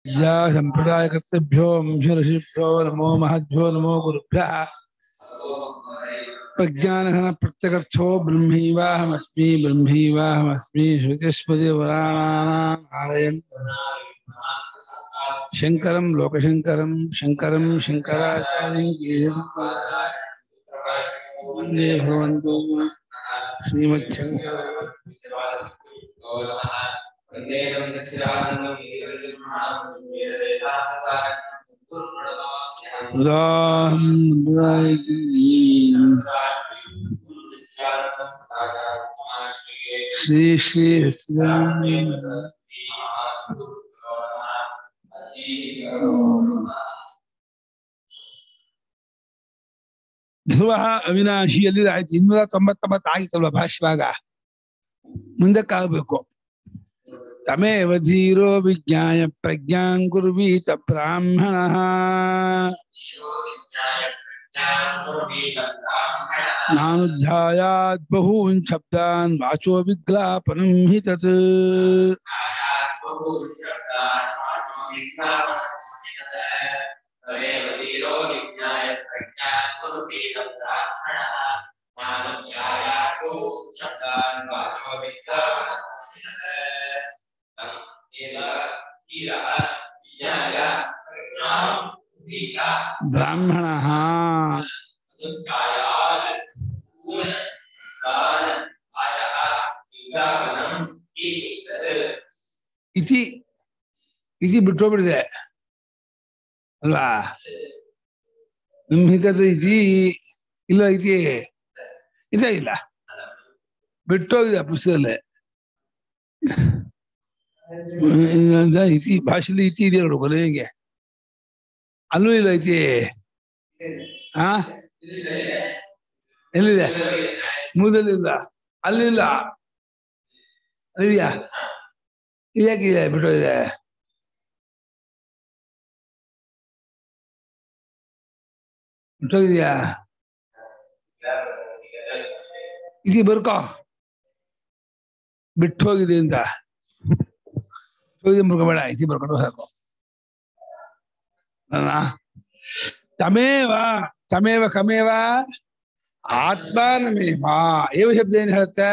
ज्या सम्प्रदायकर्तृभ्यो वंशऋषिभ्यो नमो महद्भ्यो नमो गुरुभ्यः प्रज्ञानघन प्रत्यगर्थो ब्रह्मैवाहमस्मि ब्रह्मैवाहमस्मि श्रुतिस्मृतिपुराणानाम् आलयम् शङ्करं लोकशङ्करं शङ्करं शङ्कराचार्यं केशवं वन्दे भगवन्तो श्रीमच्छङ्कर श्री श्री सच्चिदानंद ಧ್ರುವ ಅವಿನಾಶಿಯಲ್ಲಿ ಆಯ್ತು ಇನ್ನೂರ ತೊಂಬತ್ತೊಂಬತ್ತು ಆಗಿತ್ತಲ್ವ ಭಾಷ್ಯವಾಗ ಮುಂದಕ್ಕಾಗಬೇಕು ತಮೇವ ಧೀರೋ ವಿಜ್ಞಾಯ ಪ್ರಜ್ಞಾಂ ಕುರ್ವೀತ ಬ್ರಾಹ್ಮಣ ನಾನು ಧ್ಯಾಯಾತ್ ಬಹೂನ್ ಶಬ್ದಾನ್ ವಾಚೋ ವಿಗ್ಲಾಪನಂ ಹಿ ತತ್ ಬ್ರಾಹ್ಮಣ ಇತಿ ಇತಿ ಬಿಟ್ಟೋಗ್ಬಿಡಿದೆ ಅಲ್ವಾ ನಿಮ್ ಹಿತದ ಇತಿ ಇಲ್ಲ ಇತಿ ಇಲ್ಲ ಇಲ್ಲ ಬಿಟ್ಟೋಗಿದೆ ಪುಸ್ತಕದಲ್ಲೇ ಇನ್ನೊಂದ ಇತಿ ಭಾಷೆಯಲ್ಲಿ ಇತಿ ಇದೆ ನೋಡು ಕೊನೆಗೆ ಅಲ್ಲೂ ಇಲ್ಲ ಐತಿ ಹಾ ಎಲ್ಲಿದೆ ಮೂಲದಲ್ಲಿಲ್ಲ ಅಲ್ಲಿಲ್ಲ ಅಲ್ಲಿದೆಯಾ ಇದ್ಯಾಕಿದೆ ಬಿಟ್ಟೋಗಿದೆ ಬಿಟ್ಟೋಗಿದ್ಯಾ ಇತಿ ಬರ್ಕೋ ಬಿಟ್ಟು ಹೋಗಿದೆ ಅಂತ ಹೋಗಿದೆ ಬರ್ಕೋಬೇಡ ಇತಿ ಬರ್ಕೊಂಡು ಸಾಕು ಅಲ್ವಾ? ತಮೇವ ತಮೇವ ಕಮೇವ ಆತ್ಮಾನಮೇವ ಏವ ಶಬ್ದ ಏನ್ ಹೇಳುತ್ತೆ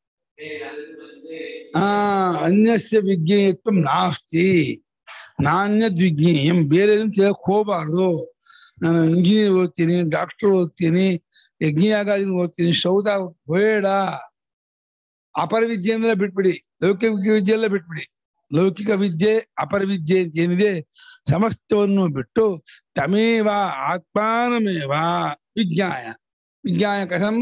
ಆ ಅನ್ಯಸ್ಯ ವಿಜ್ಞೇಯತ್ವ ನಾಸ್ತಿ ನಾಣ್ಯದ್ ವಿಜ್ಞೇಯಂ ಬೇರೆ ತಿಳಕ್ ಹೋಗ್ಬಾರ್ದು ನಾನು ಇಂಜಿನಿಯರ್ ಓದ್ತೀನಿ ಡಾಕ್ಟರ್ ಓದ್ತೀನಿ ಯಜ್ಞಯಾಗಾದಿ ಓದ್ತೀನಿ ಸೌದ ಬೇಡ ಅಪರ ವಿದ್ಯೆ ಅಂದ್ರೆ ಬಿಟ್ಬಿಡಿ ಲೌಕಿಕ ವಿದ್ಯೆ ಎಲ್ಲ ಬಿಟ್ಬಿಡಿ ಲೌಕಿಕ ವಿದ್ಯೆ ಅಪರ ವಿದ್ಯೆ ಅಂತ ಏನಿದೆ ಸಮಸ್ತವನ್ನು ಬಿಟ್ಟು ತಮೇವ ಆತ್ಮಾನಮೇವ ವಿಜ್ಞಾಯ ವಿಜ್ಞಾಯ ಕಥಂ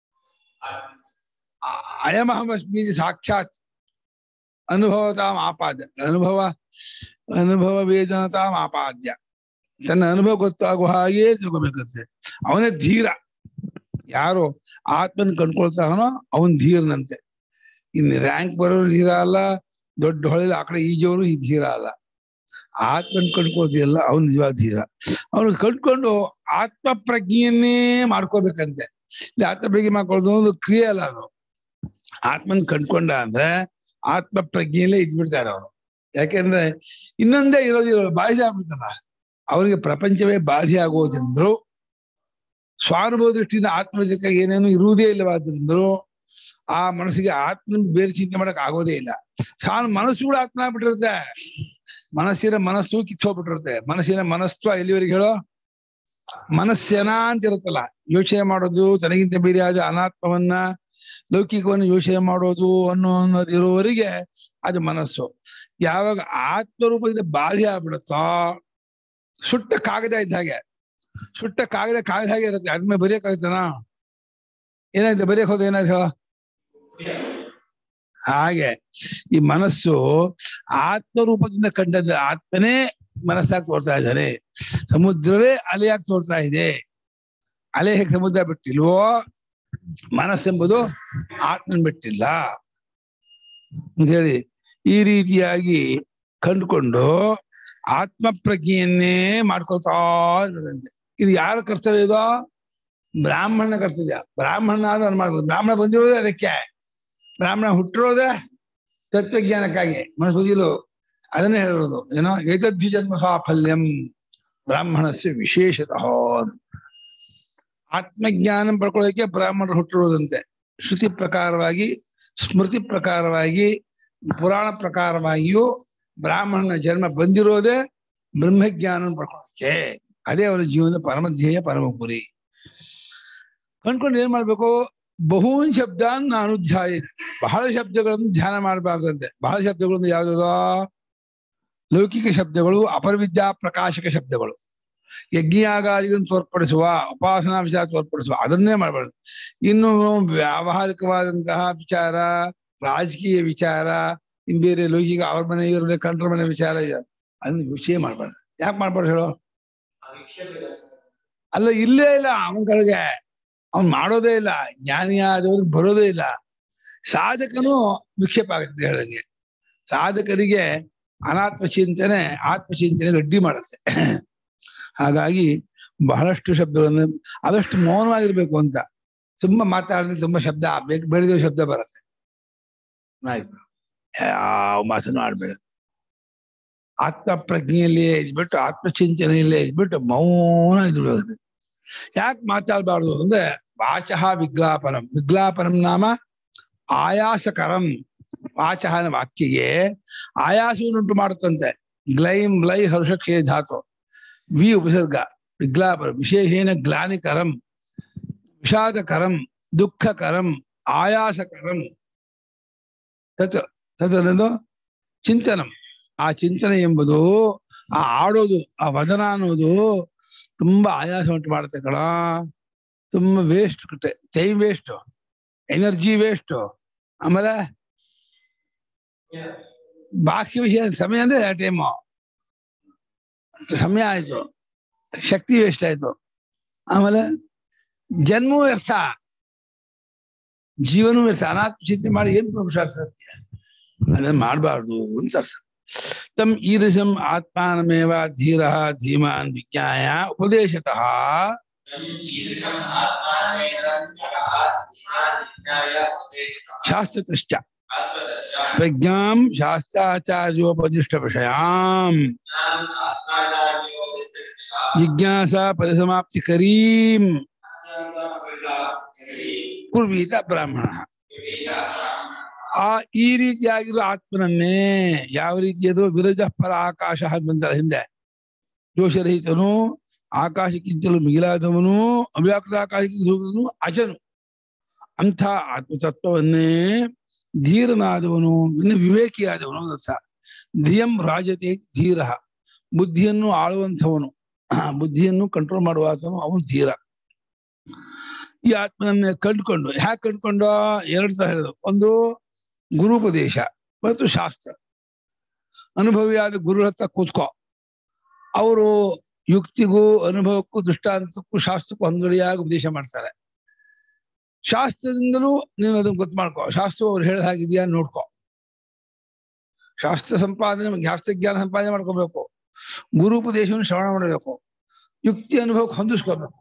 ಅ- ಅಯಮಹಮಸ್ಮಿ ಇತಿ ಸಾಕ್ಷಾತ್ ಅನುಭವತಾಂ ಆಪಾದ್ಯ ಅನುಭವ ಅನುಭವ ವೇದನತಾಂ ಆಪಾದ್ಯ ತನ್ನ ಅನುಭವ ಗೊತ್ತಾಗುವ ಹಾಗೆ ತಿಳ್ಕೊಬೇಕಂತೆ ಅವನೇ ಧೀರ ಯಾರು ಆತ್ಮನ್ ಕಂಡ್ಕೊಳ್ತಾನೋ ಅವನ್ ಧೀರನಂತೆ ಇನ್ನು ರ್ಯಾಂಕ್ ಬರೋನು ಧೀರ ಅಲ್ಲ ದೊಡ್ಡ ಹೊಳೆಲಿ ಆ ಕಡೆ ಈಜೋನು ಈ ಧೀರ ಅಲ್ಲ ಆತ್ಮನ್ ಕಂಡ್ಕೊಳ್ತೀಯಲ್ಲ ಅವನ್ ನಿಜವಾದ ಧೀರ ಅವನು ಕಂಡ್ಕೊಂಡು ಆತ್ಮ ಪ್ರಜ್ಞೆಯನ್ನೇ ಮಾಡ್ಕೋಬೇಕಂತೆ ಇಲ್ಲಿ ಆತ್ಮ ಪ್ರಜ್ಞೆ ಮಾಡ್ಕೊಳ್ಳೋದು ಒಂದು ಕ್ರಿಯೆ ಅಲ್ಲ ಅದು ಆತ್ಮನ್ ಕಂಡ್ಕೊಂಡ ಅಂದ್ರೆ ಆತ್ಮ ಪ್ರಜ್ಞೆಯಲ್ಲೇ ಇದ್ಬಿಡ್ತಾರೆ ಅವರು ಯಾಕೆಂದ್ರೆ ಇನ್ನೊಂದೇ ಇರೋದಿಲ್ಲ ಬಾಹ್ಯ ಆಗ್ಬಿಡ್ತಲ್ಲ ಅವರಿಗೆ ಪ್ರಪಂಚವೇ ಬಾಧ್ಯ ಆಗೋದ್ರಿಂದ್ರು ಸ್ವಾನುಭವ ದೃಷ್ಟಿಯಿಂದ ಆತ್ಮಜಕ ಏನೇನು ಇರುವುದೇ ಇಲ್ಲವಾದ್ರಿಂದ್ರು ಆ ಮನಸ್ಸಿಗೆ ಆತ್ಮ ಬೇರೆ ಚಿಂತೆ ಮಾಡಕ್ ಆಗೋದೇ ಇಲ್ಲ ಸಾನು ಮನಸ್ಸು ಕೂಡ ಆತ್ಮ ಆಗ್ಬಿಟ್ಟಿರುತ್ತೆ ಮನಸ್ಸಿನ ಮನಸ್ಸು ಕಿತ್ತೋಗ್ಬಿಟ್ಟಿರುತ್ತೆ ಮನಸ್ಸಿನ ಮನಸ್ತ್ವ ಎಲ್ಲಿವರೆಗೆ ಹೇಳೋ ಮನಸ್ಸೇನ ಅಂತ ಇರುತ್ತಲ್ಲ ಯೋಚನೆ ಮಾಡೋದು ತನಗಿಂತ ಬೇರೆ ಆದ ಅನಾತ್ಮವನ್ನ ಲೌಕಿಕವನ್ನು ಯೋಚನೆ ಮಾಡೋದು ಅನ್ನೋ ಅನ್ನೋದು ಇರುವವರೆಗೆ ಅದು ಮನಸ್ಸು ಯಾವಾಗ ಆತ್ಮರೂಪದಿಂದ ಬಾಲ್ಯ ಆಗ್ಬಿಡುತ್ತೋ ಸುಟ್ಟ ಕಾಗದ ಇದ್ದ ಹಾಗೆ ಸುಟ್ಟ ಕಾಗದ ಕಾಗದ ಹಾಗೆ ಇರುತ್ತೆ ಅದ್ಮೇಲೆ ಬರೆಯಕ್ಕಾಗುತ್ತನ ಏನಾಯ್ತು ಬರೆಯಕ್ ಹೋದ ಏನಾಯ್ತು ಹೇಳ ಹಾಗೆ ಈ ಮನಸ್ಸು ಆತ್ಮರೂಪದಿಂದ ಕಂಡದ್ದು ಆತ್ಮನೇ ಮನಸ್ಸಾಗಿ ತೋರ್ತಾ ಇದ್ದಾನೆ ಸಮುದ್ರವೇ ಅಲೆಯಾಗಿ ತೋರ್ತಾ ಇದೆ ಅಲೆ ಹೇಗೆ ಸಮುದ್ರ ಬಿಟ್ಟಿಲ್ವೋ ಮನಸ್ಸೆಂಬುದು ಆತ್ಮನ್ ಬಿಟ್ಟಿಲ್ಲ ಅಂತ ಹೇಳಿ ಈ ರೀತಿಯಾಗಿ ಕಂಡುಕೊಂಡು ಆತ್ಮ ಪ್ರಜ್ಞೆಯನ್ನೇ ಮಾಡ್ಕೊಳ್ತಾ ಇರೋದಂತೆ ಇದು ಯಾರ ಕರ್ತವ್ಯ ಇದು ಬ್ರಾಹ್ಮಣನ ಕರ್ತವ್ಯ ಬ್ರಾಹ್ಮಣ ಆದ್ರೆ ಮಾಡ್ಬೋದು ಬ್ರಾಹ್ಮಣ ಬಂದಿರೋದೇ ಅದಕ್ಕೆ ಬ್ರಾಹ್ಮಣ ಹುಟ್ಟಿರೋದೇ ತತ್ವಜ್ಞಾನಕ್ಕಾಗಿ ಮನಸ್ಬುದ್ಧಿಲು ಅದನ್ನೇ ಹೇಳಿರೋದು ಏನೋ ಏತದ್ಧಿ ಜನ್ಮ ಸಾಫಲ್ಯಂ ಬ್ರಾಹ್ಮಣಸ್ಯ ವಿಶೇಷತಃ ಆತ್ಮಜ್ಞಾನ ಪಡ್ಕೊಳ್ಳೋಕೆ ಬ್ರಾಹ್ಮಣರು ಹುಟ್ಟಿರೋದಂತೆ ಶ್ರುತಿ ಪ್ರಕಾರವಾಗಿ ಸ್ಮೃತಿ ಪ್ರಕಾರವಾಗಿ ಪುರಾಣ ಪ್ರಕಾರವಾಗಿಯೂ ಬ್ರಾಹ್ಮಣನ ಜನ್ಮ ಬಂದಿರೋದೇ ಬ್ರಹ್ಮಜ್ಞಾನ ಪಡ್ಕೊಳ್ಳೋಕೆ ಅದೇ ಅವರ ಜೀವನದ ಪರಮಧ್ಯೇಯ ಪರಮ ಗುರಿ ಕಂಡ್ಕೊಂಡು ಏನ್ ಮಾಡ್ಬೇಕು ಬಹೂನ್ ಶಬ್ದ ನಾನು ಧ್ಯಾಯ ಬಹಳ ಶಬ್ದಗಳನ್ನು ಧ್ಯಾನ ಮಾಡಬಾರ್ದಂತೆ ಬಹಳ ಶಬ್ದಗಳನ್ನು ಯಾವ್ದದೋ ಲೌಕಿಕ ಶಬ್ದಗಳು ಅಪರವಿದ್ಯಾ ಪ್ರಕಾಶಕ ಶಬ್ದಗಳು ಯಜ್ಞಯಾಗಾದಿಗಳನ್ನು ತೋರ್ಪಡಿಸುವ ಉಪಾಸನಾ ವಿಚಾರ ತೋರ್ಪಡಿಸುವ ಅದನ್ನೇ ಮಾಡಬಾರ್ದು ಇನ್ನು ವ್ಯಾವಹಾರಿಕವಾದಂತಹ ವಿಚಾರ ರಾಜಕೀಯ ವಿಚಾರ ಇನ್ ಬೇರೆ ಲೌಕಿಕ ಅವ್ರ ಮನೆ ಇವ್ರ ಮನೆ ಕಂಡ್ರ ಮನೆ ವಿಚಾರ ಇದೆ ಅದನ್ನ ವಿಷಯ ಮಾಡಬಾರ್ದು ಯಾಕೆ ಮಾಡ್ಬಾರ್ದು ಹೇಳೋ ಅಲ್ಲ ಇಲ್ಲೇ ಇಲ್ಲ ಅವನ ಕಡೆಗೆ ಅವ್ನ್ ಮಾಡೋದೇ ಇಲ್ಲ ಜ್ಞಾನಿ ಆದವ್ರಿಗೆ ಬರೋದೇ ಇಲ್ಲ ಸಾಧಕನು ವಿಕ್ಷೇಪ ಆಗುತ್ತೆ ಹೇಳಂಗೆ ಸಾಧಕರಿಗೆ ಅನಾತ್ಮ ಚಿಂತನೆ ಆತ್ಮಚಿಂತನೆ ಅಡ್ಡಿ ಮಾಡುತ್ತೆ ಹಾಗಾಗಿ ಬಹಳಷ್ಟು ಶಬ್ದಗಳನ್ನು ಆದಷ್ಟು ಮೌನವಾಗಿರ್ಬೇಕು ಅಂತ ತುಂಬಾ ಮಾತಾಡಿದ್ರೆ ತುಂಬಾ ಶಬ್ದ ಬೇಕು ಬೆಳೆದ ಶಬ್ದ ಬರುತ್ತೆ ಆಯ್ತು ಯಾವ ಮಾತನ್ನು ಆಡ್ಬೇಡ ಆತ್ಮ ಪ್ರಜ್ಞೆಯಲ್ಲೇ ಇದ್ಬಿಟ್ಟು ಆತ್ಮಚಿಂತನೆಯಲ್ಲೇ ಇದ್ಬಿಟ್ಟು ಮೌನ ಇದ್ಬಿಡೋದು ಯಾಕೆ ಮಾತಾಡಬಾರ್ದು ಅಂದ್ರೆ ವಾಚಃ ವಿಗ್ಲಾಪನಂ ವಿಗ್ಲಾಪನಂ ನಾಮ ಆಯಾಸಕರಂ ವಾಚಃ ವಾಕ್ಯಗೆ ಆಯಾಸವನ್ನುಂಟು ಮಾಡುತ್ತಂತೆ ಗ್ಲೈಂ ಗ್ಲೈ ಹರ್ಷಕ್ಷೇ ಧಾತು ವಿ ಉಪಸರ್ಗ ವಿಗ್ಲಾಪನ ವಿಶೇಷೇನ ಗ್ಲಾನಿಕರಂ ವಿಷಾದಕರಂ ದುಃಖಕರಂ ಆಯಾಸಕರಂ ತತ್ ತತ್ ಅನ್ನೋದು ಚಿಂತನಂ ಆ ಚಿಂತನೆ ಎಂಬುದು ಆ ಆಡೋದು ಆ ವದನ ಅನ್ನೋದು ತುಂಬಾ ಆಯಾಸ ಉಂಟು ಮಾಡುತ್ತೆ ಕಣ ತುಂಬಾ waste time waste energy waste ಆಮೇಲೆ ಬಾಕಿ ವಿಷಯ ಸಮಯ ಅಂದ್ರೆ ಟೈಮು ಸಮಯ ಆಯ್ತು ಶಕ್ತಿ ವೇಸ್ಟ್ ಆಯ್ತು ಆಮೇಲೆ ಜನ್ಮವೂ ವ್ಯರ್ಥ ಜೀವನೂ ವ್ಯರ್ಥ ಅನಾತ್ಮ ಚಿಂತೆ ಮಾಡಿ ಏನ್ ಪುರುಷಾರ್ಥಕ್ಕೆ ಅದನ್ನ ಮಾಡಬಾರ್ದು ಅಂತ ಅರ್ಥ ತಮ್ ಈದೃಶಂ ಆತ್ಮಾನಮೇವ ಧೀರ ಧೀಮಾನ್ ವಿಜ್ಞಾಯ ಉಪದೇಶತಃ ಶಾಸ್ತ್ರತಶ್ಚ ಪ್ರಜ್ಞಾಂ ಶಾಸ್ತ್ರಾಚಾರ್ಯೋಪದಿಷ್ಟ ವಿಷಯಾಂ ಜಿಜ್ಞಾಸಾ ಪರಿಸಮಾಪ್ತಿ ಕರೀಂ ಕುರ್ವೀತ ಬ್ರಾಹ್ಮಣ ಆ ಈ ರೀತಿಯಾಗಿರೋ ಆತ್ಮನನ್ನೇ ಯಾವ ರೀತಿಯದು ವಿರಜ ಪರ ಆಕಾಶ ಬಂದರ ಹಿಂದೆ ದೋಷರಹಿತನು ಆಕಾಶಕ್ಕಿಂತಲೂ ಮಿಗಿಲಾದವನು ಅವ್ಯಾಕೃತ ಆಕಾಶಕ್ಕಿಂತಲೂ ಅಜನು ಅಂಥ ಆತ್ಮತತ್ವವನ್ನೇ ಧೀರನಾದವನು ಇನ್ನು ವಿವೇಕಿಯಾದವನು ಅರ್ಥ ಧಿಯಂ ರಾಜತೆ ಧೀರ ಬುದ್ಧಿಯನ್ನು ಆಳುವಂಥವನು ಬುದ್ಧಿಯನ್ನು ಕಂಟ್ರೋಲ್ ಮಾಡುವಾತನು ಅವನು ಧೀರ ಈ ಆತ್ಮನನ್ನ ಕಂಡುಕೊಂಡು ಹ್ಯಾಕ್ ಕಂಡುಕೊಂಡು ಎರಡು ತರ ಹೇಳಿದ್ರು ಒಂದು ಗುರುಪದೇಶ ಮತ್ತು ಶಾಸ್ತ್ರ ಅನುಭವಿಯಾದ ಗುರು ಹತ್ರ ಕೂತ್ಕೋ ಅವರು ಯುಕ್ತಿಗೂ ಅನುಭವಕ್ಕೂ ದೃಷ್ಟಾಂತಕ್ಕೂ ಶಾಸ್ತ್ರಕ್ಕೂ ಹೊಂದಳಿಯಾಗಿ ಉಪದೇಶ ಮಾಡ್ತಾರೆ ಶಾಸ್ತ್ರದಿಂದಲೂ ನೀನು ಅದನ್ನ ಗೊತ್ತು ಮಾಡ್ಕೋ ಶಾಸ್ತ್ರ ಅವ್ರು ಹೇಳಿದ ಹಾಗಿದೆಯಾ ನೋಡ್ಕೋ ಶಾಸ್ತ್ರ ಸಂಪಾದನೆ ಶಾಸ್ತ್ರ ಜ್ಞಾನ ಸಂಪಾದನೆ ಮಾಡ್ಕೋಬೇಕು ಗುರು ಉಪದೇಶವನ್ನು ಶ್ರವಣ ಮಾಡಬೇಕು ಯುಕ್ತಿ ಅನುಭವಕ್ಕೆ ಹೊಂದಿಸ್ಕೋಬೇಕು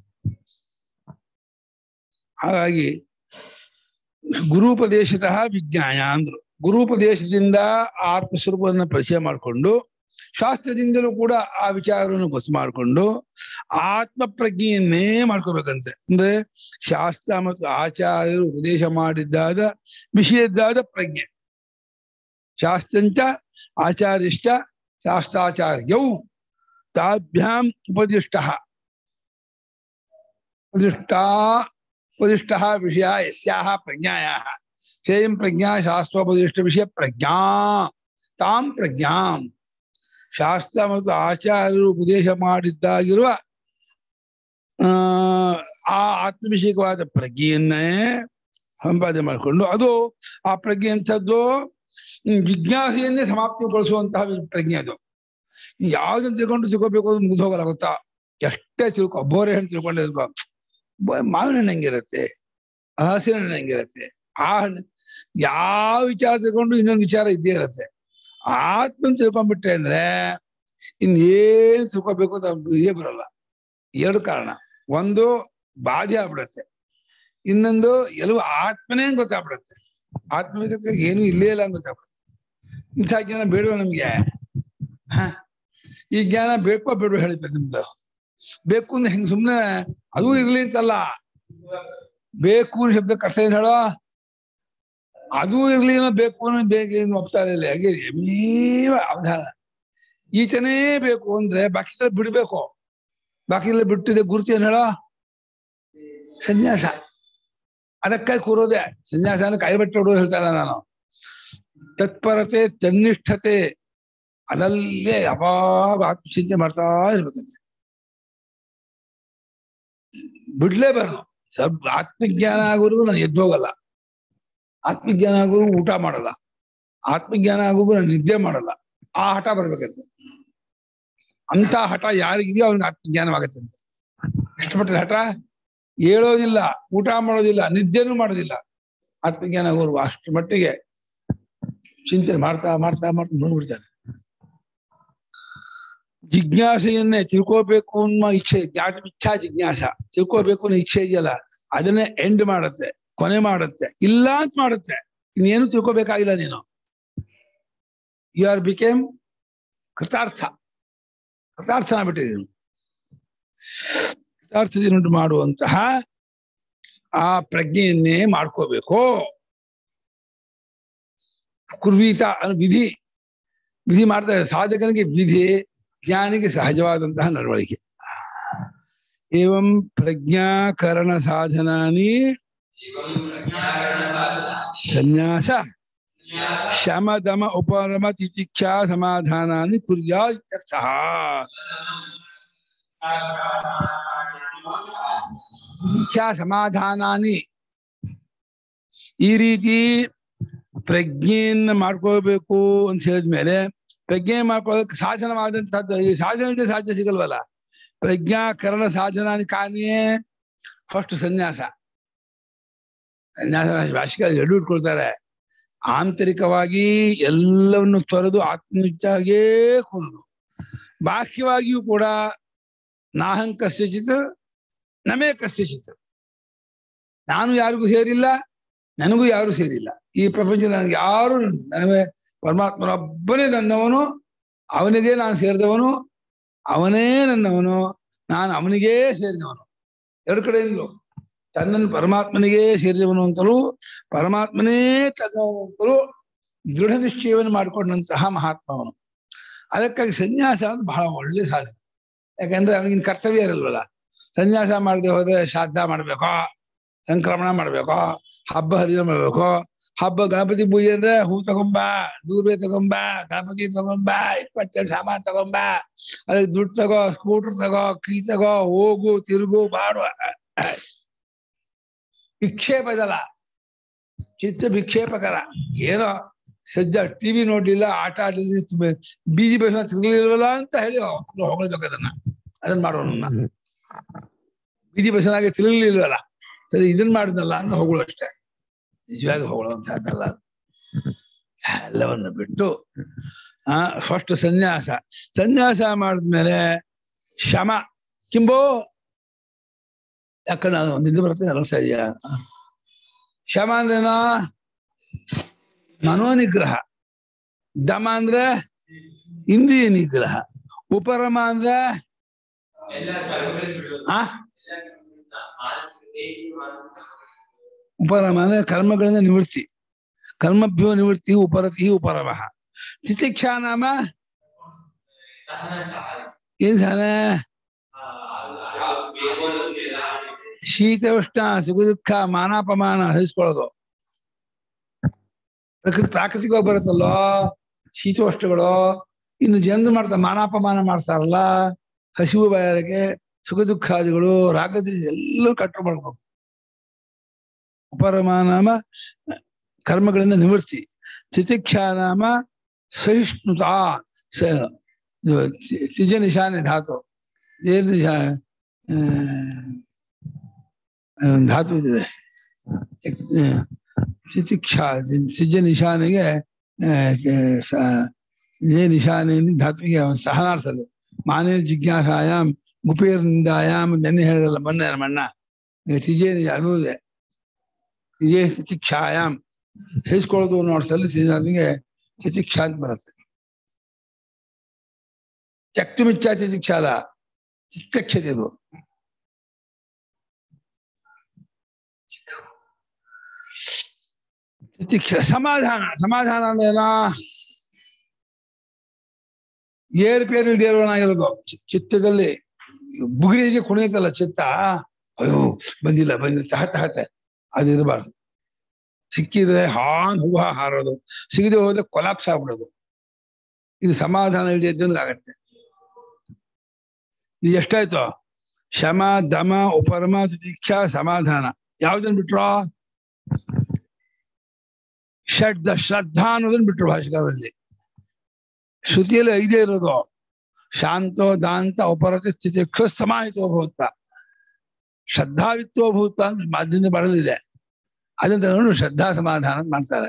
ಹಾಗಾಗಿ ಗುರುಪದೇಶತಃ ವಿಜ್ಞಾಯ ಅಂದ್ರು ಗುರುಪದೇಶದಿಂದ ಆತ್ಮಸ್ವರೂಪವನ್ನು ಪರಿಚಯ ಮಾಡಿಕೊಂಡು ಶಾಸ್ತ್ರದಿಂದಲೂ ಕೂಡ ಆ ವಿಚಾರವನ್ನು ಗೊತ್ತು ಮಾಡಿಕೊಂಡು ಆತ್ಮ ಪ್ರಜ್ಞೆಯನ್ನೇ ಮಾಡ್ಕೋಬೇಕಂತೆ ಅಂದ್ರೆ ಶಾಸ್ತ್ರ ಮತ್ತು ಆಚಾರ್ಯರು ಉಪದೇಶ ಮಾಡಿದ್ದಾದ ವಿಷಯದ್ದಾದ ಪ್ರಜ್ಞೆ ಶಾಸ್ತ್ರಂಚ ಆಚಾರ್ಯಶ್ಚ ಶಾಸ್ತ್ರಾಚಾರ್ಯೌ ತಾಭ್ಯಾಂ ಉಪದಿಷ್ಟ ಉಪದಿಷ್ಟಾ ಉಪದಿಷ್ಟ ವಿಷಯ ಯಸ್ಯಾಹ ಪ್ರಜ್ಞಾಯಾಹ ಸೇಯಂ ಪ್ರಜ್ಞಾ ಶಾಸ್ತ್ರೋಪದಿಷ್ಟ ವಿಷಯ ಪ್ರಜ್ಞಾ ತಾಂ ಪ್ರಜ್ಞಾಂ ಶಾಸ್ತ್ರ ಮತ್ತು ಆಚಾರ್ಯರು ಉಪದೇಶ ಮಾಡಿದ್ದಾಗಿರುವ ಆ ಆ ಆತ್ಮವಿಷಯಕವಾದ ಪ್ರಜ್ಞೆಯನ್ನೇ ಸಂಪಾದನೆ ಮಾಡಿಕೊಂಡು ಅದು ಆ ಪ್ರಜ್ಞೆ ಎಂಥದ್ದು ಜಿಜ್ಞಾಸೆಯನ್ನೇ ಸಮಾಪ್ತಿಗೊಳಿಸುವಂತಹ ಪ್ರಜ್ಞೆ ಅದು ಯಾವ್ದನ್ನ ತಿಳ್ಕೊಂಡು ತಿಳ್ಕೊಬೇಕು ಅದು ಮುಗ್ದು ಹೋಗಲ್ಲ ಗೊತ್ತಾ ಎಷ್ಟೇ ತಿಳ್ಕೊ ಬೋರೆ ಹಣ್ಣು ತಿಳ್ಕೊಂಡೆ ತಿಳ್ಕೊ ಮಾವಿನ ಹಣ್ಣು ಹೆಂಗಿರುತ್ತೆ ಹಸಿರು ಹಣ್ಣು ಹೆಂಗಿರುತ್ತೆ ಆ ಹಣ್ಣು ಯಾವ ವಿಚಾರ ತಿಳ್ಕೊಂಡು ಇನ್ನೊಂದು ವಿಚಾರ ಇದ್ದೇ ಇರುತ್ತೆ ಆತ್ಮನ್ ತಿಳ್ಕೊಂಡ್ಬಿಟ್ಟೆ ಅಂದ್ರೆ ಇನ್ನೇನು ತಿಳ್ಕೊಬೇಕು ಅಂತ ಇದೇ ಬರಲ್ಲ ಎರಡು ಕಾರಣ ಒಂದು ಬಾಧೆ ಆಗ್ಬಿಡತ್ತೆ ಇನ್ನೊಂದು ಎಲ್ಲವೂ ಆತ್ಮನೇ ಗೊತ್ತಾಗ್ಬಿಡತ್ತೆ ಆತ್ಮವಿದಕ್ಕೆ ಏನು ಇಲ್ಲೇ ಇಲ್ಲ ಅಂತ ಗೊತ್ತಾಗ್ಬಿಡುತ್ತೆ ಇಂಥ ಜ್ಞಾನ ಬೇಡವ ನಮ್ಗೆ ಹ ಈ ಜ್ಞಾನ ಬೇಕೋ ಬೇಡೋ ಹೇಳಿದ್ದೆ ನಿಮ್ದು ಬೇಕು ಅಂದ್ರೆ ಹೆಂಗ್ ಸುಮ್ನೆ ಅದೂ ಇರ್ಲಿ ಅಂತಲ್ಲ ಬೇಕು ಅನ್ನೋ ಶಬ್ದ ಕಷ್ಟ ಏನ್ ಹೇಳೋ ಅದೂ ಇರ್ಲಿ ಅನ್ನೋ ಬೇಕು ಅನ್ನೋ ಬೇಗ ಏನು ಒಪ್ತಾ ಇಲ್ಲ ಹಾಗೆ ಎಮ್ಮೀವ ಅವಧಾನ ಈತನೇ ಬೇಕು ಅಂದ್ರೆ ಬಾಕಿ ಬಿಡ್ಬೇಕು ಬಾಕಿ ಬಿಟ್ಟಿದೆ ಗುರುತು ಏನ್ ಹೇಳೋ ಸನ್ಯಾಸ ಅದಕ್ಕಾಗಿ ಕೂರೋದೆ ಸನ್ಯಾಸನ ಕೈ ಬಟ್ಟೆ ಹುಡುಗ ಹೇಳ್ತಾರ ನಾನು ತತ್ಪರತೆ ತನ್ನಿಷ್ಠತೆ ಅದಲ್ಲೇ ಯಾವಾಗ ಆತ್ಮಚಿಂತೆ ಮಾಡ್ತಾ ಇರ್ಬೇಕಂತೆ ಬಿಡ್ಲೇಬಾರ್ದು ಸ್ವಲ್ಪ ಆತ್ಮಜ್ಞಾನ ಆಗೋರ್ಗು ನಾನು ಎದ್ದು ಹೋಗಲ್ಲ ಆತ್ಮಜ್ಞಾನ ಆಗೋರು ಊಟ ಮಾಡಲ್ಲ ಆತ್ಮಜ್ಞಾನ ಆಗೋರ್ಗು ನಾನು ನಿದ್ದೆ ಮಾಡಲ್ಲ ಆ ಹಠ ಬರ್ಬೇಕಂತೆ ಅಂತ ಹಠ ಯಾರಿಗಿದೆಯೋ ಅವ್ನಿಗೆ ಆತ್ಮಜ್ಞಾನವಾಗತ್ತಂತೆ ಇಷ್ಟಪಟ್ಟ ಹಠ ಹೇಳೋದಿಲ್ಲ ಊಟ ಮಾಡೋದಿಲ್ಲ ನಿದ್ದೆನೂ ಮಾಡೋದಿಲ್ಲ ಆತ್ಮಜ್ಞಾನ ಆಗೋರು ಅಷ್ಟು ಮಟ್ಟಿಗೆ ಚಿಂತನೆ ಮಾಡ್ತಾ ಮಾಡ್ತಾ ಮಾಡ್ತಾ ನೋಡ್ಬಿಡ್ತಾನೆ ಜಿಜ್ಞಾಸೆಯನ್ನೇ ತಿಳ್ಕೋಬೇಕು ಅನ್ನೋ ಇಚ್ಛೆ ಜ್ಞಾಸ ಇಚ್ಛಾ ಜಿಜ್ಞಾಸ ತಿಳ್ಕೋಬೇಕು ಅನ್ನೋ ಇಚ್ಛೆ ಇದೆಯಲ್ಲ ಅದನ್ನೇ ಎಂಡ್ ಮಾಡುತ್ತೆ ಕೊನೆ ಮಾಡುತ್ತೆ ಇಲ್ಲ ಅಂತ ಮಾಡುತ್ತೆ ಇನ್ನೇನು ತಿಳ್ಕೊಬೇಕಾಗಿಲ್ಲ ನೀನು ಯು ಆರ್ ಬಿಕೇಮ್ ಕೃತಾರ್ಥ ಕೃತಾರ್ಥನ ಬಿಟ್ಟಿದ್ದೀನಿ ಕೃತಾರ್ಥದಿಂದ ಮಾಡುವಂತಹ ಆ ಪ್ರಜ್ಞೆಯನ್ನೇ ಮಾಡ್ಕೋಬೇಕು ಕುರ್ವೀತ ಅನ್ನೋ ವಿಧಿ ವಿಧಿ ಮಾಡ್ತಾರೆ ಸಾಧಕನಿಗೆ ವಿಧಿ ಜ್ಞಾನಿಗೆ ಸಹಜವಾದಂತಹ ನಡವಳಿಕೆ ಏವಂ ಪ್ರಜ್ಞಾಕರಣ ಸಾಧನಾನಿ ಸನ್ಯಾಸ ಶಮದಮ ಉಪರಮ ತಿತಿಕ್ಷಾ ಸಮಾಧಾನಾನಿ ಕುರ್ಯಾತ್ಯರ್ಥಃ ತಿತಿಕ್ಷಾ ಸಮಾಧಾನಾನಿ ಈ ರೀತಿ ಪ್ರಜ್ಞೆಯನ್ನ ಮಾಡ್ಕೋಬೇಕು ಅಂತ ಹೇಳಿದ್ಮೇಲೆ ಪ್ರಜ್ಞೆ ಮಾಡ್ಕೊಳ್ಳೋಕೆ ಸಾಧನವಾದಂತಹದ್ದು ಈ ಸಾಧನೆ ಸಾಧ್ಯ ಸಿಗಲ್ವಲ್ಲ ಪ್ರಜ್ಞಾಕರಣ ಸಾಧನ ಕಾಣಿಯೇ ಫಸ್ಟ್ ಸನ್ಯಾಸ ಸನ್ಯಾಸ ಭಾಷಿಕ ಎರಡು ಇಟ್ಕೊಳ್ತಾರೆ ಆಂತರಿಕವಾಗಿ ಎಲ್ಲವನ್ನು ತೊರೆದು ಆತ್ಮವಿಚ್ಚಾಗೇ ಕೂರುದು ಬಾಹ್ಯವಾಗಿಯೂ ಕೂಡ ನಾಹಂ ಕಸ್ಯಚಿತ್ ನಮೇ ಕಸ್ಯಚಿತ್ ನಾನು ಯಾರಿಗೂ ಸೇರಿಲ್ಲ ನನಗೂ ಯಾರು ಸೇರಿಲ್ಲ ಈ ಪ್ರಪಂಚ ನನಗೆ ಯಾರು ನನಗೆ ಪರಮಾತ್ಮನೊಬ್ಬನೇ ನನ್ನವನು ಅವನಿಗೆ ನಾನು ಸೇರಿದವನು ಅವನೇ ನನ್ನವನು ನಾನು ಅವನಿಗೇ ಸೇರಿದವನು ಎರಡು ಕಡೆಯಿಂದಲೂ ತನ್ನನ್ನು ಪರಮಾತ್ಮನಿಗೆ ಸೇರಿದವನು ಅಂತಲೂ ಪರಮಾತ್ಮನೇ ತನ್ನವನು ಅಂತಲೂ ದೃಢ ನಿಶ್ಚಯವನ್ನು ಮಾಡಿಕೊಂಡಂತಹ ಮಹಾತ್ಮವನು ಅದಕ್ಕಾಗಿ ಸನ್ಯಾಸ ಅಂತ ಬಹಳ ಒಳ್ಳೆ ಸಾಧನೆ ಯಾಕಂದ್ರೆ ಅವನಿಗಿನ ಕರ್ತವ್ಯ ಇರಲ್ವಲ್ಲ ಸನ್ಯಾಸ ಮಾಡದೆ ಹೋದ್ರೆ ಶ್ರಾದ್ದ ಮಾಡ್ಬೇಕೋ ಸಂಕ್ರಮಣ ಮಾಡ್ಬೇಕೋ ಹಬ್ಬ ಹರಿದಿನ ಮಾಡ್ಬೇಕು ಹಬ್ಬ ಗಣಪತಿ ಪೂಜೆ ಅಂದ್ರೆ ಹೂ ತಗೊಂಬ ದೂರ್ವೆ ತಗೊಂಬ ಗಣಪತಿ ತಗೊಂಬ ಇಪ್ಪತ್ತೆರಡು ಸಾಮಾನ್ ತಗೊಂಬ ಅದಕ್ಕೆ ದುಡ್ಡು ತಗೋ ಸ್ಕೂಟರ್ ತಗೋ ಕೀ ತಗೋ ಹೋಗು ತಿರುಗು ಬಾಡು ವಿಕ್ಷೇಪದಲ್ಲ ಚಿತ್ತ ವಿಕ್ಷೇಪಕರ ಏನೋ ಸದ್ಯ ಟಿವಿ ನೋಡ್ಲಿಲ್ಲ ಆಟ ಆಡಲಿಲ್ಲ ಬೀದಿ ಬಸ್ ತಿರ್ಲಿಲ್ವಲ್ಲ ಅಂತ ಹೇಳಿ ಹೊಗಳಬೇಕು ಅದನ್ನ ಅದನ್ನ ಮಾಡೋಣ ಬೀದಿ ಬಸ್ನಾಗೆ ತಿರ್ಲಿಲ್ವಲ್ಲ ಸರಿ ಇದನ್ ಮಾಡಿದ್ನಲ್ಲ ಅಂತ ಹೊಗಳು ಅಷ್ಟೇ ನಿಜವಾಗಿ ಹೊಗಳುವಂತಹದ್ದಲ್ಲ ಎಲ್ಲವನ್ನು ಬಿಟ್ಟು ಆ ಫಸ್ಟ್ ಸನ್ಯಾಸ ಸನ್ಯಾಸ ಮಾಡಿದ್ಮೇಲೆ ಶಮ ಕಿಂಬೋ ಯಾಕಂದ್ರೆ ಅದು ನಿದ್ದೆ ಬರ್ತದೆ ಅನಿಸ್ತಾ ಇದೆಯಾ ಶಮ ಅಂದ್ರೇನೋ ಮನೋನಿಗ್ರಹ ದಮ ಅಂದ್ರೆ ಇಂದ್ರಿಯ ನಿಗ್ರಹ ಉಪರಮ ಅಂದ್ರೆ ಆ ಉಪರಮ ಅಂದ್ರೆ ಕರ್ಮಗಳಿಂದ ನಿವೃತ್ತಿ ಕರ್ಮಭ್ಯೋ ನಿವೃತ್ತಿ ಉಪರತಿ ಉಪರಮ ತಿತಿಕ್ಷಾ ನಾಮ ಏನ್ ಸಹನ ಶೀತ ಉಷ್ಣ ಸುಖ ದುಃಖ ಮಾನಾಪಮಾನ ಸಹಿಸ್ಕೊಳ್ಳೋದು ಪ್ರಕೃತಿ ಪ್ರಾಕೃತಿಕವಾಗಿ ಬರುತ್ತಲ್ಲೋ ಶೀತೋಷ್ಣಗಳು ಇನ್ನು ಜನರು ಮಾಡ್ತಾರೆ ಮಾನಾಪಮಾನ ಮಾಡ್ತಾರಲ್ಲ ಹಸಿವು ಬಾಯಾರಿಕೆ ಸುಖ ದುಃಖಾದಿಗಳು ರಾಗದಿ ಎಲ್ಲರೂ ಕಂಟ್ರೋಲ್ ಮಾಡ್ಬೇಕು ಉಪರಮಾನಾಮ ಕರ್ಮಗಳಿಂದ ನಿವೃತ್ತಿ ತಿತಿಕ್ಷಾ ನಾಮ ಸಹಿಷ್ಣುತಾ ತಿಜ ನಿಶಾನೆ ಧಾತು ಏನು ನಿಶಾ ಧಾತು ಇದೆ ತಿತಿಕ್ಷಾ ತಿಜ ನಿಶಾನೆಗೆ ತಿಜ ನಿಶಾನೆಯಿಂದ ಧಾತುವಿಗೆ ಸಹನಾರ್ಥದು ಮಾನೇ ಜಿಜ್ಞಾಸಾಯಾಮ್ ಗುಪೇರ್ನಿಂದಾಯಾಮ್ ನೆನ್ನೆ ಹೇಳಿದಲ್ಲ ಮೊನ್ನೆ ನಮ್ಮ ಅಣ್ಣ ತಿಜೆ ಅದು ಇದೆ ತಿಜೆ ತಿತಿಕ್ಷಾಯಾಮ್ ಸಹಿಸ್ಕೊಳ್ಳೋದು ಅನ್ನೋ ಅರ್ಥದಲ್ಲಿ ನಮಗೆ ತಿತಿಕ್ಷಾ ಅಂತ ಬರುತ್ತೆ ಚಕ್ತುಮಿಚ್ಛಾ ತಿತಿಕ್ಷಾ ಅಲ್ಲ ಚಿತ್ತಕ್ಷತೆ ಇದು ತಿತಿಕ್ಷ ಸಮಾಧಾನ ಸಮಾಧಾನ ಅಂದ್ರೆ ಏನ ಏರುಪೇರಿಲ್ದೇ ಇರೋನಾಗಿರೋದು ಚಿ- ಚಿತ್ತದಲ್ಲಿ ಬುಗುರಿಗೆ ಕುಣಿಯುತ್ತಲ್ಲ ಚಿತ್ತ ಅಯ್ಯೋ ಬಂದಿಲ್ಲ ಬಂದಿಲ್ಲ ತಹ ತಹತೆ ಅದು ಇರಬಾರ್ದು ಸಿಕ್ಕಿದ್ರೆ ಹಾನ್ ಹೂವ ಹಾರೋದು ಸಿಗದೆ ಹೋದ್ರೆ ಕೊಲಾಪ್ಸ್ ಆಗ್ಬಿಡೋದು ಇದು ಸಮಾಧಾನ ಇಲ್ಲದೆ ಆಗತ್ತೆ ಇದು ಎಷ್ಟಾಯ್ತು ಶಮ ದಮ ಉಪರಮ ತಿತಿಕ್ಷಾ ಸಮಾಧಾನ ಯಾವ್ದನ್ ಬಿಟ್ರು ಷಡ್ದ ಶ್ರದ್ಧಾ ಅನ್ನೋದನ್ನ ಬಿಟ್ರು ಭಾಷೆಗಾರರಲ್ಲಿ ಶ್ರುತಿಯಲ್ಲಿ ಐದೇ ಇರೋದು ಶಾಂತೋ ದಾಂತ ಉಪರತಿ ಸ್ಥಿತಿ ಸಮಾಹಿತೋ ಭೂತ ಶ್ರದ್ಧಾವಿತ್ತೋ ಭೂತ ಅಂತ ಮಾಧ್ಯಮ ಬರಲಿದೆ ಅದನ್ನ ತಗೊಂಡು ಶ್ರದ್ಧಾ ಸಮಾಧಾನ ಅಂತ ಮಾಡ್ತಾರೆ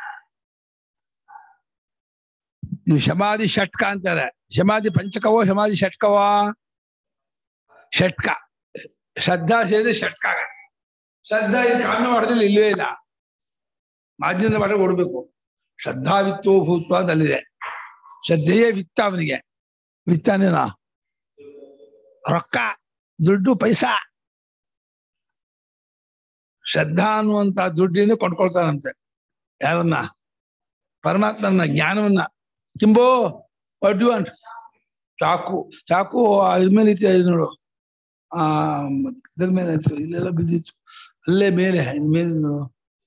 ಇದು ಶಮಾಧಿ ಷಟ್ಕ ಅಂತಾರೆ ಶಮಾಧಿ ಪಂಚಕವೋ ಶಮಾಧಿ ಷಟ್ಕವೋ ಷಟ್ಕ ಶ್ರದ್ಧಾ ಸೇರಿದ್ರೆ ಷಟ್ಕ ಆಗತ್ತೆ. ಶ್ರದ್ಧಾ ಇದು ಕಾಮ್ಯ ಮಾಡೋದ್ರಲ್ಲಿ ಇಲ್ಲವೇ ಇಲ್ಲ ಮಾಧ್ಯಮದ ಮಠ ಕೊಡ್ಬೇಕು ಶ್ರದ್ಧಾವಿತ್ತೋ ಭೂತ್ವ ಅಂತ ಅಲ್ಲಿದೆ ಶ್ರದ್ಧೆಯೇ ವಿತ್ತ ಅವನಿಗೆ ವಿತ್ತನೇನಾ ರೊಕ್ಕ ದುಡ್ಡು ಪೈಸಾ ಶ್ರದ್ಧಾ ಅನ್ನುವಂತ ದುಡ್ಡಿಂದ ಕೊಂಡ್ಕೊಳ್ತಾನಂತೆ ಯಾರನ್ನ ಪರಮಾತ್ಮನ ಜ್ಞಾನವನ್ನ ಕಿಂಬೋ ವಾಟ್ ಯು ವಾಂಟ್ ಚಾಕು ಚಾಕು ಆ ಇದ್ ಮೇಲೆ ಇತ್ತು ಇದು ನೋಡು ಆ ಇದ್ರ ಮೇಲೆ ಇತ್ತು ಇಲ್ಲೆಲ್ಲ ಬಿದ್ದಿತ್ತು ಅಲ್ಲೇ ಮೇಲೆ ಇದ್ ಮೇಲೆ ನೋಡು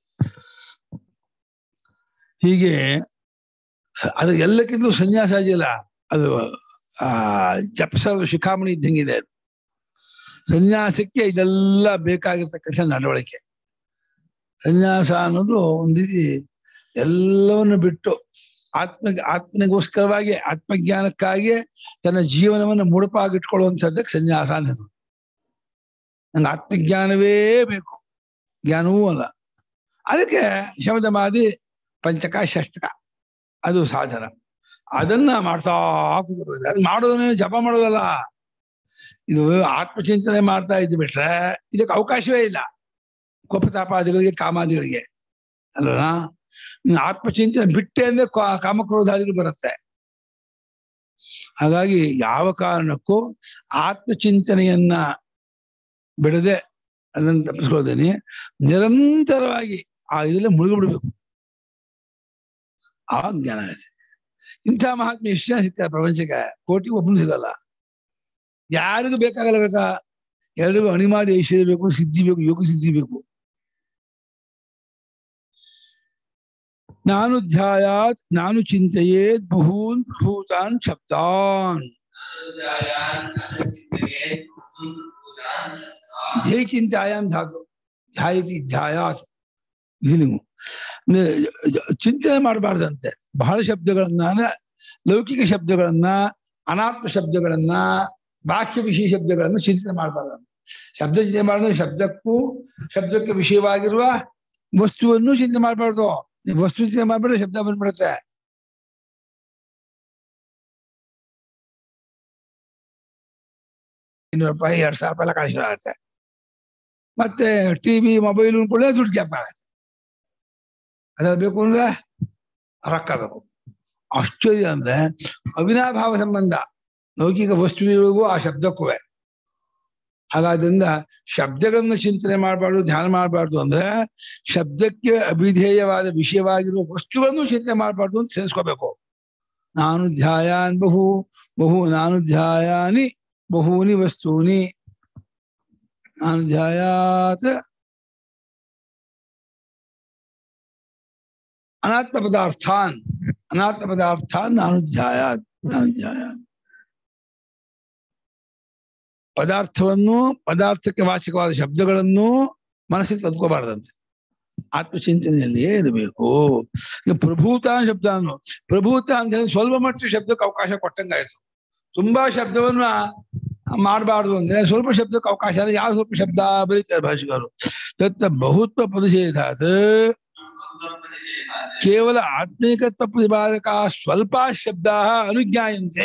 ಹೀಗೆ ಅದು ಎಲ್ಲಕ್ಕಿಂತಲೂ ಸನ್ಯಾಸ ಆಗಿಲ್ಲ ಅದು ಆ ಜಪಸ ಶಿಖಾಮಣಿ ಇದ್ದಂಗಿದೆ ಅದು ಸನ್ಯಾಸಕ್ಕೆ ಇದೆಲ್ಲ ಬೇಕಾಗಿರ್ತಕ್ಕಂಥ ನಡವಳಿಕೆ ಸನ್ಯಾಸ ಅನ್ನೋದು ಒಂದು ರೀತಿ ಎಲ್ಲವನ್ನು ಬಿಟ್ಟು ಆತ್ಮ ಆತ್ಮನಿಗೋಸ್ಕರವಾಗಿ ಆತ್ಮಜ್ಞಾನಕ್ಕಾಗಿ ತನ್ನ ಜೀವನವನ್ನು ಮುಡುಪಾಗಿಟ್ಕೊಳ್ಳುವಂಥದ್ದಕ್ಕೆ ಸನ್ಯಾಸ ಅನ್ನೋದು ನಂಗೆ ಆತ್ಮಜ್ಞಾನವೇ ಬೇಕು ಜ್ಞಾನವೂ ಅಲ್ಲ ಅದಕ್ಕೆ ಶಬ್ದ ಮಾದಿ ಪಂಚಕ ಷಷ್ಟಕ ಅದು ಸಾಧನ ಅದನ್ನ ಮಾಡ್ತಾ ಕೂತ್ಕೊಳ್ಳೋದು. ಅದ್ ಮಾಡೋದನ್ನ ಜಪ ಮಾಡೋದಲ್ಲ ಇದು ಆತ್ಮಚಿಂತನೆ ಮಾಡ್ತಾ ಇದ್ದು ಬಿಟ್ರೆ ಇದಕ್ಕೆ ಅವಕಾಶವೇ ಇಲ್ಲ ಕೋಪತಾಪಾದಿಗಳಿಗೆ ಕಾಮಾದಿಗಳಿಗೆ ಅಲ್ವಾ ಇನ್ನು ಆತ್ಮಚಿಂತನೆ ಬಿಟ್ಟೆ ಅಂದ್ರೆ ಕಾ- ಕಾಮಕ್ರೋಧಾದಿಗಳು ಬರುತ್ತೆ ಹಾಗಾಗಿ ಯಾವ ಕಾರಣಕ್ಕೂ ಆತ್ಮಚಿಂತನೆಯನ್ನ ಬಿಡದೆ ಅದನ್ನು ತಪ್ಪಿಸ್ಕೊಳ್ದೇನೆ ನಿರಂತರವಾಗಿ ಆ ಇದರಲ್ಲಿ ಮುಳುಗಿಬಿಡ್ಬೇಕು ಆವಾಗ ಜ್ಞಾನ ಆಗುತ್ತೆ ಇಂಥ ಮಹಾತ್ಮ ಎಷ್ಟು ಜನ ಸಿಗ್ತಾರೆ ಪ್ರಪಂಚಕ್ಕೆ ಕೋಟಿ ಒಬ್ಬನು ಸಿಗಲ್ಲ ಯಾರಿಗೂ ಬೇಕಾಗಲ್ಲ ಗೊತ್ತಾ ಎಲ್ರಿಗೂ ಅಣಿಮಾದಿ ಐಶ್ವರ್ಯ ಬೇಕು ಸಿದ್ಧಿ ಬೇಕು ಯೋಗ ಸಿದ್ಧಿ ಬೇಕು ನಾನು ಧ್ಯಾಯಾತ್ ನಾನು ಚಿಂತೆಯೇತ್ ಬಹೂನ್ ಭೂತಾನ್ ಶಬ್ದಾನ್ ಧ್ಯೇಯ ಚಿಂತಾಯಾಮ್ ಧಾತು ಧ್ಯಾಯತಿ ಧ್ಯಾಯಾತ್ ಇದಿಲಿಂಗು ಅಂದ್ರೆ ಚಿಂತನೆ ಮಾಡಬಾರ್ದಂತೆ ಬಹಳ ಶಬ್ದಗಳನ್ನ ಅಂದ್ರೆ ಲೌಕಿಕ ಶಬ್ದಗಳನ್ನ ಅನಾತ್ಮ ಶಬ್ದಗಳನ್ನ ಬಾಹ್ಯ ವಿಷಯ ಶಬ್ದಗಳನ್ನ ಚಿಂತನೆ ಮಾಡಬಾರ್ದು ಶಬ್ದ ಚಿಂತನೆ ಮಾಡಿದ್ರೆ ಶಬ್ದಕ್ಕೂ ಶಬ್ದಕ್ಕೆ ವಿಷಯವಾಗಿರುವ ವಸ್ತುವನ್ನು ಚಿಂತನೆ ಮಾಡಬಾರ್ದು ವಸ್ತು ಚಿಂತನೆ ಮಾಡ್ಬಿಟ್ರೆ ಶಬ್ದ ಬಂದ್ಬಿಡುತ್ತೆ ಇನ್ನೂರು ರೂಪಾಯಿ ಎರಡ್ ಸಾವಿರ ರೂಪಾಯಿ ಎಲ್ಲ ಕಳಿಸಿ ಆಗುತ್ತೆ ಮತ್ತೆ ಟಿವಿ ಮೊಬೈಲ್ ಕೂಡ ದುಡ್ಡು ಗ್ಯಾಪ್ ಆಗುತ್ತೆ ಅದ್ರಲ್ಲಿ ಬೇಕು ಅಂದ್ರೆ ರೊಕ್ಕ ಬೇಕು ಆಶ್ಚರ್ಯ ಅಂದ್ರೆ ಅವಿನಾಭಾವ ಸಂಬಂಧ ಲೌಕಿಕ ವಸ್ತುವಿಗೂ ಆ ಶಬ್ದಕ್ಕೂ ಹಾಗಾದ್ರಿಂದ ಶಬ್ದಗಳನ್ನ ಚಿಂತನೆ ಮಾಡಬಾರ್ದು ಧ್ಯಾನ ಮಾಡಬಾರ್ದು ಅಂದ್ರೆ ಶಬ್ದಕ್ಕೆ ಅಭಿಧೇಯವಾದ ವಿಷಯವಾಗಿರುವ ವಸ್ತುಗಳನ್ನು ಚಿಂತನೆ ಮಾಡಬಾರ್ದು ಅಂತ ಸೇರಿಸ್ಕೋಬೇಕು ನಾನು ಧ್ಯಾಯಾನ್ ಬಹು ಬಹು ನಾನು ಧ್ಯಾಯಾನಿ ಬಹೂನಿ ವಸ್ತೂನಿ ನಾನು ಧ್ಯಾಯಾತ್ ಅನಾತ್ಮ ಪದಾರ್ಥಾನ್ ಅನಾತ್ಮ ಪದಾರ್ಥಾನ್ ನಾನು ಧ್ಯಾಯಾತ್ ನಾನು ಧ್ಯಾಯಾತ್ ಪದಾರ್ಥವನ್ನು ಪದಾರ್ಥಕ್ಕೆ ವಾಚಕವಾದ ಶಬ್ದಗಳನ್ನು ಮನಸ್ಸಿಗೆ ತಂದ್ಕೋಬಾರ್ದಂತೆ ಆತ್ಮಚಿಂತನೆಯಲ್ಲಿಯೇ ಇರಬೇಕು ಈಗ ಪ್ರಭೂತ ಶಬ್ದ ಅನ್ನು ಪ್ರಭೂತ ಅಂತ ಹೇಳಿದ್ರೆ ಸ್ವಲ್ಪ ಮಟ್ಟಿಗೆ ಶಬ್ದಕ್ಕೆ ಅವಕಾಶ ಕೊಟ್ಟಂಗಾಯ್ತು ತುಂಬಾ ಶಬ್ದವನ್ನ ಮಾಡಬಾರ್ದು ಅಂದ್ರೆ ಸ್ವಲ್ಪ ಶಬ್ದಕ್ಕೆ ಅವಕಾಶ ಅಂದ್ರೆ ಯಾವ ಸ್ವಲ್ಪ ಶಬ್ದ ಬರೀತಾರೆ ಭಾಷಿಕರು ತತ್ತ ಬಹುತ್ವ ಪ್ರತಿಷೇಧಾತ್ ಕೇವಲ ಆತ್ಮೀಕತ್ವ ಪ್ರತಿಪಾದಕ ಸ್ವಲ್ಪ ಶಬ್ದ ಅನುಜ್ಞಾಯಂತೆ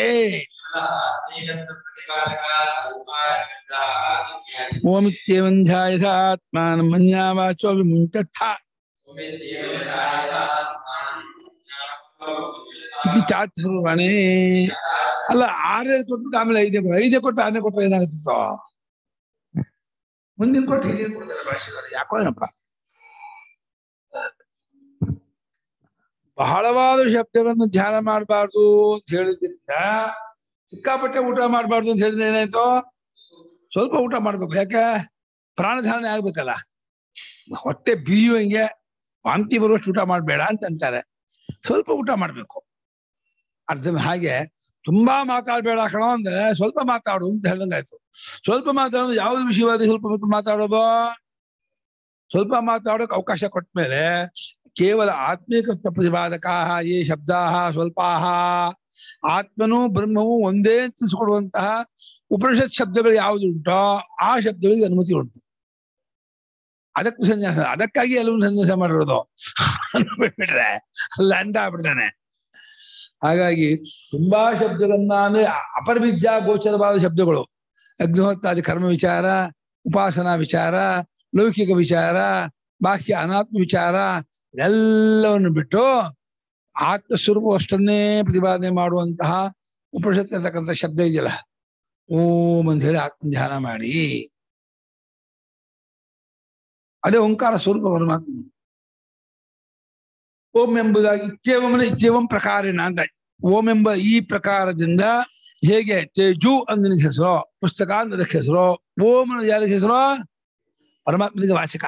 ಓಮಿತ್ಯೇವಂ ಧ್ಯಾಯಥ ಆತ್ಮಾನ ಮನ್ಯಾವಾಚೋ ವಿಮುಂಚಥ ಇದು ಚಾತುರ್ವಣೆ ಅಲ್ಲ ಆರೇ ಕೊಟ್ಬಿಟ್ಟು ಆಮೇಲೆ ಐದೇ ಕೊಟ್ಟು ಐದೇ ಕೊಟ್ಟು ಆರನೇ ಕೊಟ್ಟು ಏನಾಗುತ್ತೋ ಮುಂದಿನ ಕೊಟ್ಟು ಹಿಂದಿನ ಕೊಡ್ತಾರೆ ಭಾಷೆಗಳು ಯಾಕೋ ಏನಪ್ಪ ಬಹಳವಾದ ಶಬ್ದಗಳನ್ನು ಧ್ಯಾನ ಮಾಡಬಾರ್ದು ಅಂತ ಹೇಳಿದ್ರಿಂದ ಸಿಕ್ಕಾಪಟ್ಟೆ ಊಟ ಮಾಡಬಾರ್ದು ಅಂತ ಹೇಳಿದ್ರೆ ಏನಾಯ್ತು ಸ್ವಲ್ಪ ಊಟ ಮಾಡ್ಬೇಕು ಯಾಕೆ ಪ್ರಾಣಧಾರಣೆ ಆಗ್ಬೇಕಲ್ಲ ಹೊಟ್ಟೆ ಬೀಯುವಂಗೆ ವಾಂತಿ ಬರುವಷ್ಟು ಊಟ ಮಾಡಬೇಡ ಅಂತ ಅಂತಾರೆ ಸ್ವಲ್ಪ ಊಟ ಮಾಡ್ಬೇಕು ಅರ್ಧ ಹಾಗೆ ತುಂಬಾ ಮಾತಾಡ್ಬೇಡ ಕಣೋ ಅಂದ್ರೆ ಸ್ವಲ್ಪ ಮಾತಾಡು ಅಂತ ಹೇಳ್ದಂಗಾಯ್ತು ಸ್ವಲ್ಪ ಮಾತಾಡೋದು ಯಾವ್ದು ವಿಷಯವಾದ ಸ್ವಲ್ಪ ಹೊತ್ತು ಮಾತಾಡೋದು ಸ್ವಲ್ಪ ಮಾತಾಡೋಕೆ ಅವಕಾಶ ಕೊಟ್ಟ ಮೇಲೆ ಕೇವಲ ಆತ್ಮೀಕತ್ವ ಪ್ರತಿಪಾದಕ ಈ ಶಬ್ದಾ ಸ್ವಲ್ಪಾಹ ಆತ್ಮನು ಬ್ರಹ್ಮವು ಒಂದೇ ತಿಳಿಸ್ಕೊಡುವಂತಹ ಉಪನಿಷತ್ ಶಬ್ದಗಳು ಯಾವುದು ಉಂಟೋ ಆ ಶಬ್ದಗಳಿಗೆ ಅನುಮತಿ ಉಂಟು ಅದಕ್ಕೂ ಸನ್ಯಾಸ ಅದಕ್ಕಾಗಿ ಎಲ್ಲವೂ ಸನ್ಯಾಸ ಮಾಡಿರೋದು ಬಿಟ್ರೆ ಲಂಡ ಆಗ್ಬಿಡ್ತಾನೆ ಹಾಗಾಗಿ ತುಂಬಾ ಶಬ್ದಗಳನ್ನ ಅಂದ್ರೆ ಅಪರವಿದ್ಯಾ ಗೋಚರವಾದ ಶಬ್ದಗಳು ಅಗ್ನಿಹೋತ್ರಾದಿ ಕರ್ಮ ವಿಚಾರ ಉಪಾಸನಾ ವಿಚಾರ ಲೌಕಿಕ ವಿಚಾರ ಬಾಹ್ಯ ಅನಾತ್ಮ ವಿಚಾರ ಎಲ್ಲವನ್ನು ಬಿಟ್ಟು ಆತ್ಮಸ್ವರೂಪವಷ್ಟನ್ನೇ ಪ್ರತಿಪಾದನೆ ಮಾಡುವಂತಹ ಉಪನಿಷತ್ ಇರ್ತಕ್ಕಂಥ ಶಬ್ದ ಇದೆಯಲ್ಲ ಓಂ ಅಂತ ಹೇಳಿ ಆತ್ಮ ಧ್ಯಾನ ಮಾಡಿ ಅದೇ ಓಂಕಾರ ಸ್ವರೂಪ ಪರಮಾತ್ಮ ಓಂ ಎಂಬುದಾಗಿ ಇತ್ಯೇವಂ ಅಂದ್ರೆ ಇತ್ಯೇವಂ ಪ್ರಕಾರೇಣ ಅಂತ ಓಂ ಎಂಬ ಈ ಪ್ರಕಾರದಿಂದ ಹೇಗೆ ತೇಜು ಅಂದನಿಗೆ ಹೆಸರು ಪುಸ್ತಕ ಅಂತ ಅದಕ್ಕೆ ಹೆಸರು ಓಂ ಅನ್ನೋದು ಯಾರಿಗೆ ಹೆಸರು ಪರಮಾತ್ಮನಿಗೆ ವಾಚಕ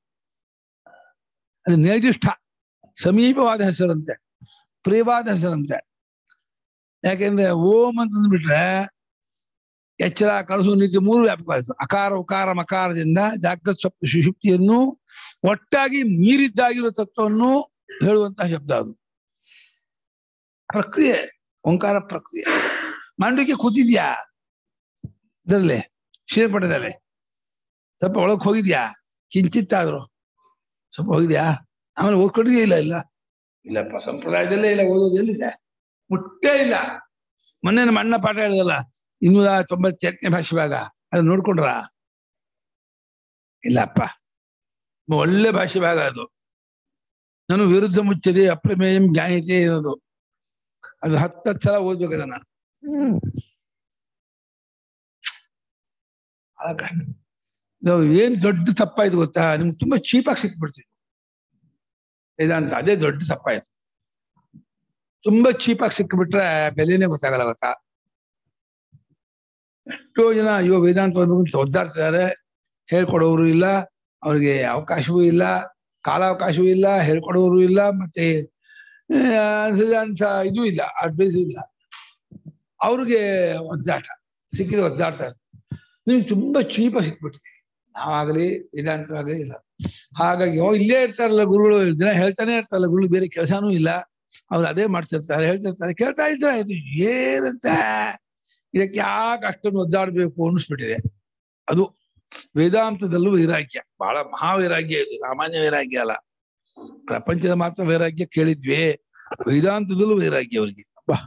ಅದು ನಿರ್ದಿಷ್ಟ ಸಮೀಪವಾದ ಹೆಸರಂತೆ ಪ್ರಿಯವಾದ ಹೆಸರಂತೆ ಯಾಕೆಂದ್ರೆ ಓಂ ಅಂತಂದ್ಬಿಟ್ರೆ ಎಚ್ಚರ ಕನಸು ನೀತಿ ಮೂರು ವ್ಯಾಪಕವಾಯಿತು ಅಕಾರ ಉಕಾರ ಮಕಾರದಿಂದ ಜಾಗೃತ್ ಸ್ವಪ್ನ ಸುಷುಪ್ತಿಯನ್ನು ಒಟ್ಟಾಗಿ ಮೀರಿದ್ದಾಗಿರುವ ತತ್ವವನ್ನು ಹೇಳುವಂತಹ ಶಬ್ದ ಅದು ಪ್ರಕ್ರಿಯೆ ಓಂಕಾರ ಪ್ರಕ್ರಿಯೆ ಮಂಡಕ್ಕೆ ಕೂತಿದ್ಯಾ ಇದರಲ್ಲಿ ಶ್ರೀಪಟ್ಟದಲ್ಲಿ ಸ್ವಲ್ಪ ಒಳಗ್ ಹೋಗಿದ್ಯಾ ಕಿಂಚಿತ್ತಾದ್ರು ಸ್ವಲ್ಪ ಹೋಗಿದ್ಯಾ ಆಮೇಲೆ ಓದ್ಕೊಂಡಿದ್ಯಾ ಇಲ್ಲ ಇಲ್ಲ ಇಲ್ಲಪ್ಪ ಸಂಪ್ರದಾಯದಲ್ಲೇ ಇಲ್ಲ ಓದೋದು ಎಲ್ಲಿದೆ ಮುಟ್ಟೇ ಇಲ್ಲ ಮೊನ್ನೆ ನಮ್ಮ ಅಣ್ಣ ಪಾಠ ಹೇಳಿದಲ್ಲ ಇನ್ನೂರ ತೊಂಬತ್ತೆಂಟನೇ ಭಾಷೆ ಭಾಗ ಅದನ್ನ ನೋಡ್ಕೊಂಡ್ರ ಇಲ್ಲಪ್ಪ ಒಳ್ಳೆ ಭಾಷೆ ಭಾಗ ಅದು ನಾನು ವಿರುದ್ಧ ಮುಚ್ಚದೆ ಅಪ್ರಮೇಯಂ ಜ್ಞಾನತೆ ಅನ್ನೋದು ಅದು ಹತ್ತತ್ತು ಸಲ ಓದ್ಬೇಕು ಅದನ್ನ ಬಹಳ ಕಷ್ಟ ಇದು ಏನ್ ದೊಡ್ಡ ತಪ್ಪಾಯ್ತು ಗೊತ್ತಾ ನಿಮ್ಗೆ ತುಂಬಾ ಚೀಪಾಗಿ ಸಿಕ್ಬಿಡ್ತಿತ್ತು ವೇದಾಂತ ಅದೇ ದೊಡ್ಡ ತಪ್ಪಾಯ್ತು ತುಂಬಾ ಚೀಪಾಗಿ ಸಿಕ್ಕಿಬಿಟ್ರೆ ಬೆಲೆನೇ ಗೊತ್ತಾಗಲ್ಲ ಗೊತ್ತಾ ಎಷ್ಟೋ ಜನ ಅಯ್ಯೋ ವೇದಾಂತ ಓದ್ಬೇಕು ಅಂತ ಒದ್ದಾಡ್ತಿದ್ದಾರೆ ಹೇಳ್ಕೊಡೋರು ಇಲ್ಲ ಅವ್ರಿಗೆ ಅವಕಾಶವೂ ಇಲ್ಲ ಕಾಲಾವಕಾಶವೂ ಇಲ್ಲ ಹೇಳ್ಕೊಡೋರು ಇಲ್ಲ ಮತ್ತೆ ಅಂತ ಇದು ಇಲ್ಲ ಅಡ್ವೈಸು ಇಲ್ಲ ಅವ್ರಿಗೆ ಒದ್ದಾಟ ಸಿಕ್ಕಿದ್ರೆ ಒದ್ದಾಡ್ತಾ ಇರ್ತಾರೆ ನಿಮ್ಗೆ ತುಂಬಾ ಚೀಪ ಸಿಕ್ಬಿಟ್ಟಿದೆ ನಾವಾಗಲಿ ವೇದಾಂತವಾಗಲಿ ಇಲ್ಲ ಹಾಗಾಗಿ ಓ ಇಲ್ಲೇ ಇರ್ತಾರಲ್ಲ ಗುರುಗಳು ದಿನ ಹೇಳ್ತಾನೆ ಇರ್ತಾರಲ್ಲ ಗುರುಗಳು ಬೇರೆ ಕೆಲಸನೂ ಇಲ್ಲ ಅವ್ರು ಅದೇ ಮಾಡ್ತಿರ್ತಾರೆ ಹೇಳ್ತಿರ್ತಾರೆ ಕೇಳ್ತಾ ಇದ್ರೆ ಆಯ್ತು ಏನಂತ ಇದಕ್ಕೆ ಯಾಕೆ ಅಷ್ಟೊಂದು ಒದ್ದಾಡ್ಬೇಕು ಅನಿಸ್ಬಿಟ್ಟಿದೆ ಅದು ವೇದಾಂತದಲ್ಲೂ ವೈರಾಗ್ಯ ಬಹಳ ಮಹಾವೈರಾಗ್ಯ ಇದು ಸಾಮಾನ್ಯ ವೈರಾಗ್ಯ ಅಲ್ಲ ಪ್ರಪಂಚದ ಮಾತ್ರ ವೈರಾಗ್ಯ ಕೇಳಿದ್ವಿ ವೇದಾಂತದಲ್ಲೂ ವೈರಾಗ್ಯ ಅವರಿಗೆ ಅಬ್ಬಾ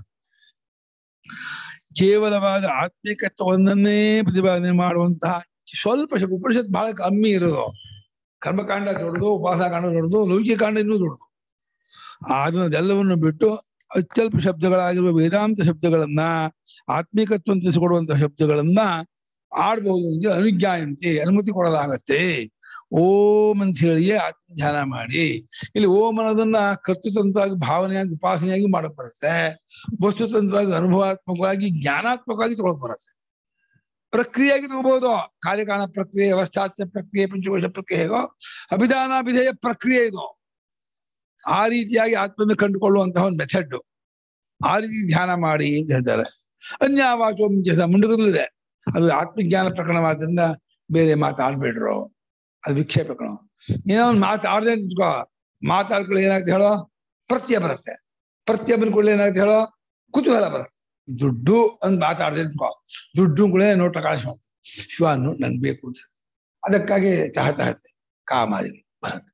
ಕೇವಲವಾದ ಆತ್ಮಿಕತ್ವವನ್ನೇ ಪ್ರತಿಪಾದನೆ ಮಾಡುವಂತಹ ಸ್ವಲ್ಪ ಸ್ವಲ್ಪ ಉಪನಿಷತ್ ಬಹಳ ಕಮ್ಮಿ ಇರೋದು ಕರ್ಮಕಾಂಡ ದೊಡ್ಡದು ಉಪಾಸಕಾಂಡ ದೊಡ್ಡದು ಲೌಕಿಕ ಕಾಂಡ ಇನ್ನೂ ದೊಡ್ಡದು ಅದನ್ನೆಲ್ಲವನ್ನು ಬಿಟ್ಟು ಅತ್ಯಲ್ಪ ಶಬ್ದಗಳಾಗಿರುವ ವೇದಾಂತ ಶಬ್ದಗಳನ್ನ ಆತ್ಮಿಕತ್ವ ತಿಳಿಸಿಕೊಡುವಂತಹ ಶಬ್ದಗಳನ್ನ ಆಡ್ಬಹುದು ಅಂತ ಅನುಜ್ಞಾಯಂತೆ ಅನುಮತಿ ಕೊಡಲಾಗತ್ತೆ ಓಂ ಅಂತ ಹೇಳಿಯೇ ಆತ್ಮ ಧ್ಯಾನ ಮಾಡಿ ಇಲ್ಲಿ ಓಂ ಅನ್ನೋದನ್ನ ಕರ್ತೃತಂತ್ರವಾಗಿ ಭಾವನೆಯಾಗಿ ಉಪಾಸನೆಯಾಗಿ ಮಾಡಕ್ ಬರುತ್ತೆ ವಸ್ತುತಂತ್ರವಾಗಿ ಅನುಭವಾತ್ಮಕವಾಗಿ ಜ್ಞಾನಾತ್ಮಕವಾಗಿ ತಗೊಳಕ್ ಬರುತ್ತೆ ಪ್ರಕ್ರಿಯೆಯಾಗಿ ತಗೋಬಹುದು ಕಾರ್ಯಕಾಣ ಪ್ರಕ್ರಿಯೆ ಅವಸ್ಥಾತ್ಯ ಪ್ರಕ್ರಿಯೆ ಪಂಚಕೋಶ ಪ್ರಕ್ರಿಯೆ ಹೇಗೋ ಅಭಿಧಾನಾಭಿಧೇಯ ಪ್ರಕ್ರಿಯೆ ಇದು ಆ ರೀತಿಯಾಗಿ ಆತ್ಮನ ಕಂಡುಕೊಳ್ಳುವಂತಹ ಒಂದು ಮೆಥಡ್ ಆ ರೀತಿ ಧ್ಯಾನ ಮಾಡಿ ಅಂತ ಹೇಳ್ತಾರೆ ಅನ್ಯಾವಾಚೋ ಮುಂಚೆ ಮುಂಡುಗದಲ್ಲಿದೆ ಅದು ಆತ್ಮಜ್ಞಾನ ಪ್ರಕರಣವಾದ್ರಿಂದ ಬೇರೆ ಮಾತಾಡ್ಬೇಡ್ರು ಅದು ವಿಕ್ಷೇಪ ಕಣ ಏನೋ ಒಂದು ಮಾತಾಡದೆ ನಿಂತ್ಕೋ ಮಾತಾಡ್ಕೊಳ್ಳಿ ಏನಾಗುತ್ತೆ ಹೇಳೋ ಪ್ರತ್ಯಯ ಬರುತ್ತೆ ಪ್ರತ್ಯಯ ಬಂದ್ಕೊಳ್ಳಿ ಏನಾಗುತ್ತೆ ಹೇಳೋ ಕುತೂಹಲ ಬರುತ್ತೆ ದುಡ್ಡು ಅಂತ ಮಾತಾಡದೆ ನಿಂತ್ಕೋ ದುಡ್ಡು ಕೂಡ ನೋಟ ಕಾಣಿಸ್ ಮಾಡ್ತಾರೆ ಶಿವ ನನ್ ಬೇಕು ಅಂತ ಅದಕ್ಕಾಗಿ ತಹತಹತೆ ಕಾಮಾದಿ ಬರುತ್ತೆ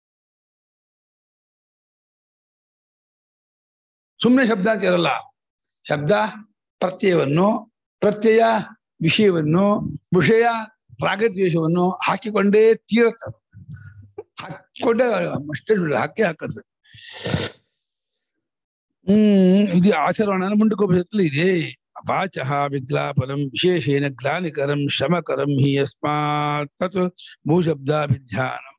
ಸುಮ್ಮನೆ ಶಬ್ದ ಅಂತ ಇರಲ್ಲ ಶಬ್ದ ಪ್ರತ್ಯಯವನ್ನು ಪ್ರತ್ಯಯ ವಿಷಯವನ್ನು ವಿಷಯ ಪ್ರಾಗದ್ವೇಷವನ್ನು ಹಾಕಿಕೊಂಡೇ ತೀರುತ್ತದೆ ಹಾಕಿಕೊಂಡೇ ಅಷ್ಟೇ ಹಾಕಿ ಹಾಕುತ್ತೆ ಹ್ಮ್ ಇದು ಆಚರಣೆ ಮುಂಡಕೋಪನಿಷತ್ತಲ್ಲಿ ಇದೆ ವಾಚಃ ವಿಗ್ಲಾಪನಂ ವಿಶೇಷೇಣ ಗ್ಲಾನಿಕರಂ ಶ್ರಮಕರಂ ಹಿ ಯಸ್ಮಾತ್ ತತ್ ಭೂಶಬ್ದಾಭಿಧ್ಯಾನಂ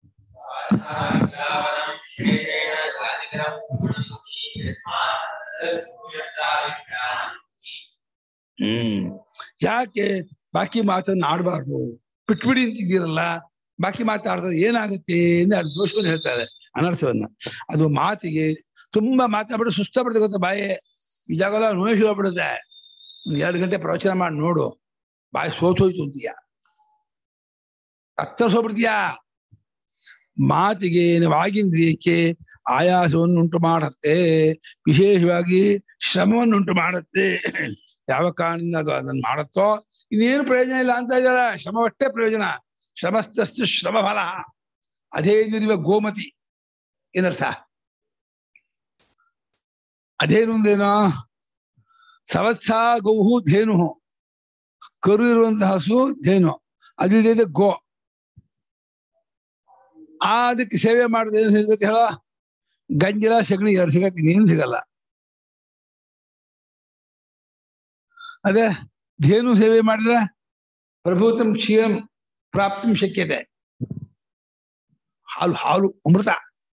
ಹ್ಮ್ ಯಾಕೆ ಬಾಕಿ ಮಾತನ್ನ ಆಡಬಾರ್ದು ಬಿಟ್ಬಿಡಿ ಅಂತಿದ್ದೀರಲ್ಲ ಬಾಕಿ ಮಾತಾಡಿದ್ರೆ ಏನಾಗುತ್ತೆ ಅಂದ್ರೆ ಅದು ದೋಷವನ್ನು ಹೇಳ್ತಾರೆ ಅನರ್ಥವನ್ನ ಅದು ಮಾತಿಗೆ ತುಂಬಾ ಮಾತಾಡ್ಬಿಟ್ಟು ಸುಸ್ತಾಗ್ಬಿಡುತ್ತೆ ಗೊತ್ತಾ ಬಾಯಿ ಈ ಜಾಗದ ನೋಯ್ ಶುರು ಆಗ್ಬಿಡುತ್ತೆ ಒಂದ್ ಎರಡು ಗಂಟೆ ಪ್ರವಚನ ಮಾಡಿ ನೋಡು ಬಾಯಿ ಸೋತೋಯ್ತು ಅಂತೀಯ ಹತ್ತರಿಸೋಗ್ಬಿಡ್ತೀಯಾ ಮಾತಿಗೆ ವಾಗೀಂದ್ರಿಯಕ್ಕೆ ಆಯಾಸವನ್ನು ಉಂಟು ಮಾಡುತ್ತೆ ವಿಶೇಷವಾಗಿ ಶ್ರಮವನ್ನುಂಟು ಮಾಡುತ್ತೆ ಯಾವ ಕಾರಣದಿಂದ ಅದು ಅದನ್ನು ಮಾಡುತ್ತೋ ಇನ್ನೇನು ಪ್ರಯೋಜನ ಇಲ್ಲ ಅಂತ ಇದ್ದಾರೆ ಶ್ರಮವಷ್ಟೇ ಪ್ರಯೋಜನ ಶ್ರಮಸ್ತಸ್ತು ಶ್ರಮ ಫಲ ಅದೇ ನಿರುವ ಗೋಮತಿ ಏನರ್ಥ ಅದೇನು ಅಂದೇನೋ ಸವತ್ಸ ಗೌಹು ಧೇನು ಕರು ಇರುವಂತಹ ಹಸು ಧೇನು ಅದಿಲ್ಲದೆ ಗೋ ಆ ಅದಕ್ಕೆ ಸೇವೆ ಮಾಡಿದ್ರೆ ಏನು ಸಿಗುತ್ತೆ ಹೇಳ ಗಂಜಲ ಸಗಣಿ ಎರಡು ಸಿಗತ್ತೆ ಇನ್ನೇನು ಸಿಗಲ್ಲ ಅದೇ ಧೇನು ಸೇವೆ ಮಾಡಿದ್ರೆ ಪ್ರಭೂತಂ ಕ್ಷೀರಂ ಪ್ರಾಪ್ತಿಂ ಶಕ್ಯತೆ ಹಾಲು ಹಾಲು ಅಮೃತ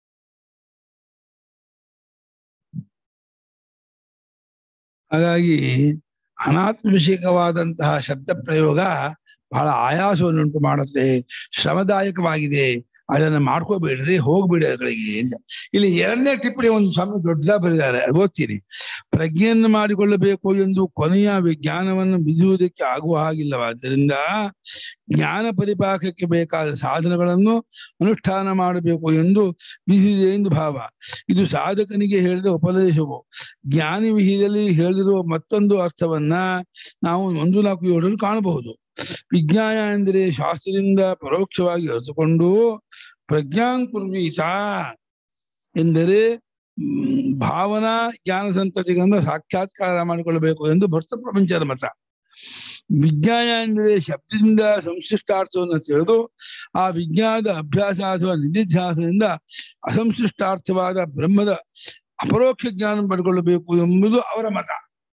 ಹಾಗಾಗಿ ಅನಾತ್ಮವಿಷಯಕವಾದಂತಹ ಶಬ್ದ ಪ್ರಯೋಗ ಬಹಳ ಆಯಾಸವನ್ನುಂಟು ಮಾಡುತ್ತೆ ಶ್ರಮದಾಯಕವಾಗಿದೆ ಅದನ್ನ ಮಾಡ್ಕೋಬೇಡ್ರಿ ಹೋಗ್ಬಿಡಿ ಅದ್ಗಳಿಗೆ ಅಂತ ಇಲ್ಲಿ ಎರಡನೇ ಟಿಪ್ಪಣಿ ಒಂದು ಸ್ವಾಮಿ ದೊಡ್ಡದಾಗಿ ಬರೆದಿದ್ದಾರೆ ಅದು ಓದ್ತೀನಿ ಪ್ರಜ್ಞೆಯನ್ನು ಮಾಡಿಕೊಳ್ಳಬೇಕು ಎಂದು ಕೊನೆಯ ವಿಜ್ಞಾನವನ್ನು ಬಿದುವುದಕ್ಕೆ ಆಗುವ ಹಾಗಿಲ್ಲವಾದ್ದರಿಂದ ಜ್ಞಾನ ಪರಿಪಾಕಕ್ಕೆ ಬೇಕಾದ ಸಾಧನಗಳನ್ನು ಅನುಷ್ಠಾನ ಮಾಡಬೇಕು ಎಂದು ಬಿಸಿದೆ ಎಂದು ಭಾವ ಇದು ಸಾಧಕನಿಗೆ ಹೇಳಿದ ಉಪದೇಶವು ಜ್ಞಾನಿ ವಿಷಯದಲ್ಲಿ ಹೇಳಿರುವ ಮತ್ತೊಂದು ಅರ್ಥವನ್ನ ನಾವು ಒಂದು ನಾಲ್ಕು ಏಳರಲ್ಲಿ ಕಾಣಬಹುದು ವಿಜ್ಞಾನ ಎಂದರೆ ಶಾಸ್ತ್ರದಿಂದ ಪರೋಕ್ಷವಾಗಿ ಅರಿತುಕೊಂಡು ಪ್ರಜ್ಞಾಂಕುರ್ವೀತ ಎಂದರೆ ಹ್ಮ್, ಭಾವನಾ ಜ್ಞಾನ ಸಂತತಿಗಳಿಂದ ಸಾಕ್ಷಾತ್ಕಾರ ಮಾಡಿಕೊಳ್ಳಬೇಕು ಎಂದು ಭರ್ತ ಪ್ರಪಂಚದ ಮತ ವಿಜ್ಞಾನ ಎಂದರೆ ಶಬ್ದದಿಂದ ಸಂಶಿಷ್ಟಾರ್ಥವನ್ನು ತಿಳಿದು ಆ ವಿಜ್ಞಾನದ ಅಭ್ಯಾಸ ಅಥವಾ ನಿಧಿಧ್ಯಾಸದಿಂದ ಅಸಂಶಿಷ್ಟಾರ್ಥವಾದ ಬ್ರಹ್ಮದ ಅಪರೋಕ್ಷ ಜ್ಞಾನ ಪಡ್ಕೊಳ್ಳಬೇಕು ಎಂಬುದು ಅವರ ಮತ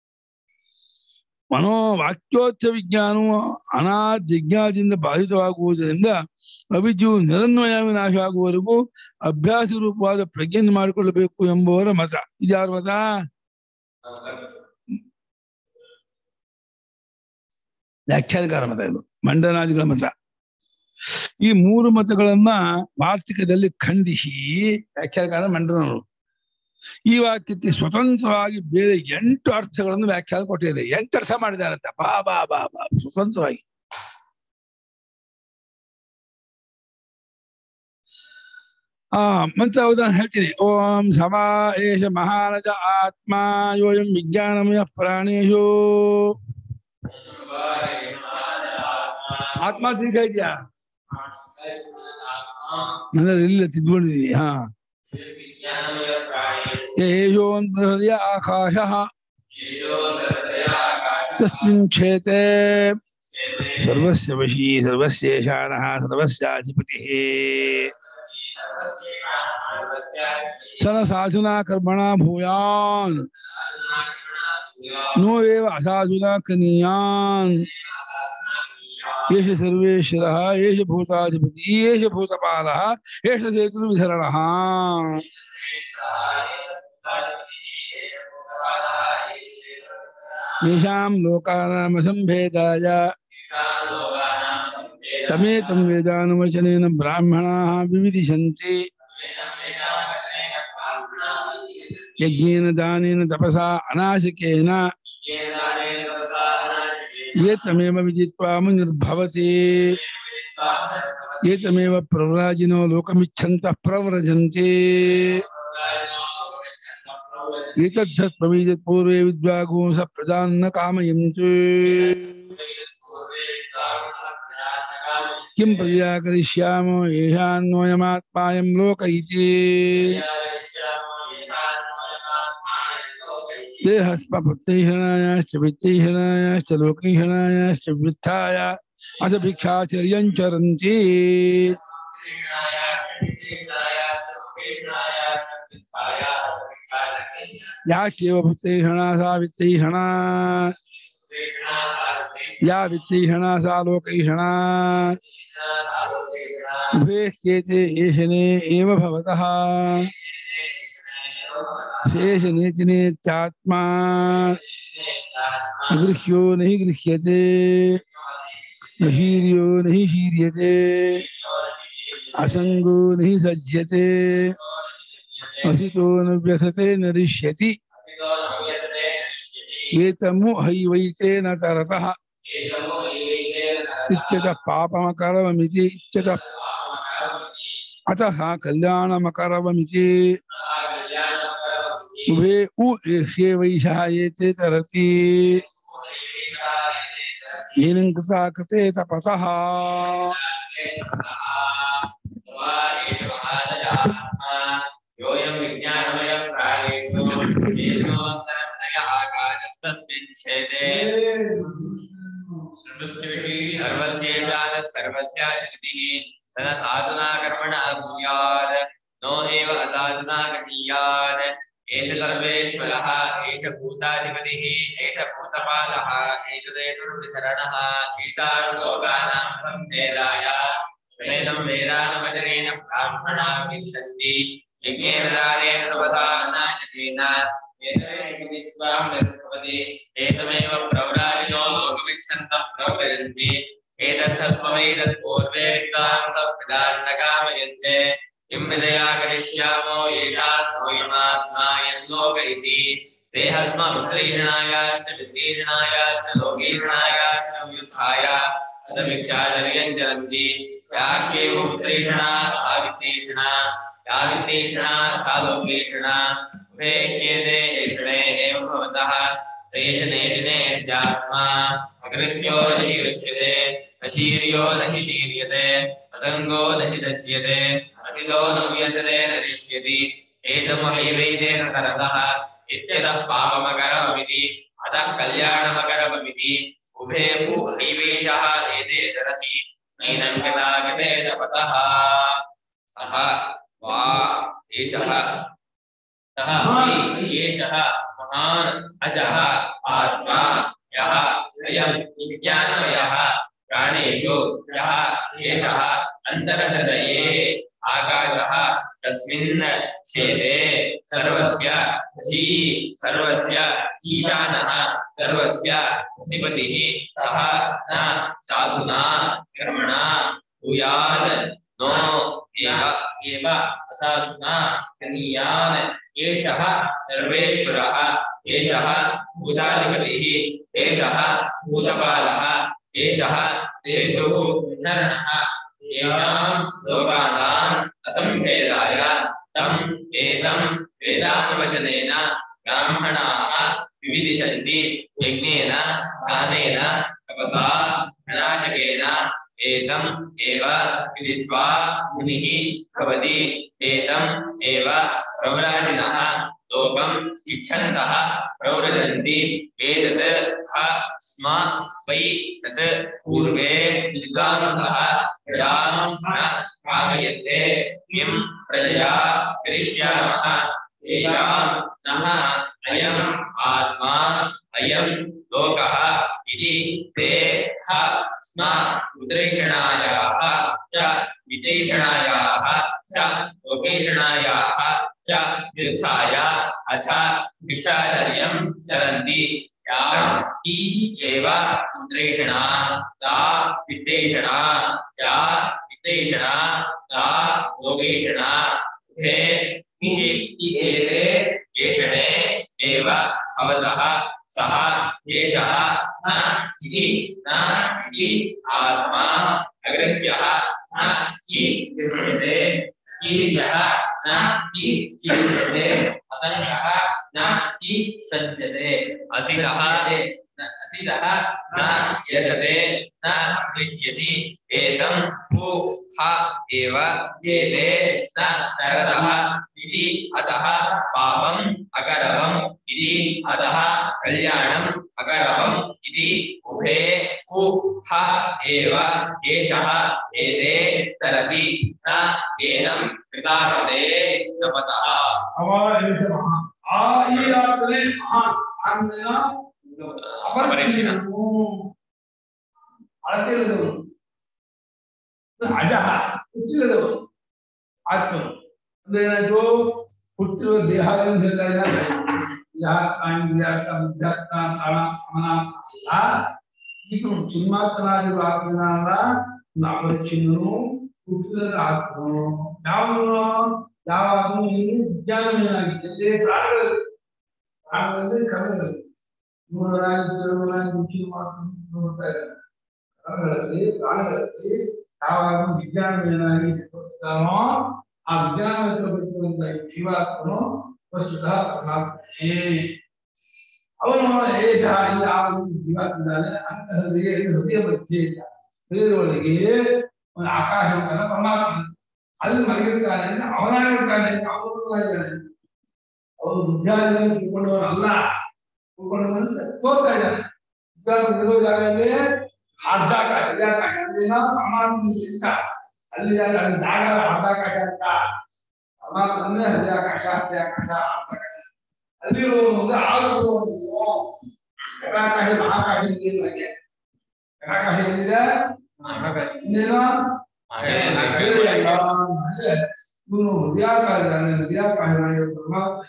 ಮನೋ ವಾಕ್ಯೋತ್ಸ ವಿಜ್ಞಾನವು ಅನಾಜಿಜ್ಞಾದಿಂದ ಬಾಧಿತವಾಗುವುದರಿಂದ ಅವಿದ್ಯು ನಿರನ್ವಯ ವಿನಾಶ ಆಗುವವರೆಗೂ ಅಭ್ಯಾಸ ರೂಪವಾದ ಪ್ರಜ್ಞೆಯನ್ನು ಮಾಡಿಕೊಳ್ಳಬೇಕು ಎಂಬುವರ ಮತ ಇದ್ಯಾರ ಮತ ವ್ಯಾಖ್ಯಾನಕಾರ ಮತ ಇದು ಮಂಡನಾದಿಗಳ ಮತ ಈ ಮೂರು ಮತಗಳನ್ನ ವಾರ್ತಿಕದಲ್ಲಿ ಖಂಡಿಸಿ ವ್ಯಾಖ್ಯಾನಕಾರ ಮಂಡನರು ಈ ವಾಕ್ಯಕ್ಕೆ ಸ್ವತಂತ್ರವಾಗಿ ಬೇರೆ ಎಂಟು ಅರ್ಥಗಳನ್ನು ವ್ಯಾಖ್ಯಾನ ಕೊಟ್ಟಿದೆ ಎಂಟು ಅರ್ಥ ಮಾಡಿದಾರಂತ ಬಾ ಬಾ ಬಾ ಬಾ ಸ್ವತಂತ್ರವಾಗಿ ಆ ಮಂತ್ರ ಉದಾಹರಣೆ ಹೇಳ್ತೀನಿ ಓಂ ಸಮಾ ಏಷ ಮಹಾರಜ ಆತ್ಮ ಯೋಯಂ ವಿಜ್ಞಾನಮಯ ಪ್ರಾಣೇಶು ಆತ್ಮ ದೀರ್ಘ ಇದೆಯಾ ಅಂದ್ರೆ ಇಲ್ಲ ತಿದ್ಕೊಂಡಿದೀನಿ ಹಾ ಯೇಷೋಂತರ ಹೃದಯ ಆಕಾಶ ತಸ್ಮಿನ್ ಕ್ಷೇತೆ ಸರ್ವಸ್ಯ ವಶೀ ಸರ್ವಸ್ಯೇಷಾನಃ ಸರ್ವಸ್ಯಾಧಿಪತಿಃ ಸನ ಸಾಧುನಾ ಕರ್ಮಣ ಭೂಯಾನ್ ನೋ ಏವ ಅಸಾಧುನಾ ಕನೀಯಾನ್ ಏಷ ಸರ್ವೇಶ್ವರಃ ಏಷ ಭೂತಾಧಿಪತಿ ಏಷ ಭೂತಪಾಲಃ ಏಷ ಸೇತುರ್ವಿಧರಣಃ येषां लोकानामसम्भेदाय तमेतं वेदानुवचनेन ब्राह्मणाः विविदिशन्ति यज्ञेन दानेन तपसा अनाशिकेन एतमेव विदित्वा मुनिर्भवति एतमेव प्रव्राजिनो लोकमिच्छन्तः प्रव्रजन्ति एतद्धत्मवीजत् पूर्वे विद्वागो स प्रजान्न कामयन्ति किं प्रजा करिष्यामो येषान्वयमात्मायं लोक इति देहस्मपत्यैषणायाश्च वित्तैषणायाश्च लोकैषणायाश्च वित्थाय अथ भिक्षाचर्यं चरन्ति ಯಾಕೇವ ಭಕ್ತೈಷಣ ಸಾ ವಿತ್ತೈಷಣ ಯಾ ವಿತ್ತೈಷಣ ಸಾ ಲೋಕೈಷಣ ಉಭೇ ಕೇತೆ ಏಷನೇ ಏವ ಭವತಃ शेषनेतिनेत्यात्मा गृह्यो न हि गृह्यते न शीर्यो न हि शीर्यते असङ्गो न हि सज्यते असितो न व्यथते न रिष्यति एतमु हैवैते न तरतः इत्यतः पापमकरवमिति इत्यतः अतः कल्याणमकरवमिति उभे उ ह्येवैषः एते तरति येन कृता कृते तपसः योऽयं विज्ञानमयः प्राणेषु येषोऽन्तरन्तय आकाशस्तस्मिन् छेदे सर्वस्येषानः सर्वस्य जगतिः तदा साधुना कर्मणा भूयात् नो एव असाधुना गतीयात् एष सर्वेश्वरः एष भूताधिपतिः एष भूतपालः एष देतुर्वितरणः ईशान् लोकानां संवेदाय वेदं वेदानवचनेन ब्राह्मणा विशन्ति यज्ञेन दानेन तपसा नाशकेन एतमेव प्रव्राजिनो लोकमिच्छन्तः प्रव्रजन्ति एतत्सस्मैतत् पूर्वे विद्वां सप्रदान् न कामयन्ते किं विदया करिष्यामो येषात्मो यमात्मा यल्लोक इति देहस्ममुत्तीर्णायाश्च वित्तीर्णायाश्च लोकीर्णायाश्च युद्धाय अतमिक्षाचर्यं चरन्ति याख्येव उत्तीर्षणा सा वित्तीर्षणा या वित्तीर्षणा सा लोकीर्षणा उभे ह्येते एषणे एव भवतः शेषने दिनेत्यात्मा अगृह्यो न हि गृह्यते अशीर्यो न हि शीर्यते असङ्गो न हि सज्यते असितो न उयचते न रिष्यति एतमहैवैतेन करतः इत्यतः पापमकरवमिति अतः कल्याणमकरवमिति उभे उ हैवेशः एते धरति नैनं गतागते तपतः सः वा एषः सः हि एषः महान् अजः आत्मा यः अयं विज्ञानमयः प्राणेषु यः एषः अन्तर्हृदये आकाशः तस्मिन् शेते सर्वस्य वशी सर्वस्य ईशानः सर्वस्य अधिपतिः सः न साधुना कर्मणा भूयात् नो एव एव असाधुना कनीयान् एषः सर्वेश्वरः एषः भूताधिपतिः एषः भूतपालः एषः हेतुः वितरणः येषां लोकानाम् असम्भेदाय तम् एतं वेदानुवचनेन ब्राह्मणाः विविदिशन्ति यज्ञेन दानेन तपसा विनाशकेन एतम् एव विदित्वा मुनिः भवति एतम् एव प्रव्राजिनः लोकम् इच्छन्तः प्रव्रजन्ति एतत् ह स्म वै तत् पूर्वे विद्वांसः प्रजां न कामयन्ते किं प्रजया करिष्यामः येषां नः अयम् आत्मा अयं लोकः इति ते ह स्म उद्रेषणायाः च विदेशणायाः च लोकेषणायाः च युत्साय अथ भिक्षाचर्यं चरन्ति या ईः एव उद्रेषणा सा विद्वेषणा या विद्वेषणा सा लोकेषणा उभे हि हि एते एषणे एव भवतः सः एषः न इति न इति आत्मा अगृह्यः न हि गृह्यते ईर्यः न हि कीर्यते अतङ्गः न हि सज्जते असितः असितः न यजते न दृश्यति एतं भू ह एव एते न करतः इति अतः पापम् अकरवम् इति अतः कल्याणम् अकरवम् इति उभे उ ह एव एषः एते तरति न एनं कृताकृते तपतः ಆ ಈ ಆತ್ಮನೇ ಮಹಾನ್ ಆತ್ಮನ ಅಪರಿಚಿತನು ಅಳತಿಲ್ಲದವನು ಅಜಹ ಹುಟ್ಟಿಲ್ಲದವನು ಆತ್ಮನು ಅಂದ್ರೆ ಏನಾಯ್ತು ಹುಟ್ಟಿರುವ ದೇಹ ಎಂದು ಹೇಳ್ತಾ ಇದ್ದಾರೆ ದೇಹಾತ್ಮ ಇಂದ್ರಿಯಾತ್ಮ ಬುದ್ಧಾತ್ಮ ಪ್ರಾಣ ಅಮನಾತ್ಮ ಅಲ್ಲ ಇದು ಚಿನ್ಮಾತ್ಮನಾಗಿರುವ ಆತ್ಮನಾದ ಅಪರಿಚಿನ್ನನು ಹುಟ್ಟಿದ ಆತ್ಮನು ಯಾವನು ಯಾವ ಆತ್ಮ ಏನು ವಿಜ್ಞಾನಮಯನಾಗಿದ್ದರೆ ಪ್ರಾಣಗಳಲ್ಲಿ ಪ್ರಾಣಗಳಲ್ಲಿ ಕರಗಳಲ್ಲಿ ಮೂರರಾಗಿ ಕೆಲವರಾಗಿ ಮುಚ್ಚಿ ಮಾಡ್ಕೊಂಡು ನೋಡ್ತಾ ಇದ್ದಾರೆ ಕರಗಳಲ್ಲಿ ಪ್ರಾಣಗಳಲ್ಲಿ ಯಾವಾಗ ವಿಜ್ಞಾನಮಯನಾಗಿ ಇರ್ತಾನೋ ಆ ವಿಜ್ಞಾನವಂತ ಜೀವಾತ್ಮನು ವಸ್ತುತಃ ಪರಮಾತ್ಮನೇ ಅವನು ಏಷ ಈ ಆ ಒಂದು ಜೀವಾತ್ಮದಾನೆ ಅಂತ ಹೃದಯ ಹೃದಯ ಮಧ್ಯೆ ಇಲ್ಲ ಹೃದಯದ ಒಳಗೆ ಒಂದು ಆಕಾಶ ಉಂಟಲ್ಲ ಪರಮಾತ್ಮ ಅಂತ. ಅಲ್ಲಿ ಮಲಗಿರ್ತಾನೆ ಅಂತ ಅವನಾಗಿರ್ತಾನೆ ಅಂತ ಅವನು ಇದ್ದಾನೆ ಅವನು ಬುದ್ಧಾದಿಗಳನ್ನು ತಿಳ್ಕೊಂಡವನಲ್ಲ ತಿಳ್ಕೊಂಡವನು ತೋರ್ತಾ ಇದ್ದಾನೆ ಬುದ್ಧಾದಿ ಇರೋ ಜಾಗದಲ್ಲಿ ಅರ್ಧಾಕಾಶ ಹೃದಯಾಕಾಶ ಅಂದ್ರೇನೋ ಪರಮಾತ್ಮ ಇದ್ದ ಅಲ್ಲಿ ಜಾಗ ಅಲ್ಲಿ ಜಾಗ ಅರ್ಧಾಕಾಶ ಅಂತ ಪರಮಾತ್ಮ ಅಂದ್ರೆ ಹೃದಯಾಕಾಶ ಹೃದಯಾಕಾಶ ಅರ್ಧಾಕಾಶ ಅಲ್ಲಿ ಒಂದು ಆರು ಘಟಾಕಾಶ ಮಹಾಕಾಶ ಇದೆ ನನಗೆ ಘಟಾಕಾಶ ಎಲ್ಲಿದೆ ಇನ್ನೇನೋ ಬೇರೆ ಅಲ್ಲ. ಅಂದ್ರೆ ಇವನು ಹೃದಯಾಕಾಶ ಇದ್ದಾನೆ ಹೃದಯಾಕಾಶ ಪರಮಾತ್ಮ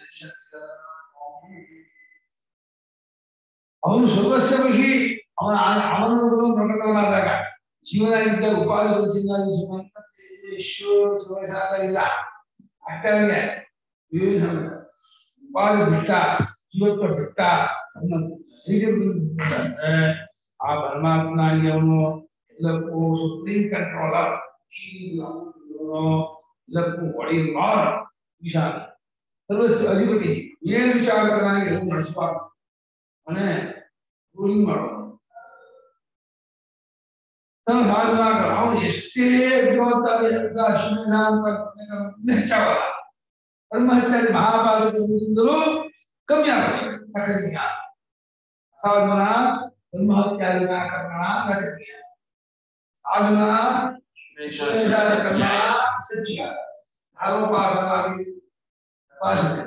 ಅವನು ಸರ್ವಸ್ವ ವಿಷಿ ಅವನ ಅವನ ಪ್ರಕಟವಾದಾಗ ಜೀವನ ಇದ್ದ ಉಪಾಧಿ ಚಿನ್ನಾಗಿ ಸುಮಂತ ಈಶ್ವರ ಸುವರ್ಣಾದ ಇಲ್ಲ ಅಷ್ಟೇ ಅವನಿಗೆ ವಿವಿಧ ಉಪಾಧಿ ಬಿಟ್ಟ ಜೀವತ್ವ ಬಿಟ್ಟ ಅವನು ಹೇಗೆ ಬಿಟ್ಟಿದ್ದಾನೆ? ಆ ಪರಮಾತ್ಮನಾಗಿ ಅವನು ಎಲ್ಲಕ್ಕೂ ಸುಪ್ರೀಂ ಕಂಟ್ರೋಲರ್ ಎಲ್ಲಕ್ಕೂ ಒಡೆಯುವ ವಿಶಾಲ ಸರ್ವಸ್ವ ಅಧಿಪತಿ ಏನು ವಿಚಾರಕನಾಗಿ ಎಲ್ಲವೂ ನಡೆಸಬಾರದು ಅವನೇ ರೂಲಿಂಗ್ ಮಾಡೋನು ತನ್ನ ಸಾಧನಾಗ ಅವನು ಎಷ್ಟೇ ವಿರೋಧಾದ ಹೆಚ್ಚಾಗಲ್ಲ ಬ್ರಹ್ಮಹತ್ಯಾದಿ ಮಹಾಭಾರತದಿಂದಲೂ ಕಮ್ಮಿ ಆಗುತ್ತೆ ನಕರ್ಯ ಸಾಧನ ಬ್ರಹ್ಮಹತ್ಯಾದಿ ಕರ್ಮಣ ನಕರ್ಯ ಸಾಧನ ಶ್ರೇಷ್ಠಾದ ಕರ್ಮ ಹೆಚ್ಚಿಗ ಆರೋಪಾಸನಾದಿ ಉಪಾಸನೆ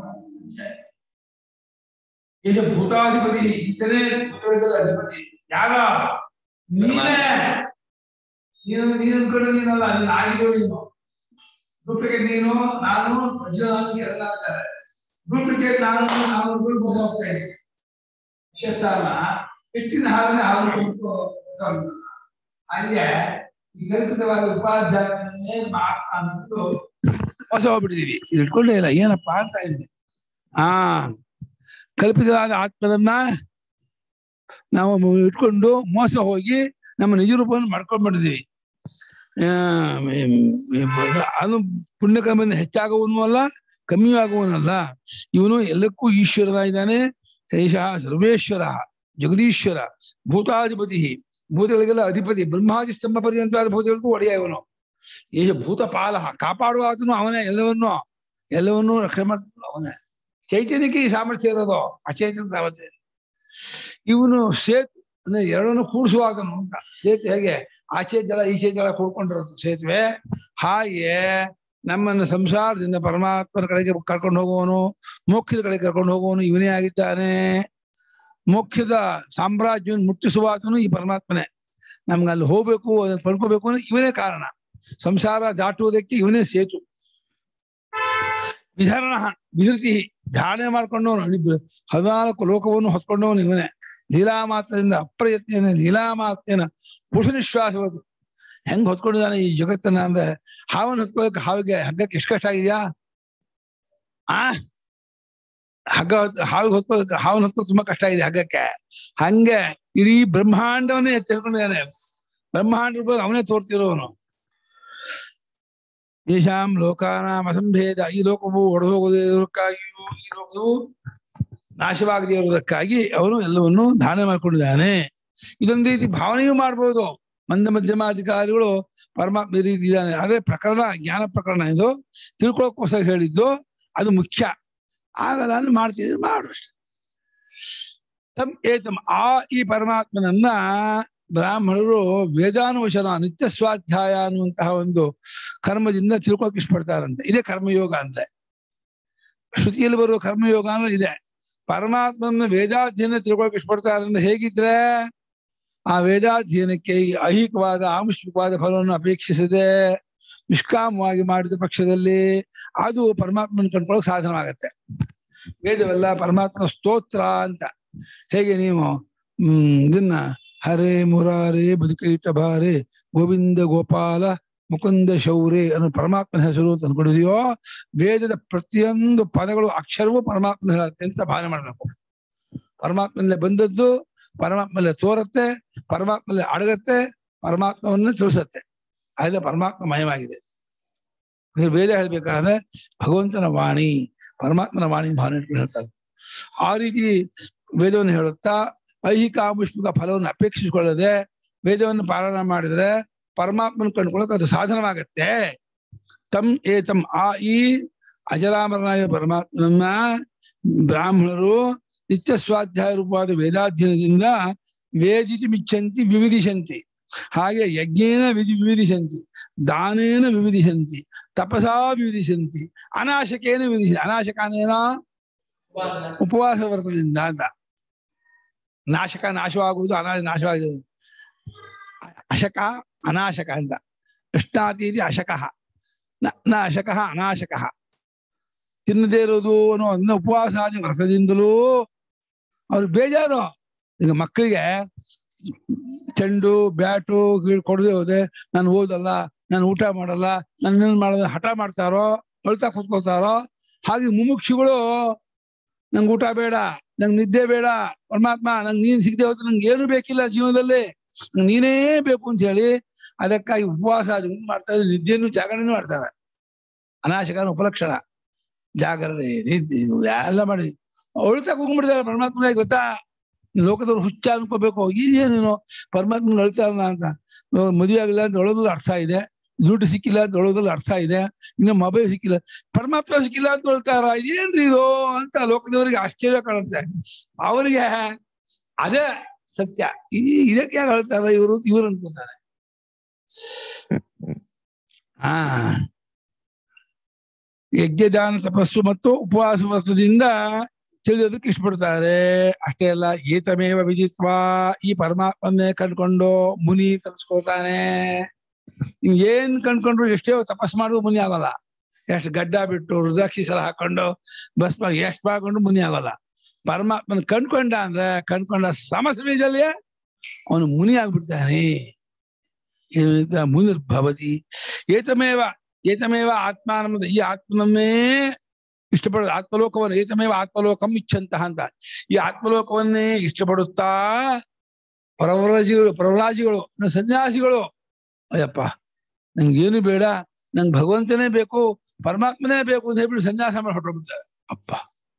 ಈಗ ಭೂತಾಧಿಪತಿ ಇತನೇ ಭೂತಗಳ ಅಧಿಪತಿ ಯಾರ ನೀನೇ ನೀನು ನೀನು ಕಡೆ ನೀನಲ್ಲ ನೀನು ಆಗಿರೋ ನೀನು ಡೂಪ್ಲಿಕೇಟ್ ನೀನು ನಾನು ವಜ್ರ ನಾನು ಎಲ್ಲ ಅಂತಾರೆ ಡೂಪ್ಲಿಕೇಟ್ ನಾನು ನಾನು ಅಂದ್ಕೊಂಡು ಮೋಸ ಹೋಗ್ತಾ ಇದ್ದೀನಿ ವಿಶೇಷನ ಹಿಟ್ಟಿನ ಹಾಲನ್ನ ಹಾಲು ಕೊಟ್ಟು ಮೋಸ ಹೋಗ್ತಾನೆ. ಹಂಗೆ ಈ ಕಲ್ಪಿತವಾದ ಉಪಾಧ್ಯಾಯನ್ನೇ ಮಾತ್ರ ಅಂದ್ಬಿಟ್ಟು ಮೋಸ ಹೋಗ್ಬಿಟ್ಟಿದೀವಿ ಇದು ಇಟ್ಕೊಂಡೇ ಇಲ್ಲ ಏನಪ್ಪ ಅಂತ ಇದ್ದೀನಿ ಆ ಕಲ್ಪಿತವಾದ ಆತ್ಮದನ್ನ ನಾವು ಮ- ಇಟ್ಕೊಂಡು ಮೋಸ ಹೋಗಿ ನಮ್ಮ ನಿಜ ರೂಪವನ್ನು ಮಾಡ್ಕೊಂಡ್ಬಿಟ್ಟಿದೀವಿ ಆ, ಮ್, ಮ್, ಅದು ಪುಣ್ಯಕರ್ಮದಿಂದ ಹೆಚ್ಚಾಗುವನು ಅಲ್ಲ ಕಮ್ಮಿ ಆಗುವನಲ್ಲ ಇವನು ಎಲ್ಲಕ್ಕೂ ಈಶ್ವರನ ಇದ್ದಾನೆ ಶೇಷ ಸರ್ವೇಶ್ವರ ಜಗದೀಶ್ವರ ಭೂತಾಧಿಪತಿ ಭೂತಗಳಿಗೆಲ್ಲ ಅಧಿಪತಿ ಬ್ರಹ್ಮಾದಿ ಸ್ತಂಭ ಪರ್ಯಂತವಾದ ಭೂತಗಳಿಗೂ ಒಡೆಯ ಇವನು ಏಷ ಭೂತಪಾಲ ಕಾಪಾಡುವ ಆತನು ಅವನೇ ಎಲ್ಲವನ್ನೂ ಎಲ್ಲವನ್ನೂ ರಕ್ಷಣೆ ಮಾಡ್ತಾನೆ ಅವನೇ ಚೈತನ್ಯಕ್ಕೆ ಈ ಸಾಮರ್ಥ್ಯ ಇರೋದು ಅಚೈತನ್ಯ ಸಾಮರ್ಥ್ಯ ಇವನು ಸೇತು ಅಂದ್ರೆ ಎರಡನ್ನು ಕೂಡಿಸುವಾಗನು ಅಂತ ಸೇತು ಹೇಗೆ ಆಚೆ ಜಲ ಈಚೆ ಜಲ ಕೂಡ್ಕೊಂಡಿರುತ್ತೆ ಸೇತುವೆ ಹಾಗೆ ನಮ್ಮನ್ನು ಸಂಸಾರದಿಂದ ಪರಮಾತ್ಮನ ಕಡೆಗೆ ಕರ್ಕೊಂಡು ಹೋಗುವವನು ಮೋಕ್ಷದ ಕಡೆಗೆ ಕರ್ಕೊಂಡು ಹೋಗುವವನು ಇವನೇ ಆಗಿದ್ದಾನೆ ಮೋಕ್ಷದ ಸಾಮ್ರಾಜ್ಯವನ್ನು ಮುಟ್ಟಿಸುವಾತನು ಈ ಪರಮಾತ್ಮನೇ ನಮ್ಗೆ ಅಲ್ಲಿ ಹೋಗ್ಬೇಕು ಅದನ್ನ ಪಡ್ಕೋಬೇಕು ಅಂದ್ರೆ ಇವನೇ ಕಾರಣ ಸಂಸಾರ ದಾಟುವುದಕ್ಕೆ ಇವನೇ ಸೇತು ವಿಧರಣ ವಿಧೃತಿ ಧಾರಣೆ ಮಾಡ್ಕೊಂಡವನು ಇಬ್ಬ- ಹದಿನಾಲ್ಕು ಲೋಕವನ್ನು ಹೊತ್ಕೊಂಡವನು ಇವನೇ ಲೀಲಾ ಮಾತ್ರದಿಂದ ಅಪ್ರಯತ್ನ ಲೀಲಾ ಮಾತ್ರೇನ ಪುರುಷ ನಿಶ್ವಾಸವದು ಹೆಂಗ್ ಹೊತ್ಕೊಂಡಿದ್ದಾನೆ ಈ ಜಗತ್ತನ್ನ ಅಂದ್ರೆ ಹಾವನ್ನು ಹೊತ್ಕೊಳ್ಳೋಕೆ ಹಾವಿಗೆ ಹಗ್ಗಕ್ಕೆ ಎಷ್ಟು ಕಷ್ಟ ಆಗಿದ್ಯಾ ಆ ಹಗ್ಗ ಹೊತ್- ಹಾವಿಗೆ ಹೊತ್ಕೊಳ್ಳೋಕೆ ಹಾವನ್ನು ಹೊತ್ಕೊಳ್ಳೋಕೆ ತುಂಬಾ ಕಷ್ಟ ಆಗಿದೆ ಹಗ್ಗಕ್ಕೆ ಹಂಗೆ ಇಡೀ ಬ್ರಹ್ಮಾಂಡವನ್ನೇ ತಿಳ್ಕೊಂಡಿದ್ದಾನೆ ಬ್ರಹ್ಮಾಂಡ ರೂಪದಲ್ಲಿ ಅವನೇ ತೋರ್ತಿರೋನು ಯಶಾಂ ಲೋಕಾನಾಂ ಅಸಂಭೇದ ಈ ಲೋಕವು ಒಡೆದೋಗದಿರುವುದಕ್ಕಾಗಿಯೂ ಈ ಲೋಕವು ನಾಶವಾಗದೇ ಇರುವುದಕ್ಕಾಗಿ ಅವನು ಎಲ್ಲವನ್ನು ದಾನ ಮಾಡಿಕೊಂಡಿದ್ದಾನೆ ಇದೊಂದು ರೀತಿ ಭಾವನೆಯೂ ಮಾಡ್ಬೋದು ಮಂದ ಮಧ್ಯಮಾಧಿಕಾರಿಗಳು ಪರಮಾತ್ಮ ಈ ರೀತಿ ಇದ್ದಾನೆ ಅದೇ ಪ್ರಕರಣ ಜ್ಞಾನ ಪ್ರಕರಣ ಇದು ತಿಳ್ಕೊಳಕ್ಕೋಸ್ಕರ ಹೇಳಿದ್ದು ಅದು ಮುಖ್ಯ ಆಗಲ್ಲ ಅಂದ್ರೆ ಮಾಡ್ತಿದ್ರೆ ಮಾಡು ಅಷ್ಟೆ ತಮ್ ಏತಮ್ ಆ ಈ ಪರಮಾತ್ಮನನ್ನ ಬ್ರಾಹ್ಮಣರು ವೇದಾನುವಚನ ನಿತ್ಯ ಸ್ವಾಧ್ಯಾಯ ಅನ್ನುವಂತಹ ಒಂದು ಕರ್ಮದಿಂದ ತಿಳ್ಕೊಳಕ್ ಇಷ್ಟಪಡ್ತಾರಂತೆ ಇದೇ ಕರ್ಮಯೋಗ ಅಂದ್ರೆ ಶ್ರುತಿಯಲ್ಲಿ ಬರುವ ಕರ್ಮಯೋಗ ಅಂದ್ರೆ ಇದೆ ಪರಮಾತ್ಮನ ವೇದಾಧ್ಯಯನ ತಿಳ್ಕೊಳಕ್ ಇಷ್ಟಪಡ್ತಾರೆ ಅಂದ್ರೆ ಹೇಗಿದ್ರೆ ಆ ವೇದಾಧ್ಯಯನಕ್ಕೆ ಈ ಐಹಿಕವಾದ ಆಮುಷ್ಮಿಕವಾದ ಫಲವನ್ನು ಅಪೇಕ್ಷಿಸದೆ ನಿಷ್ಕಾಮವಾಗಿ ಮಾಡಿದ ಪಕ್ಷದಲ್ಲಿ ಅದು ಪರಮಾತ್ಮನ ಕಂಡ್ಕೊಳ್ಳೋಕೆ ಸಾಧನವಾಗತ್ತೆ ವೇದವೆಲ್ಲ ಪರಮಾತ್ಮನ ಸ್ತೋತ್ರ ಅಂತ ಹೇಗೆ ನೀವು ಹ್ಮ್ ಇದನ್ನ ಹರೇ ಮುರಾರೇ ಬದುಕೈಟ ಬಾರೆ ಗೋವಿಂದ ಗೋಪಾಲ ಮುಕುಂದ ಶೌರ್ಯ ಅನ್ನೋ ಪರಮಾತ್ಮನ ಹೆಸರು ಅಂತ ಅನ್ಕೊಂಡಿದೆಯೋ ವೇದದ ಪ್ರತಿಯೊಂದು ಪದಗಳು ಅಕ್ಷರವೂ ಪರಮಾತ್ಮನ ಹೇಳುತ್ತೆ ಅಂತ ಭಾವನೆ ಮಾಡ್ಬೇಕು ಪರಮಾತ್ಮನಲ್ಲೇ ಬಂದದ್ದು ಪರಮಾತ್ಮಲ್ಲೇ ತೋರತ್ತೆ ಪರಮಾತ್ಮಲ್ಲೇ ಅಡಗತ್ತೆ ಪರಮಾತ್ಮವನ್ನ ತಿಳಿಸತ್ತೆ ಅದೇ ಪರಮಾತ್ಮ ಮಯವಾಗಿದೆ ಇದು ವೇದ ಹೇಳ್ಬೇಕಾದ್ರೆ ಭಗವಂತನ ವಾಣಿ ಪರಮಾತ್ಮನ ವಾಣಿ ಭಾವನೆ ಇಟ್ಕೊಂಡು ಹೇಳ್ತಾರೆ ಆ ರೀತಿ ವೇದವನ್ನು ಹೇಳುತ್ತಾ ಐಹಿಕ ಆಮುಷ್ಮಿಕ ಫಲವನ್ನು ಅಪೇಕ್ಷಿಸಿಕೊಳ್ಳದೆ ವೇದವನ್ನು ಪಾರಾಯಣ ಮಾಡಿದ್ರೆ ಪರಮಾತ್ಮನ ಕಂಡುಕೊಳ್ಳೋಕೆ ಅದು ಸಾಧನವಾಗತ್ತೆ ತಮ್ ಏತಂ ಆ ಈ ಅಜರಾಮರನಾಯ ಪರಮಾತ್ಮನನ್ನ ಬ್ರಾಹ್ಮಣರು ನಿತ್ಯ ಸ್ವಾಧ್ಯಾಯ ರೂಪವಾದ ವೇದಾಧ್ಯಯನದಿಂದ ವೇದಿಸಿ ಮಿಚ್ಚಂತಿ ವಿವಿಧಿಸಂತಿ ಹಾಗೆ ಯಜ್ಞೇನ ವಿಧಿ ವಿವಿಧಿಸಂತಿ ದಾನೇನ ವಿವಿಧಿಸಂತಿ ತಪಸಾ ವಿವಿಧಿಸಂತಿ ಅನಾಶಕೇನ ವಿವಿಧಿಸಿ ಅನಾಶಕನೇನ ಉಪವಾಸ ವ್ರತದಿಂದ ಅಂತ ನಾಶಕ ನಾಶವಾಗುವುದು ಅನಾ ನಾಶವಾಗುವುದು ಅಶಕ ಅನಾಶಕ ಅಂತ ಕೃಷ್ಣಾತೀತಿ ಅಶಕಃ ನ ನ ಅಶಕಃ ಅನಾಶಕಃ ತಿನ್ನದೇ ಇರೋದು ಅನ್ನೋ ಅದನ್ನ ಉಪವಾಸಾದಿ ವ್ರತದಿಂದಲೂ ಅವ್ರಿಗೆ ಬೇಜಾರು ಈಗ ಮಕ್ಕಳಿಗೆ ಚೆಂಡು ಬ್ಯಾಟು ಗೀಳ್ ಕೊಡದೆ ಹೋದೆ ನಾನು ಓದಲ್ಲ ನಾನು ಊಟ ಮಾಡಲ್ಲ ನಾನು ಇನ್ನೇನ್ ಮಾಡಲ್ಲ ಹಠ ಮಾಡ್ತಾರೋ ಅಳ್ತಾ ಕೂತ್ಕೊಳ್ತಾರೋ ಹಾಗೆ ಮುಮುಕ್ಷಿಗಳು ನಂಗೆ ಊಟ ಬೇಡ ನಂಗೆ ನಿದ್ದೆ ಬೇಡ ಪರಮಾತ್ಮ ನಂಗೆ ನೀನ್ ಸಿಗದೆ ಹೋದ್ರೆ ನಂಗೆ ಏನು ಬೇಕಿಲ್ಲ ಜೀವನದಲ್ಲಿ ನಂಗ್ ನೀನೇ ಬೇಕು ಅಂತ ಹೇಳಿ ಅದಕ್ಕಾಗಿ ಉಪವಾಸ ಅದು ಇದು ಮಾಡ್ತಾರೆ ನಿದ್ದೆಯನ್ನು ಜಾಗರಣೆನೂ ಮಾಡ್ತಾರೆ ಅನಾಶಕನ ಉಪಲಕ್ಷಣ ಜಾಗರಣೆ ನಿದ್ದೆ ಇದು ಎಲ್ಲ ಮಾಡಿ ಅಳ್ತಾ ಕೂಗ್ಬಿಡ್ತಾರೆ ಪರಮಾತ್ಮನಿಗೆ ಗೊತ್ತಾ ಲೋಕದವ್ರು ಹುಚ್ಚ ಅನ್ಕೋಬೇಕು ಇದೇನೇನು ಪರಮಾತ್ಮನ ಅಳ್ತಾ ಇಲ್ಲ ಅಂತ ಇವಾಗ ಮದುವೆ ಆಗಿಲ್ಲ ಅಂತ ಅಳೋದ್ರಲ್ಲಿ ಅರ್ಥ ಇದೆ ದುಡ್ಡು ಸಿಕ್ಕಿಲ್ಲ ಅಂತ ಅಳೋದ್ರಲ್ಲಿ ಅರ್ಥ ಇದೆ ಇನ್ನು ಮೊಬೈಲ್ ಸಿಕ್ಕಿಲ್ಲ ಪರಮಾತ್ಮ ಸಿಕ್ಕಿಲ್ಲ ಅಂತ ಹೇಳ್ತಾರ ಇದೇನ್ರಿ ಇದು ಅಂತ ಲೋಕದವರಿಗೆ ಆಶ್ಚರ್ಯ ಕಾಣುತ್ತೆ ಅವರಿಗೆ ಅದೇ ಸತ್ಯ ಈ ಇದಕ್ಕೆ ಯಾಕೆ ಹೇಳ್ತಾರ ಇವರು ಇವ್ರು ಅನ್ಕೊಂತಾರೆ ಆ ಯಜ್ಞದಾನ ತಪಸ್ಸು ಮತ್ತು ಉಪವಾಸ ವ್ರತದಿಂದ ತಿಳಿಯೋದಕ್ಕೆ ಇಷ್ಟಪಡ್ತಾರೆ ಅಷ್ಟೇ ಅಲ್ಲ ಏತಮೇವ ವಿಜಿತ್ವ ಈ ಪರಮಾತ್ಮನ್ನೇ ಕಂಡ್ಕೊಂಡು ಮುನಿ ತರಿಸ್ಕೊಳ್ತಾನೆ ಇನ್ ಏನ್ ಕಂಡ್ಕೊಂಡ್ರು ಎಷ್ಟೇ ತಪಸ್ ಮಾಡುವ ಮುನಿ ಆಗೋಲ್ಲ ಎಷ್ಟು ಗಡ್ಡ ಬಿಟ್ಟು ರುದ್ರಾಕ್ಷಿ ಸಲ ಹಾಕೊಂಡು ಭಸ್ಮ ಎಷ್ಟ್ ಮಾಡ್ಕೊಂಡು ಮುನಿ ಆಗೋಲ್ಲ ಪರಮಾತ್ಮನ ಕಂಡ್ಕೊಂಡ ಅಂದ್ರೆ ಕಂಡ್ಕೊಂಡ ಸಮ ಸಮಯದಲ್ಲಿ ಅವನು ಮುನಿ ಆಗ್ಬಿಡ್ತಾನೆ ಮುನಿ ಭವತಿ ಏತಮೇವ ಏತಮೇವ ಆತ್ಮಾನಂದ ಈ ಆತ್ಮನನ್ನೇ ಇಷ್ಟಪಡೋದು ಆತ್ಮಲೋಕವನ್ನು ಏತಮೇವ ಆತ್ಮಲೋಕಂ ಇಚ್ಛಂತಹ ಅಂತ ಈ ಆತ್ಮಲೋಕವನ್ನೇ ಇಷ್ಟಪಡುತ್ತಾ ಪ್ರವರಾಜಿಗಳು ಪ್ರವರಾಜಿಗಳು ಅಂದ್ರೆ ಸನ್ಯಾಸಿಗಳು ಅಯ್ಯಪ್ಪ ನಂಗೇನು ಬೇಡ ನಂಗೆ ಭಗವಂತನೇ ಬೇಕು ಪರಮಾತ್ಮನೇ ಬೇಕು ಅಂತ ಹೇಳ್ಬಿಟ್ಟು ಸನ್ಯಾಸ ಮಾಡಿ ಹೊರಟೋಗ್ಬಿಡ್ತಾರೆ ಅಪ್ಪ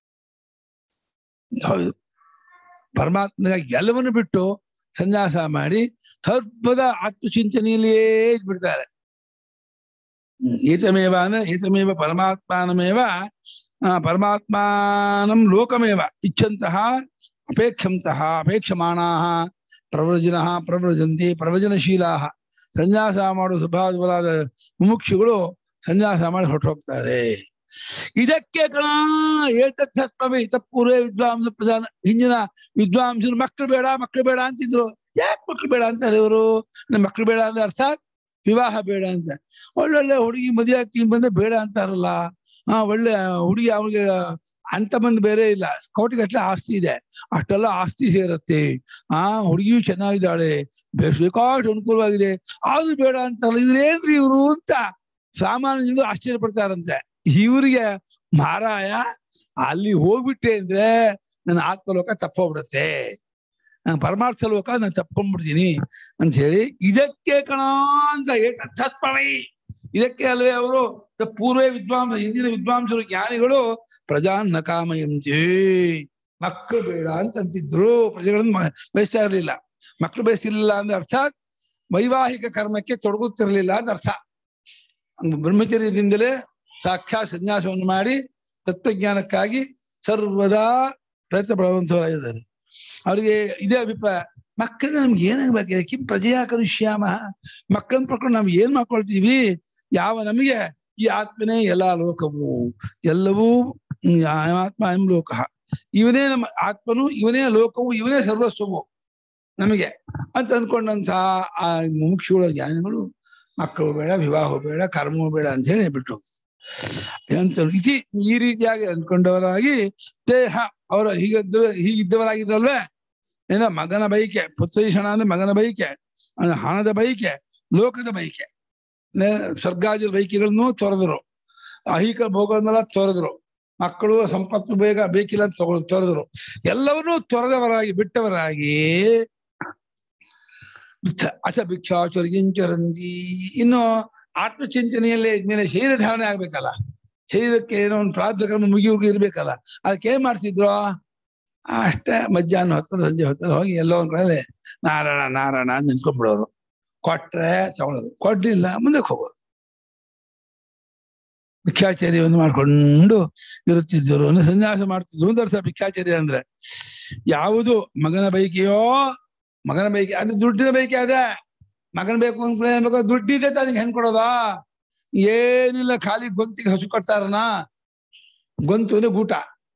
ಹೌದು ಪರಮಾತ್ಮಗಾಗಿ ಎಲ್ಲವನ್ನು ಬಿಟ್ಟು ಸನ್ಯಾಸ ಮಾಡಿ ಸರ್ವದ ಆತ್ಮಚಿಂತನೆಯಲ್ಲಿಯೇ ಇದ್ಬಿಡ್ತಾರೆ ಹ್ಮ್. ಏತಮೇವ ಅಂದ್ರೆ ಏತಮೇವ ಪರಮಾತ್ಮಾನಮೇವ ಆ, ಪರಮಾತ್ಮಾನಂ ಲೋಕಮೇವ ಇಚ್ಛಂತಹ ಅಪೇಕ್ಷಂತಹ ಅಪೇಕ್ಷಮಾಣಾಹ ಪ್ರವ್ರಜನಃ ಪ್ರವ್ರಜಂತಿ ಪ್ರವಚನಶೀಲಾಹ ಸನ್ಯಾಸ ಮಾಡುವ ಸ್ವಭಾವವಾದ ಮುಮುಕ್ಷುಗಳು ಸನ್ಯಾಸ ಮಾಡಿ ಹೊರಟೋಗ್ತಾರೆ ಇದಕ್ಕೆ ಕಣ ಏತತ್ವಮೇ ಇತಪೂರ್ವ ವಿದ್ವಾಂಸ ಪ್ರಧಾನ ಹಿಂದಿನ ವಿದ್ವಾಂಸರು ಮಕ್ಕಳು ಬೇಡ ಮಕ್ಕಳು ಬೇಡ ಅಂತಿದ್ರು ಯಾಕೆ ಮಕ್ಕಳು ಬೇಡ ಅಂತಾರೆ ಇವರು ಮಕ್ಕಳು ಬೇಡ ಅಂದ್ರೆ ಅರ್ಥಾತ್ ವಿವಾಹ ಬೇಡ ಅಂತ ಒಳ್ಳೊಳ್ಳೆ ಹುಡುಗಿ ಮದುವೆ ಆಗ್ತೀನಿ ಬಂದ್ರೆ ಬೇಡ ಅಂತಾರಲ್ಲ ಹಾ ಒಳ್ಳೆ ಹುಡುಗಿ ಅವ್ರಿಗೆ ಅಂತ ಬಂದ್ ಬೇರೆ ಇಲ್ಲ ಕೋಟಿಗಟ್ಟಲೆ ಆಸ್ತಿ ಇದೆ ಅಷ್ಟೆಲ್ಲ ಆಸ್ತಿ ಸೇರತ್ತೆ ಆ ಹುಡುಗಿಯು ಚೆನ್ನಾಗಿದ್ದಾಳೆ ಬೆ- ಬೇಕಾಷ್ಟು ಅನುಕೂಲವಾಗಿದೆ ಆದ್ರೂ ಬೇಡ ಅಂತಾರಲ್ಲ ಇದ್ರೇನ್ರಿ ಇವ್ರು ಅಂತ ಸಾಮಾನ್ಯ ಜನರು ಆಶ್ಚರ್ಯ ಪಡ್ತಾರಂತೆ ಇವ್ರಿಗೆ ಮಾರಾಯ ಅಲ್ಲಿ ಹೋಗ್ಬಿಟ್ಟೆ ಅಂದ್ರೆ ನನ್ನ ಆತ್ಮಲೋಕ ತಪ್ಪೋಗ್ಬಿಡತ್ತೆ ನಾನು ಪರಮಾರ್ಥ ಲೋಕ ನಾನು ತಪ್ಕೊಂಡ್ಬಿಡ್ತೀನಿ ಅಂತ ಹೇಳಿ ಇದಕ್ಕೆ ಕಣ ಅಂತ ಏತತ್ಸ್ಮೈ ಇದಕ್ಕೆ ಅಲ್ವೇ ಅವರು ಪೂರ್ವ ವಿದ್ವಾಂಸ ಹಿಂದಿನ ವಿದ್ವಾಂಸರು ಜ್ಞಾನಿಗಳು ಪ್ರಜಾನ್ನ ಕಾಮಯಂತಿ ಮಕ್ಕಳು ಬೇಡ ಅಂತ ಅಂತಿದ್ರು ಪ್ರಜೆಗಳನ್ನು ಮ- ಬಯಸ್ತಾ ಇರ್ಲಿಲ್ಲ ಮಕ್ಕಳು ಬಯಸ್ತಿರ್ಲಿಲ್ಲ ಅಂದ್ರೆ ಅರ್ಥಾತ್ ವೈವಾಹಿಕ ಕರ್ಮಕ್ಕೆ ತೊಡಗುತ್ತಿರ್ಲಿಲ್ಲ ಅಂತ ಅರ್ಥ ಹಂಗ್ ಬ್ರಹ್ಮಚರ್ಯದಿಂದಲೇ ಸಾಕ್ಷಾತ್ ಸನ್ಯಾಸವನ್ನು ಮಾಡಿ ತತ್ವಜ್ಞಾನಕ್ಕಾಗಿ ಸರ್ವದಾ ಪ್ರಯತ್ನ ಪಡುವಂತವರಾಗಿದ್ದಾರೆ ಅವರಿಗೆ ಇದೇ ಅಭಿಪ್ರಾಯ ಮಕ್ಕಳನ್ನ ನಮ್ಗೆ ಏನಾಗ್ಬೇಕಿದೆ ಕಿಂ ಪ್ರಜೆಯ ಕರುಷ್ಯಾಮ ಮಕ್ಕಳನ್ನ ಪಡ್ಕೊಂಡು ನಾವು ಏನ್ ಮಾಡ್ಕೊಳ್ತೀವಿ ಯಾವ ನಮಗೆ ಈ ಆತ್ಮನೇ ಎಲ್ಲಾ ಲೋಕವು ಎಲ್ಲವೂ ಆತ್ಮ ಎಂ ಲೋಕ ಇವನೇ ನಮ್ಮ ಆತ್ಮನು ಇವನೇ ಲೋಕವು ಇವನೇ ಸರ್ವಸ್ವವು ನಮಗೆ ಅಂತ ಅಂದ್ಕೊಂಡಂತ ಆ ಮುಮುಕ್ಷುಗಳ ಜ್ಞಾನಿಗಳು ಮಕ್ಕಳು ಬೇಡ ವಿವಾಹ ಬೇಡ ಕರ್ಮವು ಬೇಡ ಅಂತ ಹೇಳಿ ಬಿಟ್ಟು ಅಂತ ಇತಿ ಈ ರೀತಿಯಾಗಿ ಅಂದ್ಕೊಂಡವರಾಗಿ ದೇಹ ಅವರ ಹೀಗದ್ದ ಹೀಗಿದ್ದವರಾಗಿದ್ದಲ್ವೇ ಏನ ಮಗನ ಬೈಕೆ ಪುತ್ರೀಷಣ ಅಂದ್ರೆ ಮಗನ ಬೈಕೆ ಅಂದ್ರೆ ಹಣದ ಬೈಕೆ ಲೋಕದ ಬೈಕೆ ನೆ- ಸ್ವರ್ಗಾದಿ ಬೈಕೆಗಳನ್ನು ತೊರೆದರು ಅಹಿಕ ಭೋಗಗಳನ್ನೆಲ್ಲ ತೊರೆದರು ಮಕ್ಕಳು ಸಂಪತ್ತು ಬೇಗ ಬೇಕಿಲ್ಲ ಅಂತ ತಗೊಳ್ ತೊರೆದರು ಎಲ್ಲವನ್ನೂ ತೊರೆದವರಾಗಿ ಬಿಟ್ಟವರಾಗಿ ಭಿಕ್ಷ- ಅಚ ಭಿಕ್ಷಾಚುರ್ಗಿಂಚರಂದಿ ಇನ್ನು ಆತ್ಮಚಿಂತನೆಯಲ್ಲೇ ಇದ್ಮೇಲೆ ಶರೀರ ಧಾರಣೆ ಆಗ್ಬೇಕಲ್ಲ ಶರೀರಕ್ಕೆ ಏನೋ ಒಂದು ಪ್ರಾರಬ್ಧ ಕರ್ಮ ಮುಗಿಯುವ ಇರ್ಬೇಕಲ್ಲ ಅದಕ್ಕೆ ಏನ್ ಮಾಡ್ತಿದ್ರು ಅಷ್ಟೇ ಮಧ್ಯಾಹ್ನ ಹೊತ್ತು ಸಂಜೆ ಹೊತ್ತಲ್ಲಿ ಹೋಗಿ ಎಲ್ಲೋ ಒಂದ್ ಕಡೆ ನಾರಾಯಣ ನಾರಾಯಣ ಅಂತ ನಿಂತ್ಕೊಂಡ್ಬಿಡೋರು ಕೊಟ್ರೆ ತಗೊಳ್ಳೋದು ಕೊಡ್ಲಿಲ್ಲ ಮುಂದಕ್ಕೆ ಹೋಗೋದು ಭಿಕ್ಷಾಚರ್ಯವನ್ನು ಮಾಡ್ಕೊಂಡು ಇರುತ್ತಿದ್ದರು ಅಂದ್ರೆ ಸನ್ಯಾಸ ಮಾಡ್ತಿದ್ರು ಒಂದು ವರ್ಷ ಭಿಕ್ಷಾಚರ್ಯ ಅಂದ್ರೆ ಯಾವುದು ಮಗನ ಬೈಕೆಯೋ ಮಗನ ಬೈಕೆ ಅದು ದುಡ್ಡಿನ ಬೈಕೆ ಅದೇ ಮಗನ ಬೇಕು ಅಂತ ಬೇಕು ದುಡ್ಡಿದೆ ತನಗೆ ಹೆಣ್ ಕೊಡೋದಾ ಏನಿಲ್ಲ ಖಾಲಿ ಗೊಂತಿಗೆ ಹಸು ಕಟ್ತಾರನ ಗೊಂತು ಅಂದ್ರೆ ಗೂಟ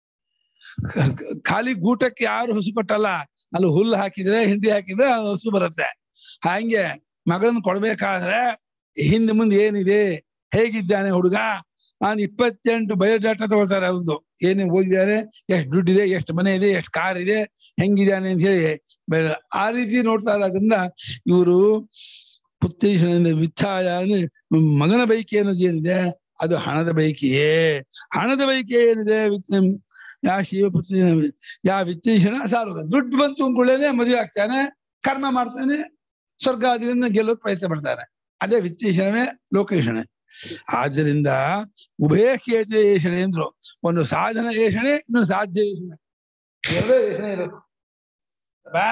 ಖಾಲಿ ಗೂಟಕ್ಕೆ ಯಾರು ಹಸು ಕಟ್ಟಲ್ಲ ಅಲ್ಲಿ ಹುಲ್ಲು ಹಾಕಿದ್ರೆ ಹಿಂಡಿ ಹಾಕಿದ್ರೆ ಆ ಹಸು ಬರುತ್ತೆ ಹಾಗೆ ಮಗನ ಕೊಡ್ಬೇಕಾದ್ರೆ ಹಿಂದೆ ಮುಂದೆ ಏನಿದೆ ಹೇಗಿದ್ದಾನೆ ಹುಡುಗ ನಾನು ಇಪ್ಪತ್ತೆಂಟು ಬಯೋಡಾಟಾ ತಗೊಳ್ತಾರೆ ಒಂದು ಏನೇನು ಓದಿದ್ದಾರೆ ಎಷ್ಟು ದುಡ್ಡಿದೆ ಎಷ್ಟು ಮನೆ ಇದೆ ಎಷ್ಟು ಕಾರ್ ಇದೆ ಹೆಂಗಿದ್ದಾನೆ ಅಂತ ಹೇಳಿ ಬೆ- ಆ ರೀತಿ ನೋಡ್ತಾರೆ ಅದರಿಂದ ಇವರು ಪುತ್ರೀಷನಿಂದ ವಿಚ್ಛಾಯ ಅಂದ್ರೆ ಮಗನ ಬೈಕೆ ಅನ್ನೋದು ಏನಿದೆ ಅದು ಹಣದ ಬೈಕೆಯೇ ಹಣದ ಬೈಕೆ ಏನಿದೆ ವಿತ್- ಯಾ ಶಿವಪುತ್ರಿ ಯಾ ವಿತ್ತೀಷಣ ಸಾರು ದುಡ್ಡು ಬಂತು ಅಂದ್ಕೊಳ್ಳೇನೆ ಮದುವೆ ಆಗ್ತಾನೆ ಕರ್ಮ ಮಾಡ್ತಾನೆ ಸ್ವರ್ಗಾದಿಗಳಿಂದ ಗೆಲ್ಲೋಕ್ ಪ್ರಯತ್ನ ಪಡ್ತಾನೆ ಅದೇ ವಿತ್ತೀಷಣವೇ ಲೋಕೇಶಣೆ ಆದ್ದರಿಂದ ಉಭಯ ಕೇತೆ ಏಷಣೆ ಅಂದ್ರು ಒಂದು ಸಾಧನ ಏಷಣೆ ಇನ್ನೊಂದು ಸಾಧ್ಯ ಏಷಣೆ ಎರಡೇ ಏಷಣೆ ಇರೋದು ಬಾ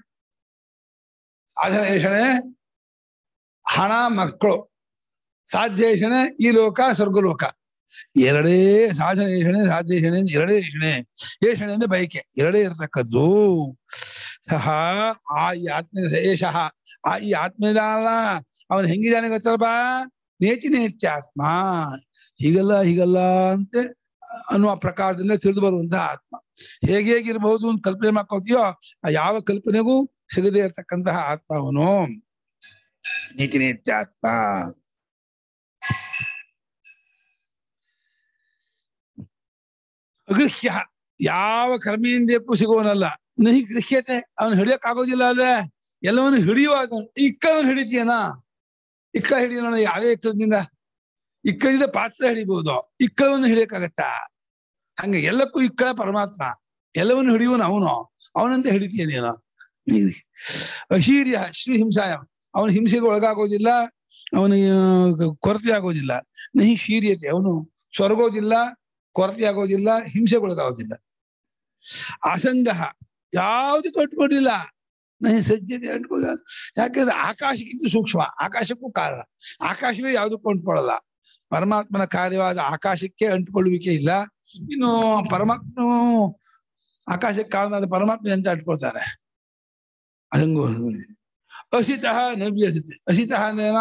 ಸಾಧನ ಏಷಣೆ ಹಣ ಮಕ್ಕಳು ಸಾಧ್ಯ ಏಷಣೆ ಈ ಲೋಕ ಸ್ವರ್ಗಲೋಕ ಎರಡೇ ಸಾಧನ ಏಷಣೆ ಸಾಧ್ಯ ಏಷಣೆ ಅಂತ ಎರಡೇ ಏಷಣೆ ಏಷಣೆ ಅಂದ್ರೆ ಬಯಕೆ ಎರಡೇ ಇರತಕ್ಕದ್ದು ಸಹ ಆ ಈ ಆತ್ಮ ಏಷಃ ಆ ಈ ಆತ್ಮದಾನ ಅವನು ಹೆಂಗಿದ್ದಾನೆ ಗೊತ್ತಲ್ವಾ ನೇತಿ ನೇತ್ಯಾತ್ಮ ಹೀಗಲ್ಲ ಹೀಗಲ್ಲ ಅಂತ ಅನ್ನುವ ಪ್ರಕಾರದಿಂದ ತಿಳಿದು ಬರುವಂತಹ ಆತ್ಮ ಹೇಗೆ ಹೇಗಿರ್ಬಹುದು ಅಂತ ಕಲ್ಪನೆ ಮಾಡ್ಕೋತೀಯೋ ಆ ಯಾವ ಕಲ್ಪನೆಗೂ ಸಿಗದೇ ಇರತಕ್ಕಂತಹ ಆತ್ಮ ಅವನು ನೀತಿ ನೇತ್ಯಾತ್ಮ ಅಗೃಹ್ಯ ಯಾವ ಕರ್ಮೇಂದ್ರಿಯಕ್ಕೂ ಸಿಗುವನಲ್ಲ ನಹಿ ಗೃಹ್ಯತೆ ಅವನು ಹಿಡಿಯಕ್ ಆಗೋದಿಲ್ಲ ಅಲ್ವೇ ಎಲ್ಲವನ್ನು ಹಿಡಿಯುವ ಇಕ್ಕವನ್ನು ಹಿಡಿತೀಯನ ಇಕ್ಕ ಹಿಡಿಯೋಣ ಯಾವ್ದೇ ಇಕ್ಕದಿಂದ ಇಕ್ಕದಿಂದ ಪಾತ್ರ ಹಿಡಿಬಹುದು ಇಕ್ಕಳವನ್ನು ಹಿಡಿಯಕ್ಕಾಗತ್ತಾ ಹಂಗೆ ಎಲ್ಲಕ್ಕೂ ಇಕ್ಕಳ ಪರಮಾತ್ಮ ಎಲ್ಲವನ್ನು ಹಿಡಿಯುವನು ಅವನು ಅವನಂತೆ ಹಿಡಿತೀಯ ನೀನು ಅಶೀರ್ಯ ಶ್ರೀ ಹಿಂಸಾಯ ಅವನ ಹಿಂಸೆಗೆ ಒಳಗಾಗೋದಿಲ್ಲ ಅವನಿಗೆ ಕೊರತೆ ಆಗೋದಿಲ್ಲ ನಹಿ ಶೀರ್ಯತೆ ಅವನು ಸ್ವರ್ಗೋದಿಲ್ಲ ಕೊರತೆ ಆಗೋದಿಲ್ಲ ಹಿಂಸೆಗೊಳಗಾಗೋದಿಲ್ಲ ಅಸಂಗ ಯಾವ್ದಕ್ಕೂ ಅಂಟ್ಕೊಂಡಿಲ್ಲ ನಹಿ ಸಜ್ಜತೆ ಅಂಟ್ಕೊಳ್ಳ ಯಾಕಂದ್ರೆ ಆಕಾಶಕ್ಕಿಂತ ಸೂಕ್ಷ್ಮ ಆಕಾಶಕ್ಕೂ ಕಾರಣ ಆಕಾಶವೇ ಯಾವುದಕ್ಕೂ ಅಂಟ್ಕೊಳ್ಳಲ್ಲ ಪರಮಾತ್ಮನ ಕಾರ್ಯವಾದ ಆಕಾಶಕ್ಕೆ ಅಂಟ್ಕೊಳ್ಳುವಿಕೆ ಇಲ್ಲ ಇನ್ನು ಪರಮಾತ್ಮ ಆಕಾಶಕ್ಕೆ ಕಾರಣವಾದ ಪರಮಾತ್ಮ ಅಂತ ಅಂಟ್ಕೊಳ್ತಾರೆ ಅದಂಗು ಅಸಿತಃ ನವ್ಯಸಿತೆ ಅಸಿತಃ ಅಂದ್ರೇನಾ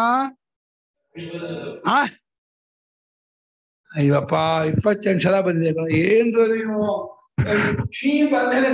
ಆ ಅಯ್ಯಪ್ಪ ಇಪ್ಪತ್ತೆಂಟು ಸಲ ಬಂದಿದೆ ಕಣೋ. ಏನ್ರು ನೀವು ಶೀ ಬಂಧನೆ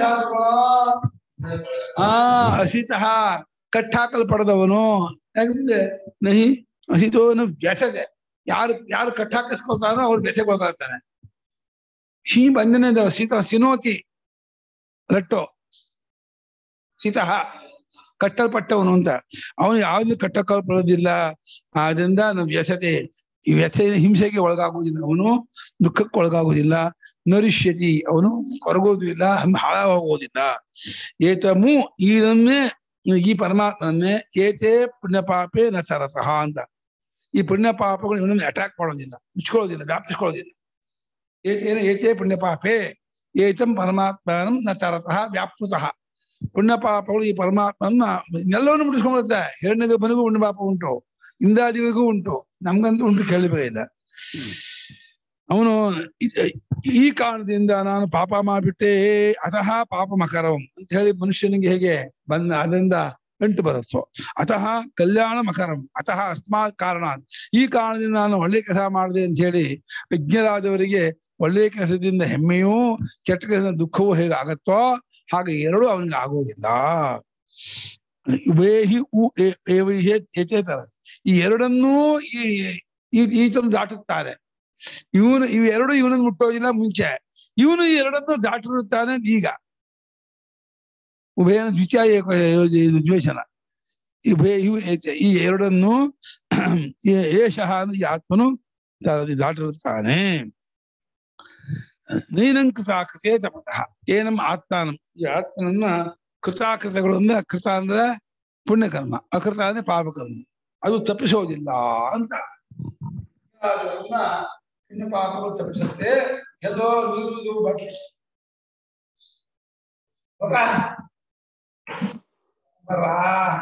ಆ ಅಸಿತಃ ಕಟ್ಟಾಕಲ್ಪಡದವನು ಯಾಕಂದ್ರೆ ನಹಿ ಅಸಿತೋನು ವ್ಯಸದೆ ಯಾರು ಯಾರು ಕಟ್ಟಾಕಿಸ್ಕೊಳ್ತಾನೋ ಅವ್ರು ಬೆಸೆಗೋಗ್ತಾನೆ ಶೀ ಬಂಧನದ ಸಿತ ಸಿನೋತಿ ಲಟ್ಟೋ ಸಿತಃ ಕಟ್ಟಲ್ಪಟ್ಟವನು ಅಂತ ಅವನು ಯಾವ್ದು ಕಟ್ಟಲ್ಪಡೋದಿಲ್ಲ ಆದ್ರಿಂದ ನಾವು ವ್ಯಸತೆ ಈ ವ್ಯಸೆ ಹಿಂಸೆಗೆ ಒಳಗಾಗುವುದಿಲ್ಲ ಅವನು ದುಃಖಕ್ಕೆ ಒಳಗಾಗುವುದಿಲ್ಲ ನರಿಷ್ಯತಿ ಅವನು ಕೊರಗೋದಿಲ್ಲ ಹಾಳಾಗೋದಿಲ್ಲ ಏತಮು ಇದನ್ನೇ ಈ ಪರಮಾತ್ಮನನ್ನೇ ಏತೇ ಪುಣ್ಯ ಪಾಪೇ ನ ತರತಃ ಅಂತ ಈ ಪುಣ್ಯ ಪಾಪಗಳು ಇವನನ್ನು ಅಟ್ಯಾಕ್ ಮಾಡೋದಿಲ್ಲ ಮುಚ್ಕೊಳ್ಳೋದಿಲ್ಲ ವ್ಯಾಪಿಸ್ಕೊಳ್ಳೋದಿಲ್ಲ ಏತೇನ ಏತೇ ಪುಣ್ಯ ಪಾಪೇ ಏತಂ ಪರಮಾತ್ಮನಂ ನ ತರತಃ ವ್ಯಾಪ್ತತಃ ಪುಣ್ಯ ಪಾಪಗಳು ಈ ಪರಮಾತ್ಮನ ಎಲ್ಲವನ್ನು ಮುಟ್ಟಿಸ್ಕೊಂಡ್ಬಿಡುತ್ತೆ ಹೆಣ್ಣಿಗೆ ಮನೆಗೂ ಪುಣ್ಯ ಪಾಪ ಉಂಟು ಇಂದಾದಿಗಳಿಗೂ ಉಂಟು ನಮ್ಗಂತೂ ಉಂಟು ಕೇಳಬೇಕಿಲ್ಲ ಅವನು ಇದ್- ಈ ಕಾರಣದಿಂದ ನಾನು ಪಾಪ ಮಾಡಿಬಿಟ್ಟೆ ಅತಃ ಪಾಪ ಮಕರವಂ ಅಂತ ಹೇಳಿ ಮನುಷ್ಯನಿಗೆ ಹೇಗೆ ಬಂದ ಅದರಿಂದ ಅಂಟು ಬರುತ್ತೋ ಅತಃ ಕಲ್ಯಾಣ ಮಕರಂ ಅತಃ ಅಸ್ಮಾತ್ ಕಾರಣ ಈ ಕಾರಣದಿಂದ ನಾನು ಒಳ್ಳೆ ಕೆಲಸ ಮಾಡಿದೆ ಅಂತ ಹೇಳಿ ವಿಜ್ಞರಾದವರಿಗೆ ಒಳ್ಳೆಯ ಕೆಲಸದಿಂದ ಹೆಮ್ಮೆಯೂ ಕೆಟ್ಟ ಕೆಲಸದಿಂದ ದುಃಖವೂ ಹೇಗೆ ಆಗತ್ತೋ ಹಾಗೆ ಎರಡೂ ಅವನಿಗೆ ಆಗೋದಿಲ್ಲ ವೇಹಿ ಉ ಏ- ಏವೈಹೇ ಯಥೇತರ ಈ ಎರಡನ್ನೂ ಈ ಈ- ಈತನು ದಾಟುತ್ತಾರೆ ಇವನು ಇವೆರಡು ಇವನನ್ನು ಮುಟ್ಟೋದಿಲ್ಲ ಮುಂಚೆ ಇವನು ಈ ಎರಡನ್ನು ದಾಟಿರುತ್ತಾನೆ ಈಗ ಉಭಯನ ದ್ವಿತೀಯ ಏಕ- ಇದು ದ್ವೇಷನ ಉಭಯ ಇವು ಏತೆ- ಈ ಎರಡನ್ನು ಏ- ಏಷಃ ಅಂದ್ರೆ ಈ ಆತ್ಮನು ದ- ದಾಟಿರುತ್ತಾನೆ ನೀನಂ ಕೃತಾಕೃತೆ ತಪತಃ ಏನಂ ಆತ್ಮಾನಂ ಈ ಆತ್ಮನನ್ನ ಕೃತಾಕೃತಗಳು ಅಂದ್ರೆ ಕೃತ ಅಂದ್ರೆ ಪುಣ್ಯಕರ್ಮ ಅಕೃತ ಅಂದ್ರೆ ಪಾಪಕರ್ಮ ಅದು ತಪ್ಪಿಸೋದಿಲ್ಲ ಅಂತ ಅದನ್ನ ಪುಣ್ಯ ಪಾಪಗಳು ತಪ್ಪಿಸುತ್ತೆ ಎಲ್ಲೋ ನಿಲ್ಲುವುದು ಬಟ್ಟಿ ಬಾ. ಬರಾ.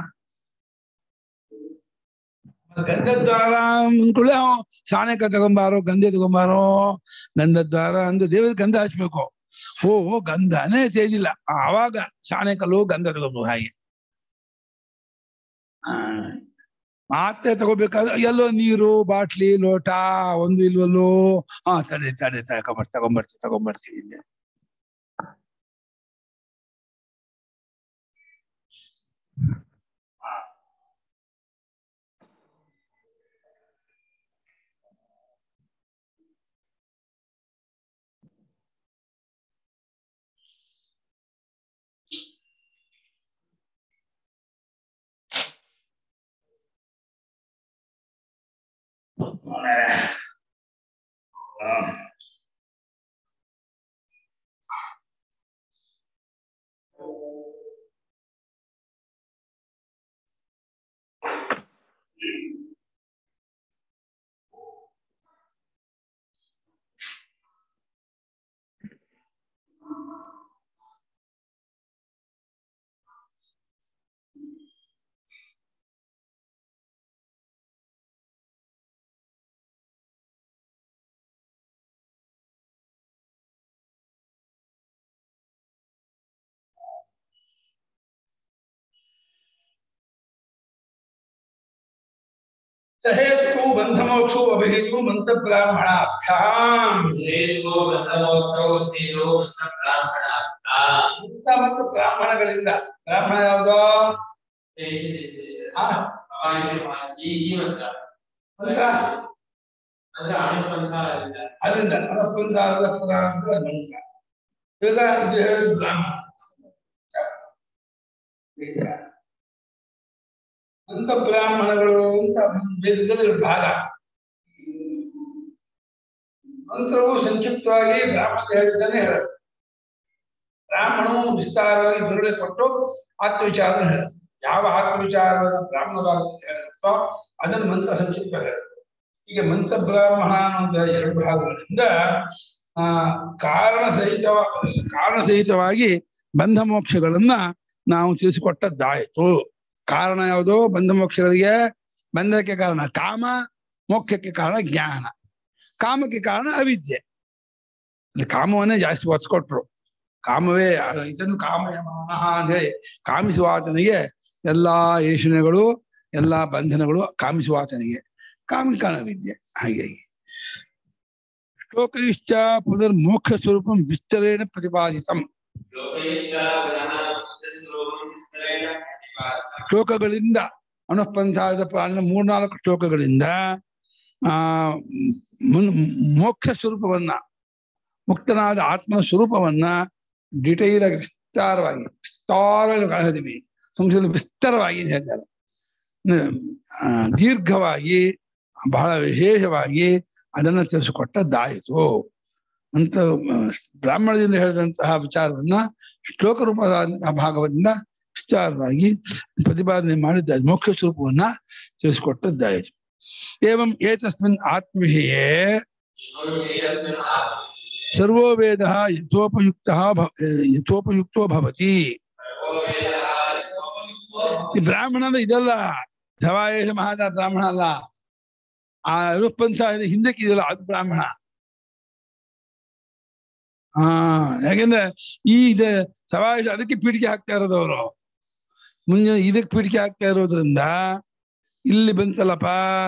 ಗಂಧದ್ವಾರ ಅಂದ್ಕೊಳ್ಳೆ ಸಾಣೆಕ ತಗೊಂಬಾರೋ ಗಂಧೆ ತಗೊಂಬಾರೋ ಗಂಧದ್ವಾರ ಅಂದ್ರೆ ದೇವರ ಗಂಧ ಹಚ್ಬೇಕು ಓ ಗಂಧನೇ ತೇಜಿಲ್ಲ ಆವಾಗ ಸಾಣೆಕಲ್ಲು ಗಂಧ ತಗೋಬಹುದು ಹಾಗೆ ಆ, ಮತ್ತೆ ತಗೋಬೇಕಾದ್ರೆ ಎಲ್ಲೋ ನೀರು ಬಾಟ್ಲಿ ಲೋಟ ಒಂದು ಇಲ್ವಲ್ಲೋ ಹಾ ತಡೆ ತಡೆ ತಗೊಂಬರ್ ತಗೊಂಬರ್ತೀವಿ ತಗೊಂಬರ್ತೀವಿ ಇಲ್ಲಿ ಸಹೇತು ಬಂಧಮೋಕ್ಷೋ ಅಭಿಹಿತು ಮಂತ್ರ ಬ್ರಾಹ್ಮಣಾಭ್ಯಾಂ ಹೇಗೋ ಬಂಧಮೋಕ್ಷೋ ತೇಜೋ ಮಂತ್ರ ಬ್ರಾಹ್ಮಣಾರ್ಥ ಮುಕ್ತ ಮತ್ತು ಬ್ರಾಹ್ಮಣಗಳಿಂದ ಬ್ರಾಹ್ಮಣ ಯಾವ್ದೋ ಆ, ಈ ಈ ಮಂತ್ರ ಮಂತ್ರ ಅಂದ್ರೆ ಅಣುಪಂಥ ಇಲ್ಲ ಅದರಿಂದ ಅನಪುಂದಾರದ ಪುರಾಣ ಅಂದ್ರೆ ಮಂತ್ರ ಈಗ ಇದು ಹೇಳಿದ ಬ್ರಾಹ್ಮಣ ಈಗ ಅಂತ ಬ್ರಾಹ್ಮಣಗಳು ಅಂತ ವೇದದಲ್ಲಿ ಒಂದು ಭಾಗ ಮಂತ್ರವು ಸಂಕ್ಷಿಪ್ತವಾಗಿ ಬ್ರಾಹ್ಮಣ ಹೇಳಿದ್ದಾನೆ ಹೇಳುತ್ತೆ ಬ್ರಾಹ್ಮಣವು ವಿಸ್ತಾರವಾಗಿ ಬಿರುಡೆ ಕೊಟ್ಟು ಆತ್ಮವಿಚಾರನ ಹೇಳುತ್ತೆ ಯಾವ ಆತ್ಮವಿಚಾರವನ್ನು ಬ್ರಾಹ್ಮಣ ಭಾಗದಲ್ಲಿ ಹೇಳುತ್ತೋ ಅದನ್ನು ಮಂತ್ರ ಸಂಕ್ಷಿಪ್ತ ಹೇಳುತ್ತೆ ಈಗ ಮಂತ್ರ ಬ್ರಾಹ್ಮಣ ಅನ್ನುವಂತ ಎರಡು ಭಾಗಗಳಿಂದ ಆ ಕಾರಣ ಸಹಿತವ ಕಾರಣ ಸಹಿತವಾಗಿ ಬಂಧ ಮೋಕ್ಷಗಳನ್ನ ನಾವು ತಿಳಿಸಿಕೊಟ್ಟದ್ದಾಯಿತು ಕಾರಣ ಯಾವುದು ಬಂಧ ಮೋಕ್ಷಗಳಿಗೆ ಬಂಧಕ್ಕೆ ಕಾರಣ ಕಾಮ ಮೋಕ್ಷಕ್ಕೆ ಕಾರಣ ಜ್ಞಾನ ಕಾಮಕ್ಕೆ ಕಾರಣ ಅವಿದ್ಯೆ ಅಲ್ಲಿ ಕಾಮವನ್ನೇ ಜಾಸ್ತಿ ಒತ್ಕೊಟ್ರು ಕಾಮವೇ ಅಹ್, ಇದನ್ನು ಕಾಮಯಮಾನಃ ಅಂತ ಹೇಳಿ ಕಾಮಿಸುವಾತನಿಗೆ ಎಲ್ಲಾ ಯೋಚನೆಗಳು ಎಲ್ಲಾ ಬಂಧನಗಳು ಕಾಮಿಸುವಾತನಿಗೆ ಕಾಮಿಕ ಕಾರಣ ವಿದ್ಯೆ ಹಾಗೆ ಶ್ಲೋಕೈಶ್ಚ ಪುನರ್ ಮೋಕ್ಷ ಸ್ವರೂಪಂ ವಿಸ್ತರೇಣ ಪ್ರತಿಪಾದಿತಂ ಲೋಕೇಶ ಪುನಃ ಮೋಕ್ಷಸ್ವರೂಪಂ ವಿಸ್ತರೇಣ ಪ್ರತಿಪಾದಿತಂ. ಶ್ಲೋಕಗಳಿಂದ ಅನುಪಂಥಾದ ಪ್ರಾಣ ಮೂರ್ನಾಲ್ಕು ಶ್ಲೋಕಗಳಿಂದ ಆ ಮುನ್- ಮೋಕ್ಷ ಸ್ವರೂಪವನ್ನ ಮುಕ್ತನಾದ ಆತ್ಮನ ಸ್ವರೂಪವನ್ನ ಡಿಟೈಲ್ ಆಗಿ ವಿಸ್ತಾರವಾಗಿ ವಿಸ್ತಾರವಾಗಿ ಕಾಣಿಸ್ತೀವಿ ಸಂಸ್ಕೃತ ವಿಸ್ತಾರವಾಗಿ ಅಂತ ಹೇಳ್ತಾರೆ ನ- ಆ, ದೀರ್ಘವಾಗಿ ಬಹಳ ವಿಶೇಷವಾಗಿ ಅದನ್ನ ತಿಳಿಸಿಕೊಟ್ಟದ್ದಾಯಿತು ಅಂತ ಆ, ಬ್ರಾಹ್ಮಣದಿಂದ ಹೇಳಿದಂತಹ ವಿಚಾರವನ್ನ ಶ್ಲೋಕ ರೂಪದ ಭಾಗದಿಂದ ವಿಸ್ತಾರವಾಗಿ ಪ್ರತಿಪಾದನೆ ಮಾಡಿದ್ದ ಮೋಕ್ಷ ಸ್ವರೂಪವನ್ನ ತಿಳಿಸಿಕೊಟ್ಟದ್ದಾಯಿತು ಏವಂ ಏತಸ್ಮಿನ್ ಆತ್ಮವಿಷಯೇ ಇವರು ಏತಸ್ಮಿನ್ ಆತ್ಮವಿಷಯೇ ಸರ್ವೋ ವೇದ ಯಥೋಪಯುಕ್ತ ಯಥೋಪಯುಕ್ತೋ ಭವತಿ ಸರ್ವೋ ವೇದಃ ಯಥೋಪಯುಕ್ತೋ ಈ ಬ್ರಾಹ್ಮಣ ಅಂದ್ರೆ ಇದಲ್ಲ ಧವಾಯೇಶ ಮಹಾದ ಬ್ರಾಹ್ಮಣ ಅಲ್ಲ ಆ ರೂಪಂಥ ಇದು ಹಿಂದಕ್ಕೆ ಇದೆಯಲ್ಲ ಅದು ಬ್ರಾಹ್ಮಣ ಹಾ ಯಾಕೆಂದ್ರೆ ಈ ಇದೆ ಸವಾಯೇಶ ಅದಕ್ಕೆ ಪೀಠಿಗೆ ಹಾಕ್ತಾ ಇರೋದು ಅವರು ಮುಂಜಾನೆ ಇದಕ್ಕೆ ಪೀಡಿಕೆ ಆಗ್ತಾ ಇರೋದ್ರಿಂದ ಇಲ್ಲಿ ಬಂತಲ್ಲಪ್ಪ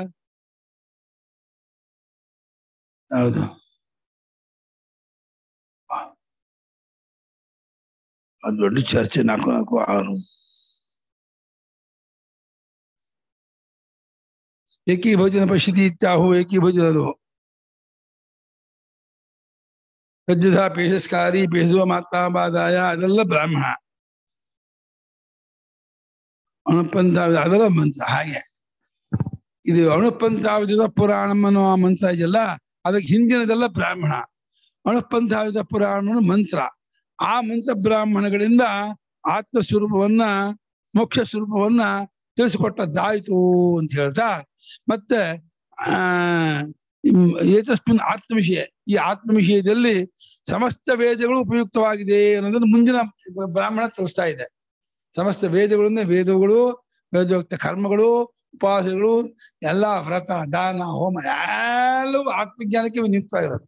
ಹೌದು ಅದು ದೊಡ್ಡ ಚರ್ಚೆ ನಾಲ್ಕು ನಾಲ್ಕು ಆರು ಏಕೀಭೋಜನ ಪಶ್ಯತಿ ಇತ್ಯಾಹು ಏಕೀಭೋಜನದು ಸಜ್ಜದ ಪೇಶಸ್ಕಾರಿ ಪೇಸುವ ಮಾತಾಬಾದಾಯ ಅದೆಲ್ಲ ಬ್ರಾಹ್ಮಣ ಅಣುಪಂತಾವ ಅದೆಲ್ಲ ಮಂತ್ರ ಹಾಗೆ ಇದು ಅಣುಪಂತಾವಿದ ಪುರಾಣಂ ಅನ್ನೋ ಆ ಮಂತ್ರ ಇದೆಯಲ್ಲ ಅದಕ್ಕೆ ಹಿಂದಿನದೆಲ್ಲ ಬ್ರಾಹ್ಮಣ ಅಣುಪಂತಾವಿದ ಪುರಾಣ ಮಂತ್ರ ಆ ಮಂತ್ರ ಬ್ರಾಹ್ಮಣಗಳಿಂದ ಆತ್ಮ ಸ್ವರೂಪವನ್ನ ಮೋಕ್ಷ ಸ್ವರೂಪವನ್ನ ತಿಳಿಸಿಕೊಟ್ಟದ್ದಾಯ್ತು ಅಂತ ಹೇಳ್ತಾ ಮತ್ತೆ ಆ ಇಮ್- ಏತಸ್ಮಿನ್ ಆತ್ಮ ವಿಷಯ ಈ ಆತ್ಮ ವಿಷಯದಲ್ಲಿ ಸಮಸ್ತ ವೇದಗಳು ಉಪಯುಕ್ತವಾಗಿದೆ ಅನ್ನೋದನ್ನು ಮುಂದಿನ ಬ್ರಾಹ್ಮಣ ತಿಳಿಸ್ತಾ ಇದೆ ಸಮಸ್ತ ವೇದಗಳಿಂದ ವೇದಗಳು ವೇದೋಕ್ತ ಕರ್ಮಗಳು ಉಪವಾಸಗಳು ಎಲ್ಲ ವ್ರತ ದಾನ ಹೋಮ ಎಲ್ಲವೂ ಆತ್ಮಜ್ಞಾನಕ್ಕೆ ವಿನಿಯುಕ್ತವಾಗಿರೋದು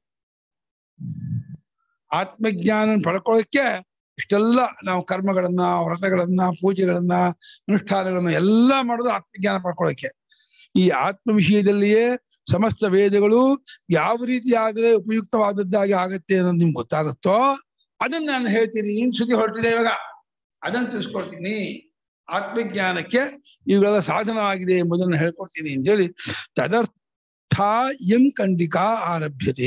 ಆತ್ಮಜ್ಞಾನ ಪಡ್ಕೊಳ್ಳೋಕೆ ಇಷ್ಟೆಲ್ಲ ನಾವು ಕರ್ಮಗಳನ್ನ ವ್ರತಗಳನ್ನ ಪೂಜೆಗಳನ್ನ ಅನುಷ್ಠಾನಗಳನ್ನ ಎಲ್ಲ ಮಾಡೋದು ಆತ್ಮಜ್ಞಾನ ಪಡ್ಕೊಳ್ಳೋಕೆ ಈ ಆತ್ಮ ವಿಷಯದಲ್ಲಿಯೇ ಸಮಸ್ತ ವೇದಗಳು ಯಾವ ರೀತಿ ಆದ್ರೆ ಉಪಯುಕ್ತವಾದದ್ದಾಗಿ ಆಗತ್ತೆ ಅನ್ನೋದು ನಿಮ್ಗೆ ಗೊತ್ತಾಗುತ್ತೋ ಅದನ್ನ ನಾನು ಹೇಳ್ತೀನಿ ಏನ್ ಶ್ರುತಿ ಹೊರಟಿದೆ ಇವಾಗ ಅದನ್ನ ತಿಳಿಸ್ಕೊಡ್ತೀನಿ ಆತ್ಮಜ್ಞಾನಕ್ಕೆ ಇವುಗಳ ಸಾಧನವಾಗಿದೆ ಎಂಬುದನ್ನು ಹೇಳ್ಕೊಡ್ತೀನಿ ಅಂತೇಳಿ ತದರ್ಥ ಎಂ ಖಂಡಿಕಾ ಆರಭ್ಯತೆ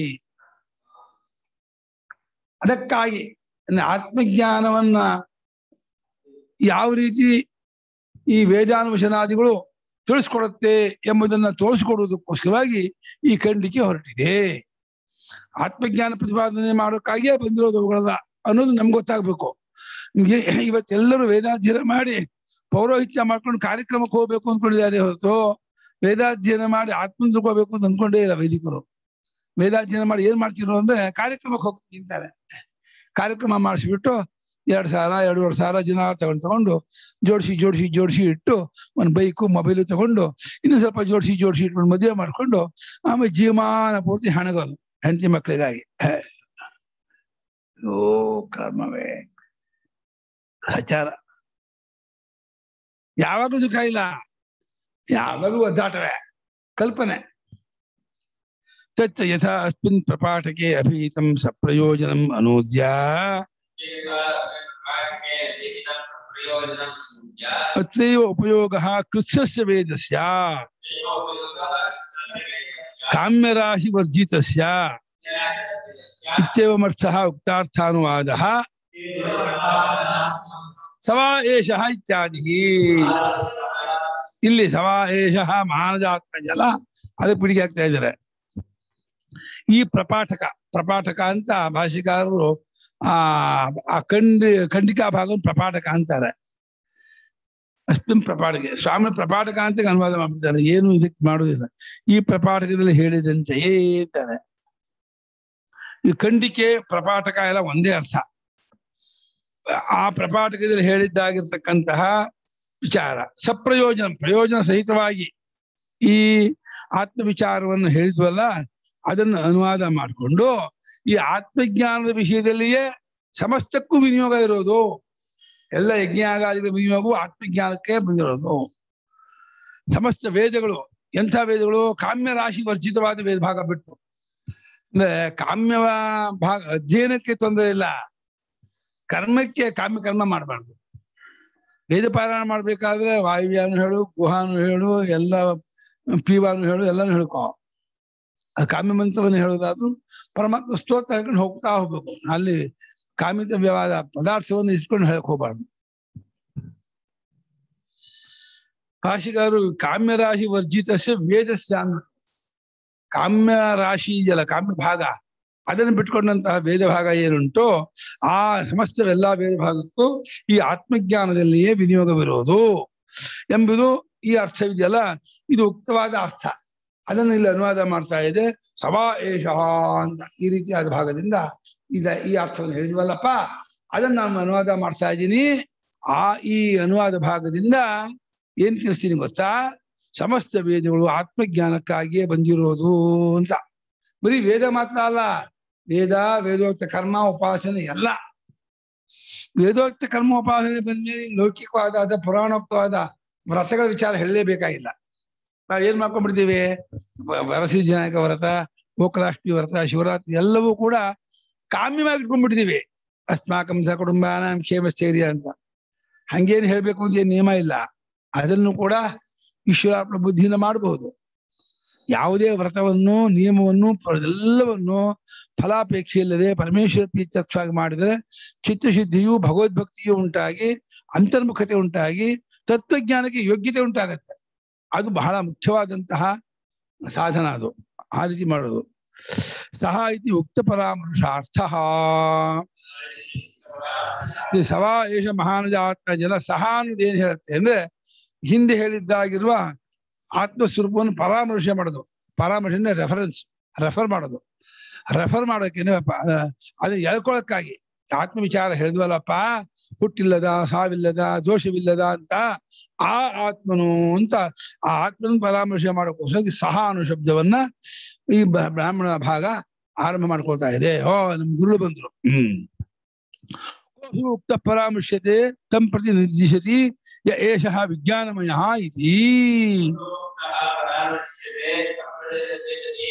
ಅದಕ್ಕಾಗಿ ಅಂದ್ರೆ ಆತ್ಮಜ್ಞಾನವನ್ನ ಯಾವ ರೀತಿ ಈ ವೇದಾನುವಚನಾದಿಗಳು ತಿಳಿಸ್ಕೊಡುತ್ತೆ ಎಂಬುದನ್ನ ತೋರಿಸ್ಕೊಡುವುದಕ್ಕೋಸ್ಕರವಾಗಿ ಈ ಖಂಡಿಕೆ ಹೊರಟಿದೆ ಆತ್ಮಜ್ಞಾನ ಪ್ರತಿಪಾದನೆ ಮಾಡೋಕ್ಕಾಗಿಯೇ ಬಂದಿರೋದು ಅವುಗಳಲ್ಲ ಅನ್ನೋದು ನಮ್ಗೆ ಗೊತ್ತಾಗ್ಬೇಕು ನಿಮ್ಗೆ ಇವತ್ತೆಲ್ಲರೂ ವೇದಾಧ್ಯಯನ ಮಾಡಿ ಪೌರೋಹಿತ್ಯ ಮಾಡ್ಕೊಂಡು ಕಾರ್ಯಕ್ರಮಕ್ಕೆ ಹೋಗ್ಬೇಕು ಅಂದ್ಕೊಂಡಿದ್ದಾರೆ ಹೊರತು ವೇದಾಧ್ಯಯನ ಮಾಡಿ ಆತ್ಮ ತಿಳ್ಕೋಬೇಕು ಅಂತ ಅಂದ್ಕೊಂಡೇ ಇಲ್ಲ ವೈದಿಕರು ವೇದಾಧ್ಯಯನ ಮಾಡಿ ಏನ್ ಮಾಡ್ತಿರೋ ಅಂದ್ರೆ ಕಾರ್ಯಕ್ರಮಕ್ಕೆ ಹೋಗ್ತೀನಿ ಅಂತಾರೆ ಕಾರ್ಯಕ್ರಮ ಮಾಡಿಸ್ಬಿಟ್ಟು ಎರಡ್ ಸಾವಿರ ಎರಡೂವರೆ ಸಾವಿರ ಜನ ತಗೊಂಡು ತಗೊಂಡು ಜೋಡಿಸಿ ಜೋಡಿಸಿ ಜೋಡಿಸಿ ಇಟ್ಟು ಒಂದು ಬೈಕು ಮೊಬೈಲು ತಗೊಂಡು ಇನ್ನು ಸ್ವಲ್ಪ ಜೋಡಿಸಿ ಜೋಡಿಸಿ ಇಟ್ಕೊಂಡು ಮದುವೆ ಮಾಡ್ಕೊಂಡು ಆಮೇಲೆ ಜೀವಮಾನ ಪೂರ್ತಿ ಹಣಗೋದು ಹೆಂಡತಿ ಮಕ್ಕಳಿಗಾಗಿ ಓ ಕರ್ಮವೇ ಆಚಾರ ಯಾವಾಗಲೂ ದುಃಖ ಇಲ್ಲ ಯಾವಾಗಲೂ ಒದ್ದಾಟವೇ ಕಲ್ಪನೆ ತಚ್ಚ ಯಥಾ ಅಸ್ಮಿನ್ ಪ್ರಪಾಠಕೆ ಅಭೀತಂ ಸಪ್ರಯೋಜನಂ ಅನೂದ್ಯ ಅತ್ರೈವ ಉಪಯೋಗ ಕೃತ್ಸಸ್ಯ ವೇದಸ್ಯ ಕಾಮ್ಯರಾಶಿ ವರ್ಜಿತಸ್ಯ ಇತ್ಯೇವಮರ್ಥಃ ಉಕ್ತಾರ್ಥಾನುವಾದಃ ಸವಾ ಏಷಃ ಇತ್ಯಾದಿ ಇಲ್ಲಿ ಸವಾ ಏಷಃ ಮಹಾನಜಾತ್ಮ ಜಲ ಅದಕ್ಕೆ ಪಿಡಿಗೆ ಆಗ್ತಾ ಇದ್ದಾರೆ ಈ ಪ್ರಪಾಠಕ ಪ್ರಪಾಠಕ ಅಂತ ಭಾಷಿಕಾರರು ಆ ಆ ಖಂಡಿ ಖಂಡಿಕಾ ಭಾಗವನ್ನು ಪ್ರಪಾಠಕ ಅಂತಾರೆ ಅಸ್ಮಿನ್ ಪ್ರಪಾಠಕ್ಕೆ ಸ್ವಾಮಿ ಪ್ರಪಾಠಕ ಅಂತ ಅನುವಾದ ಮಾಡ್ಬಿಡ್ತಾರೆ ಏನು ಇದಕ್ಕೆ ಮಾಡುವುದಿಲ್ಲ ಈ ಪ್ರಪಾಠಕದಲ್ಲಿ ಹೇಳಿದಂತೆಯೇ ಅಂತಾರೆ ಈ ಖಂಡಿಕೆ ಪ್ರಪಾಠಕ ಎಲ್ಲ ಒಂದೇ ಅರ್ಥ ಆ ಪ್ರಪಾಠಕದಲ್ಲಿ ಹೇಳಿದ್ದಾಗಿರ್ತಕ್ಕಂತಹ ವಿಚಾರ ಸಪ್ರಯೋಜನ ಪ್ರಯೋಜನ ಸಹಿತವಾಗಿ ಈ ಆತ್ಮ ವಿಚಾರವನ್ನು ಹೇಳಿದ್ವಲ್ಲ ಅದನ್ನು ಅನುವಾದ ಮಾಡಿಕೊಂಡು ಈ ಆತ್ಮಜ್ಞಾನದ ವಿಷಯದಲ್ಲಿಯೇ ಸಮಸ್ತಕ್ಕೂ ವಿನಿಯೋಗ ಇರೋದು ಎಲ್ಲ ಯಜ್ಞಾಗಾದಿಗಳ ವಿನಿಯೋಗವು ಆತ್ಮಜ್ಞಾನಕ್ಕೆ ಬಂದಿರೋದು ಸಮಸ್ತ ವೇದಗಳು ಎಂಥ ವೇದಗಳು ಕಾಮ್ಯ ರಾಶಿ ವರ್ಜಿತವಾದ ವೇದ ಭಾಗ ಬಿಟ್ಟು ಅಂದ್ರೆ ಕಾಮ್ಯ ಭಾಗ ಅಧ್ಯಯನಕ್ಕೆ ತೊಂದರೆ ಇಲ್ಲ ಕರ್ಮಕ್ಕೆ ಕಾಮ್ಯ ಕರ್ಮ ಮಾಡಬಾರ್ದು ವೇದ ಪಾರಾಯಣ ಮಾಡ್ಬೇಕಾದ್ರೆ ವಾಯುವ್ಯಾನು ಹೇಳು ಗುಹಾನು ಹೇಳು ಎಲ್ಲ ಪೀವಾನು ಹೇಳು ಎಲ್ಲಾನು ಹೇಳ್ಕೊ ಅದು ಕಾಮ್ಯ ಮಂತ್ರವನ್ನು ಹೇಳೋದಾದ್ರೂ ಪರಮಾತ್ಮ ಸ್ತೋತ್ರ ಹೇಳ್ಕೊಂಡು ಹೋಗ್ತಾ ಹೋಗ್ಬೇಕು ಅಲ್ಲಿ ಕಾಮಿತವ್ಯವಾದ ಪದಾರ್ಥವನ್ನು ಇಸ್ಕೊಂಡು ಹೇಳಕ್ ಹೋಗ್ಬಾರ್ದು ಭಾಷಿಗಾರು ಕಾಮ್ಯ ರಾಶಿ ವರ್ಜಿತಸ್ಯ ವೇದಸ್ಯ ಅಂದ್ರು. ಕಾಮ್ಯ ರಾಶಿ ಇದೆಯಲ್ಲ ಕಾಮ್ಯ ಭಾಗ ಅದನ್ನು ಬಿಟ್ಕೊಂಡಂತಹ ವೇದ ಭಾಗ ಏನುಂಟು ಆ ಸಮಸ್ತ ಎಲ್ಲಾ ವೇದ ಭಾಗಕ್ಕೂ ಈ ಆತ್ಮಜ್ಞಾನದಲ್ಲಿಯೇ ವಿನಿಯೋಗವಿರೋದು ಎಂಬುದು ಈ ಅರ್ಥವಿದೆಯಲ್ಲ ಇದು ಉಕ್ತವಾದ ಅರ್ಥ ಅದನ್ನು ಇಲ್ಲಿ ಅನುವಾದ ಮಾಡ್ತಾ ಇದೆ ಸಭಾ ಏಷಃ ಅಂತ ಈ ರೀತಿಯಾದ ಭಾಗದಿಂದ ಇದ ಈ ಅರ್ಥವನ್ನು ಹೇಳಿದ್ವಲ್ಲಪ್ಪ ಅದನ್ನ ನಾನು ಅನುವಾದ ಮಾಡ್ತಾ ಇದ್ದೀನಿ ಆ ಈ ಅನುವಾದ ಭಾಗದಿಂದ ಏನ್ ತಿಳಿಸ್ತೀನಿ ಗೊತ್ತಾ ಸಮಸ್ತ ವೇದಗಳು ಆತ್ಮಜ್ಞಾನಕ್ಕಾಗಿಯೇ ಬಂದಿರೋದು ಅಂತ ಬರೀ ವೇದ ಮಾತ್ರ ಅಲ್ಲ ವೇದ ವೇದೋಕ್ತ ಕರ್ಮ ಉಪಾಸನೆ ಎಲ್ಲ ವೇದೋಕ್ತ ಕರ್ಮೋಪಾಸನೆ ಬಂದ್ಮೇಲೆ ಲೌಕಿಕವಾದ ಅಥವಾ ಪುರಾಣೋಕ್ತವಾದ ವ್ರತಗಳ ವಿಚಾರ ಹೇಳಲೇಬೇಕಾಗಿಲ್ಲ ನಾವು ಏನ್ ಮಾಡ್ಕೊಂಡ್ಬಿಡ್ತೀವಿ ವ- ವರಸಿದ್ಧನಾಯಕ ವ್ರತ ಗೋಕುಲಾಷ್ಟಮಿ ವ್ರತ ಶಿವರಾತ್ರಿ ಎಲ್ಲವೂ ಕೂಡ ಕಾಮ್ಯವಾಗಿ ಇಟ್ಕೊಂಡ್ಬಿಟ್ಟಿದೀವಿ ಅಸ್ಮಾಕಂ ಸ ಕುಟುಂಬಾನಾಂ ಕ್ಷೇಮಸ್ಥೈರ್ಯ ಅಂತ ಹಂಗೇನು ಹೇಳ್ಬೇಕು ಅಂತ ಏನ್ ನಿಯಮ ಇಲ್ಲ ಅದನ್ನು ಕೂಡ ಈಶ್ವರಾತ್ಮ ಬುದ್ಧಿಯಿಂದ ಮಾಡಬಹುದು ಯಾವುದೇ ವ್ರತವನ್ನು ನಿಯಮವನ್ನು ಪ- ಎಲ್ಲವನ್ನು ಫಲಾಪೇಕ್ಷೆ ಇಲ್ಲದೆ ಪರಮೇಶ್ವರ ಪ್ರೀತ್ಯರ್ಥವಾಗಿ ಮಾಡಿದರೆ ಚಿತ್ತಶುದ್ಧಿಯು ಭಗವದ್ಭಕ್ತಿಯು ಉಂಟಾಗಿ ಅಂತರ್ಮುಖತೆ ಉಂಟಾಗಿ ತತ್ವಜ್ಞಾನಕ್ಕೆ ಯೋಗ್ಯತೆ ಉಂಟಾಗತ್ತೆ ಅದು ಬಹಳ ಮುಖ್ಯವಾದಂತಹ ಸಾಧನ ಅದು ಆ ರೀತಿ ಮಾಡೋದು ಸಹ ಇತಿ ಉಕ್ತ ಪರಾಮರ್ಶಾರ್ಥ ಈ ಸವಾ ಏಷ ಮಹಾನಜಾತ್ಮ ಜನ ಸಹ ಅನ್ನೋದು ಏನ್ ಹೇಳುತ್ತೆ ಅಂದ್ರೆ ಹಿಂದೆ ಹೇಳಿದ್ದಾಗಿರುವ ಆತ್ಮಸ್ವರೂಪವನ್ನು ಪರಾಮರ್ಶೆ ಮಾಡೋದು ಪರಾಮರ್ಶೆ ರೆಫರೆನ್ಸ್ ರೆಫರ್ ಮಾಡೋದು ರೆಫರ್ ಮಾಡೋಕೆ ಅದು ಎಳ್ಕೊಳಕ್ಕಾಗಿ ಆತ್ಮ ವಿಚಾರ ಹೇಳಿದ್ವಲ್ಲಪ್ಪ ಹುಟ್ಟಿಲ್ಲದ ಸಾವಿಲ್ಲದ ದೋಷವಿಲ್ಲದ ಅಂತ ಆ ಆತ್ಮನು ಅಂತ ಆ ಆತ್ಮನ ಪರಾಮರ್ಶೆ ಮಾಡೋಕ್ಕೋಸ್ಕರ ಈ ಸಹ ಅನ್ನೋ ಶಬ್ದವನ್ನ ಈ ಬ- ಬ್ರಾಹ್ಮಣ ಭಾಗ ಆರಂಭ ಮಾಡ್ಕೊಳ್ತಾ ಇದೆ ಓ ನಮ್ ಗುರುಳು ಬಂದ್ರು ಹ್ಮ್ ಕೋಸು ಉಕ್ತ ಪರಾಮರ್ಶ್ಯತೆ ತಂ ಪ್ರತಿ ನಿರ್ದಿಶತಿ ಯ ಏಷಃ ವಿಜ್ಞಾನಮಯ ಇತಿ ಪರಾಮರ್ಶ್ಯತೆ ಸಂಪ್ರದಾಯದಲ್ಲಿ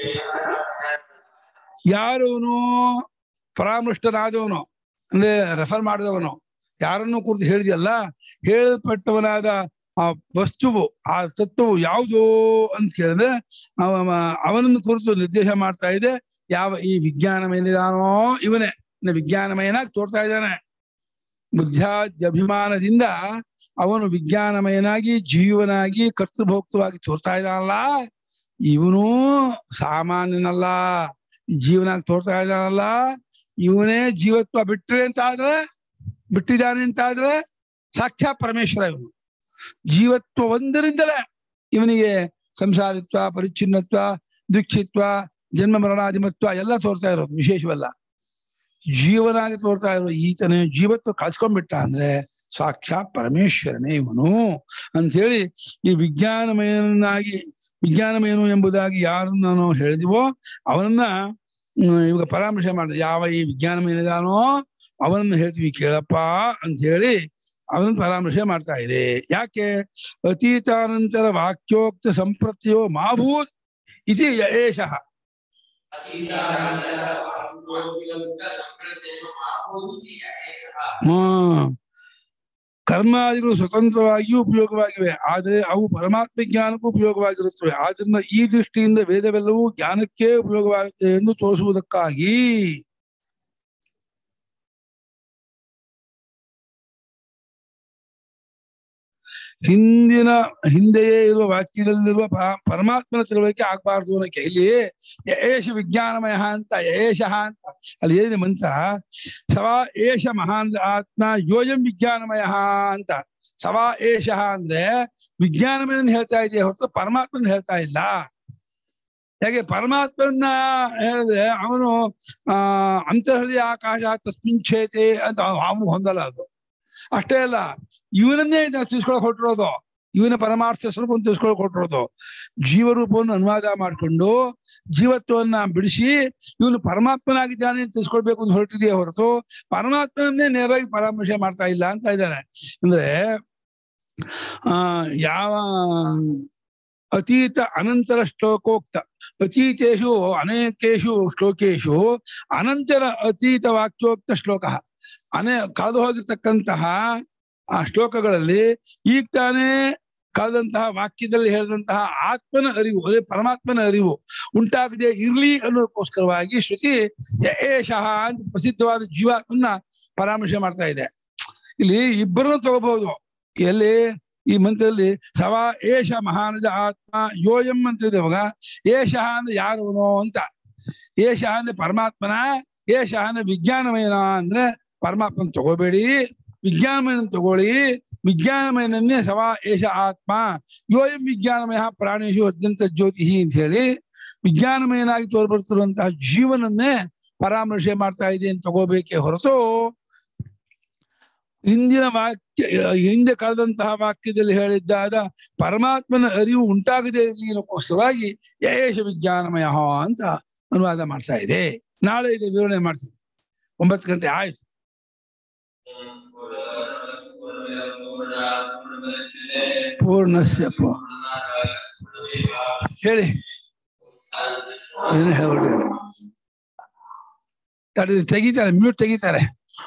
ಯಾರವನು ಪರಾಮೃಷ್ಟನಾದವನು ಅಂದ್ರೆ ರೆಫರ್ ಮಾಡಿದವನು ಯಾರನ್ನು ಕುರಿತು ಹೇಳಿದೆಯಲ್ಲ ಹೇಳಲ್ಪಟ್ಟವನಾದ ಆ ವಸ್ತುವು ಆ ತತ್ವವು ಯಾವುದು ಅಂತ ಕೇಳಿದ್ರೆ ಅವ- ಅವನನ್ನು ಕುರಿತು ನಿರ್ದೇಶ ಮಾಡ್ತಾ ಇದೆ ಯಾವ ಈ ವಿಜ್ಞಾನಮಯನಿದಾನೋ ಇವನೇ ಇನ್ನು ವಿಜ್ಞಾನಮಯನಾಗಿ ತೋರ್ತಾ ಇದ್ದಾನೆ ಬುದ್ಧಾದ್ಯಭಿಮಾನದಿಂದ ಅವನು ವಿಜ್ಞಾನಮಯನಾಗಿ ಜೀವನಾಗಿ ಕರ್ತೃಭೋಕ್ತವಾಗಿ ತೋರ್ತಾ ಇದ್ದಾನಲ್ಲ ಇವನು ಸಾಮಾನ್ಯನಲ್ಲ ಜೀವನಾಗಿ ತೋರ್ತಾ ಇದ್ದಾನಲ್ಲ ಇವನೇ ಜೀವತ್ವ ಬಿಟ್ರೆ ಅಂತ ಆದ್ರೆ ಬಿಟ್ಟಿದ್ದಾನೆ ಅಂತ ಆದ್ರೆ ಸಾಕ್ಷಾತ್ ಪರಮೇಶ್ವರ ಇವನು ಜೀವತ್ವ ಒಂದರಿಂದಲೇ ಇವನಿಗೆ ಸಂಸಾರಿತ್ವ ಪರಿಚ್ಛಿನ್ನತ್ವ ದುಃಖಿತ್ವ ಜನ್ಮ ಮರಣಾಧಿಮತ್ವ ಎಲ್ಲ ತೋರ್ತಾ ಇರೋದು ವಿಶೇಷವಲ್ಲ ಜೀವನಾಗಿ ತೋರ್ತಾ ಇರೋ ಈತನೇ ಜೀವತ್ವ ಕಳ್ಸ್ಕೊಂಡ್ಬಿಟ್ಟ ಅಂದ್ರೆ ಸಾಕ್ಷಾತ್ ಪರಮೇಶ್ವರನೇ ಇವನು ಅಂಥೇಳಿ ಈ ವಿಜ್ಞಾನಮಯನಾಗಿ ವಿಜ್ಞಾನಮಯನು ಎಂಬುದಾಗಿ ಯಾರನ್ನ ನಾವು ಹೇಳಿದಿವೋ ಅವನನ್ನ ಹ್ಮ್, ಇವಾಗ ಪರಾಮರ್ಶೆ ಮಾಡಿದ ಯಾವ ಈ ವಿಜ್ಞಾನಮಯನಿದಾನೋ ಅವನನ್ನ ಹೇಳ್ತೀವಿ ಕೇಳಪ್ಪ ಅಂತ ಹೇಳಿ ಅವನನ್ನ ಪರಾಮರ್ಶೆ ಮಾಡ್ತಾ ಇದೆ ಯಾಕೆ ಅತೀತಾನಂತರ ವಾಕ್ಯೋಕ್ತ ಸಂಪ್ರತ್ಯೋ ಮಾಭೂತ್ ಇತಿ ಏಷಃ ಅತೀತಾನಂತರ ವಾಕ್ಯೋಕ್ತ ಸಂಪ್ರದಾಯವು ಆಹುತಿ ಏಷಃ. ಹ್ಮ್ ಕರ್ಮಾದಿಗಳು ಸ್ವತಂತ್ರವಾಗಿಯೂ ಉಪಯೋಗವಾಗಿವೆ ಆದರೆ ಅವು ಪರಮಾತ್ಮ ಜ್ಞಾನಕ್ಕೂ ಉಪಯೋಗವಾಗಿರುತ್ತವೆ ಆದ್ರಿಂದ ಈ ದೃಷ್ಟಿಯಿಂದ ವೇದವೆಲ್ಲವೂ ಜ್ಞಾನಕ್ಕೆ ಉಪಯೋಗವಾಗುತ್ತೆ ಎಂದು ತೋರಿಸುವುದಕ್ಕಾಗಿ ಹಿಂದಿನ ಹಿಂದೆಯೇ ಇರುವ ವಾಕ್ಯದಲ್ಲಿರುವ ಪ- ಪರಮಾತ್ಮನ ತಿಳುವಳಿಕೆ ಆಗ್ಬಾರ್ದು ಅನ್ನೋಕೆ ಇಲ್ಲಿ ಯೇಷ ವಿಜ್ಞಾನಮಯ ಅಂತ ಯೇಷಃ ಅಂತ ಅಲ್ಲಿ ಏನಿದೆ ಮಂತ್ರ ಸವಾ ಏಷ ಮಹಾನ್ ಆತ್ಮ ಯೋಯಂ ವಿಜ್ಞಾನಮಯ ಅಂತ ಸವಾ ಏಷಃ ಅಂದ್ರೆ ವಿಜ್ಞಾನಮಯನ ಹೇಳ್ತಾ ಇದೆಯೇ ಹೊರತು ಪರಮಾತ್ಮನ ಹೇಳ್ತಾ ಇಲ್ಲ ಹೇಗೆ ಪರಮಾತ್ಮನ ಹೇಳಿದ್ರೆ ಅವನು ಆ ಅಂತರ್ಹೃದಯ ಆಕಾಶ ತಸ್ಮಿನ್ ಕ್ಷೇತೆ ಅಂತ ಅವನು ಹೊಂದಲ್ಲ ಅದು ಅಷ್ಟೇ ಅಲ್ಲ ಇವನನ್ನೇ ನಾವು ತಿಳ್ಸ್ಕೊಳಕ್ ಹೊರಟಿರೋದು ಇವನ ಪರಮಾರ್ಥ ಸ್ವರೂಪವನ್ನು ತಿಳ್ಸ್ಕೊಳಕ್ ಹೊರಟಿರೋದು ಜೀವರೂಪವನ್ನು ಅನುವಾದ ಮಾಡಿಕೊಂಡು ಜೀವತ್ವವನ್ನ ಬಿಡಿಸಿ ಇವನು ಪರಮಾತ್ಮನಾಗಿದ್ದಾನೆ ಅಂತ ತಿಳ್ಸ್ಕೊಳ್ಬೇಕು ಅಂತ ಹೊರಟಿದೆಯೇ ಹೊರತು ಪರಮಾತ್ಮನನ್ನೇ ನೇರವಾಗಿ ಪರಾಮರ್ಶೆ ಮಾಡ್ತಾ ಇಲ್ಲ ಅಂತ ಇದ್ದಾನೆ ಅಂದ್ರೆ ಆ ಯಾವ ಅತೀತ ಅನಂತರ ಶ್ಲೋಕೋಕ್ತ ಅತೀತೇಶು ಅನೇಕೇಶು ಶ್ಲೋಕೇಶು ಅನಂತರ ಅತೀತ ವಾಕ್ಯೋಕ್ತ ಶ್ಲೋಕ ಅನೇ ಕಳೆದು ಹೋಗಿರ್ತಕ್ಕಂತಹ ಆ ಶ್ಲೋಕಗಳಲ್ಲಿ ಈಗ ತಾನೇ ಕಳೆದಂತಹ ವಾಕ್ಯದಲ್ಲಿ ಹೇಳಿದಂತಹ ಆತ್ಮನ ಅರಿವು ಅದೇ ಪರಮಾತ್ಮನ ಅರಿವು ಉಂಟಾಗದೆ ಇರ್ಲಿ ಅನ್ನೋದಕ್ಕೋಸ್ಕರವಾಗಿ ಶ್ರುತಿ ಯೇಷಃ ಅಂತ ಪ್ರಸಿದ್ಧವಾದ ಜೀವಾತ್ಮನ ಪರಾಮರ್ಶೆ ಮಾಡ್ತಾ ಇದೆ ಇಲ್ಲಿ ಇಬ್ಬರನ್ನು ತಗೋಬಹುದು ಎಲ್ಲಿ ಈ ಮಂತ್ರದಲ್ಲಿ ಸವಾ ಏಷ ಮಹಾನಜ ಆತ್ಮ ಯೋಯಂ ಅಂತ ಇದೆ ಇವಾಗ ಏಷಃ ಅಂದ್ರೆ ಯಾರವನು ಅಂತ ಏಷ ಅಂದ್ರೆ ಪರಮಾತ್ಮನ ಏಷ ಅಂದ್ರೆ ವಿಜ್ಞಾನಮಯನ ಅಂದ್ರೆ ಪರಮಾತ್ಮನ ತಗೋಬೇಡಿ ವಿಜ್ಞಾನಮಯನ ತಗೊಳ್ಳಿ ವಿಜ್ಞಾನಮಯನನ್ನೇ ಸವಾ ಏಷ ಆತ್ಮ ಯೋಯಂ ವಿಜ್ಞಾನಮಯ ಪ್ರಾಣೇಶು ಅತ್ಯಂತ ಜ್ಯೋತಿ ಅಂತ ಹೇಳಿ ವಿಜ್ಞಾನಮಯನಾಗಿ ತೋರ್ಬರ್ತಿರುವಂತಹ ಜೀವನನ್ನೇ ಪರಾಮರ್ಶೆ ಮಾಡ್ತಾ ಇದೆ ಅಂತ ತಗೋಬೇಕೇ ಹೊರತು ಹಿಂದಿನ ವಾಕ್ಯ ಹಿಂದೆ ಕಳೆದಂತಹ ವಾಕ್ಯದಲ್ಲಿ ಹೇಳಿದ್ದಾದ ಪರಮಾತ್ಮನ ಅರಿವು ಉಂಟಾಗದೇ ಇರಲಿ ಅನ್ನೋಕ್ಕೋಸ್ಕರವಾಗಿ ಯೇಷ ವಿಜ್ಞಾನಮಯ ಅಂತ ಅನುವಾದ ಮಾಡ್ತಾ ಇದೆ ನಾಳೆ ಇದು ವಿವರಣೆ ಮಾಡ್ತೀನಿ ಒಂಬತ್ತು ಗಂಟೆ ಆಯ್ತು ಪೂರ್ಣಸ್ಯ ಪ- ಹೇಳಿ ಏನು ಹೇಳ್ಬಿಟ್ಟಿದ್ದಾರೆ ತಡಿ ತೆಗಿತಾರೆ ಮ್ಯೂಟ್ ತೆಗಿತಾರೆ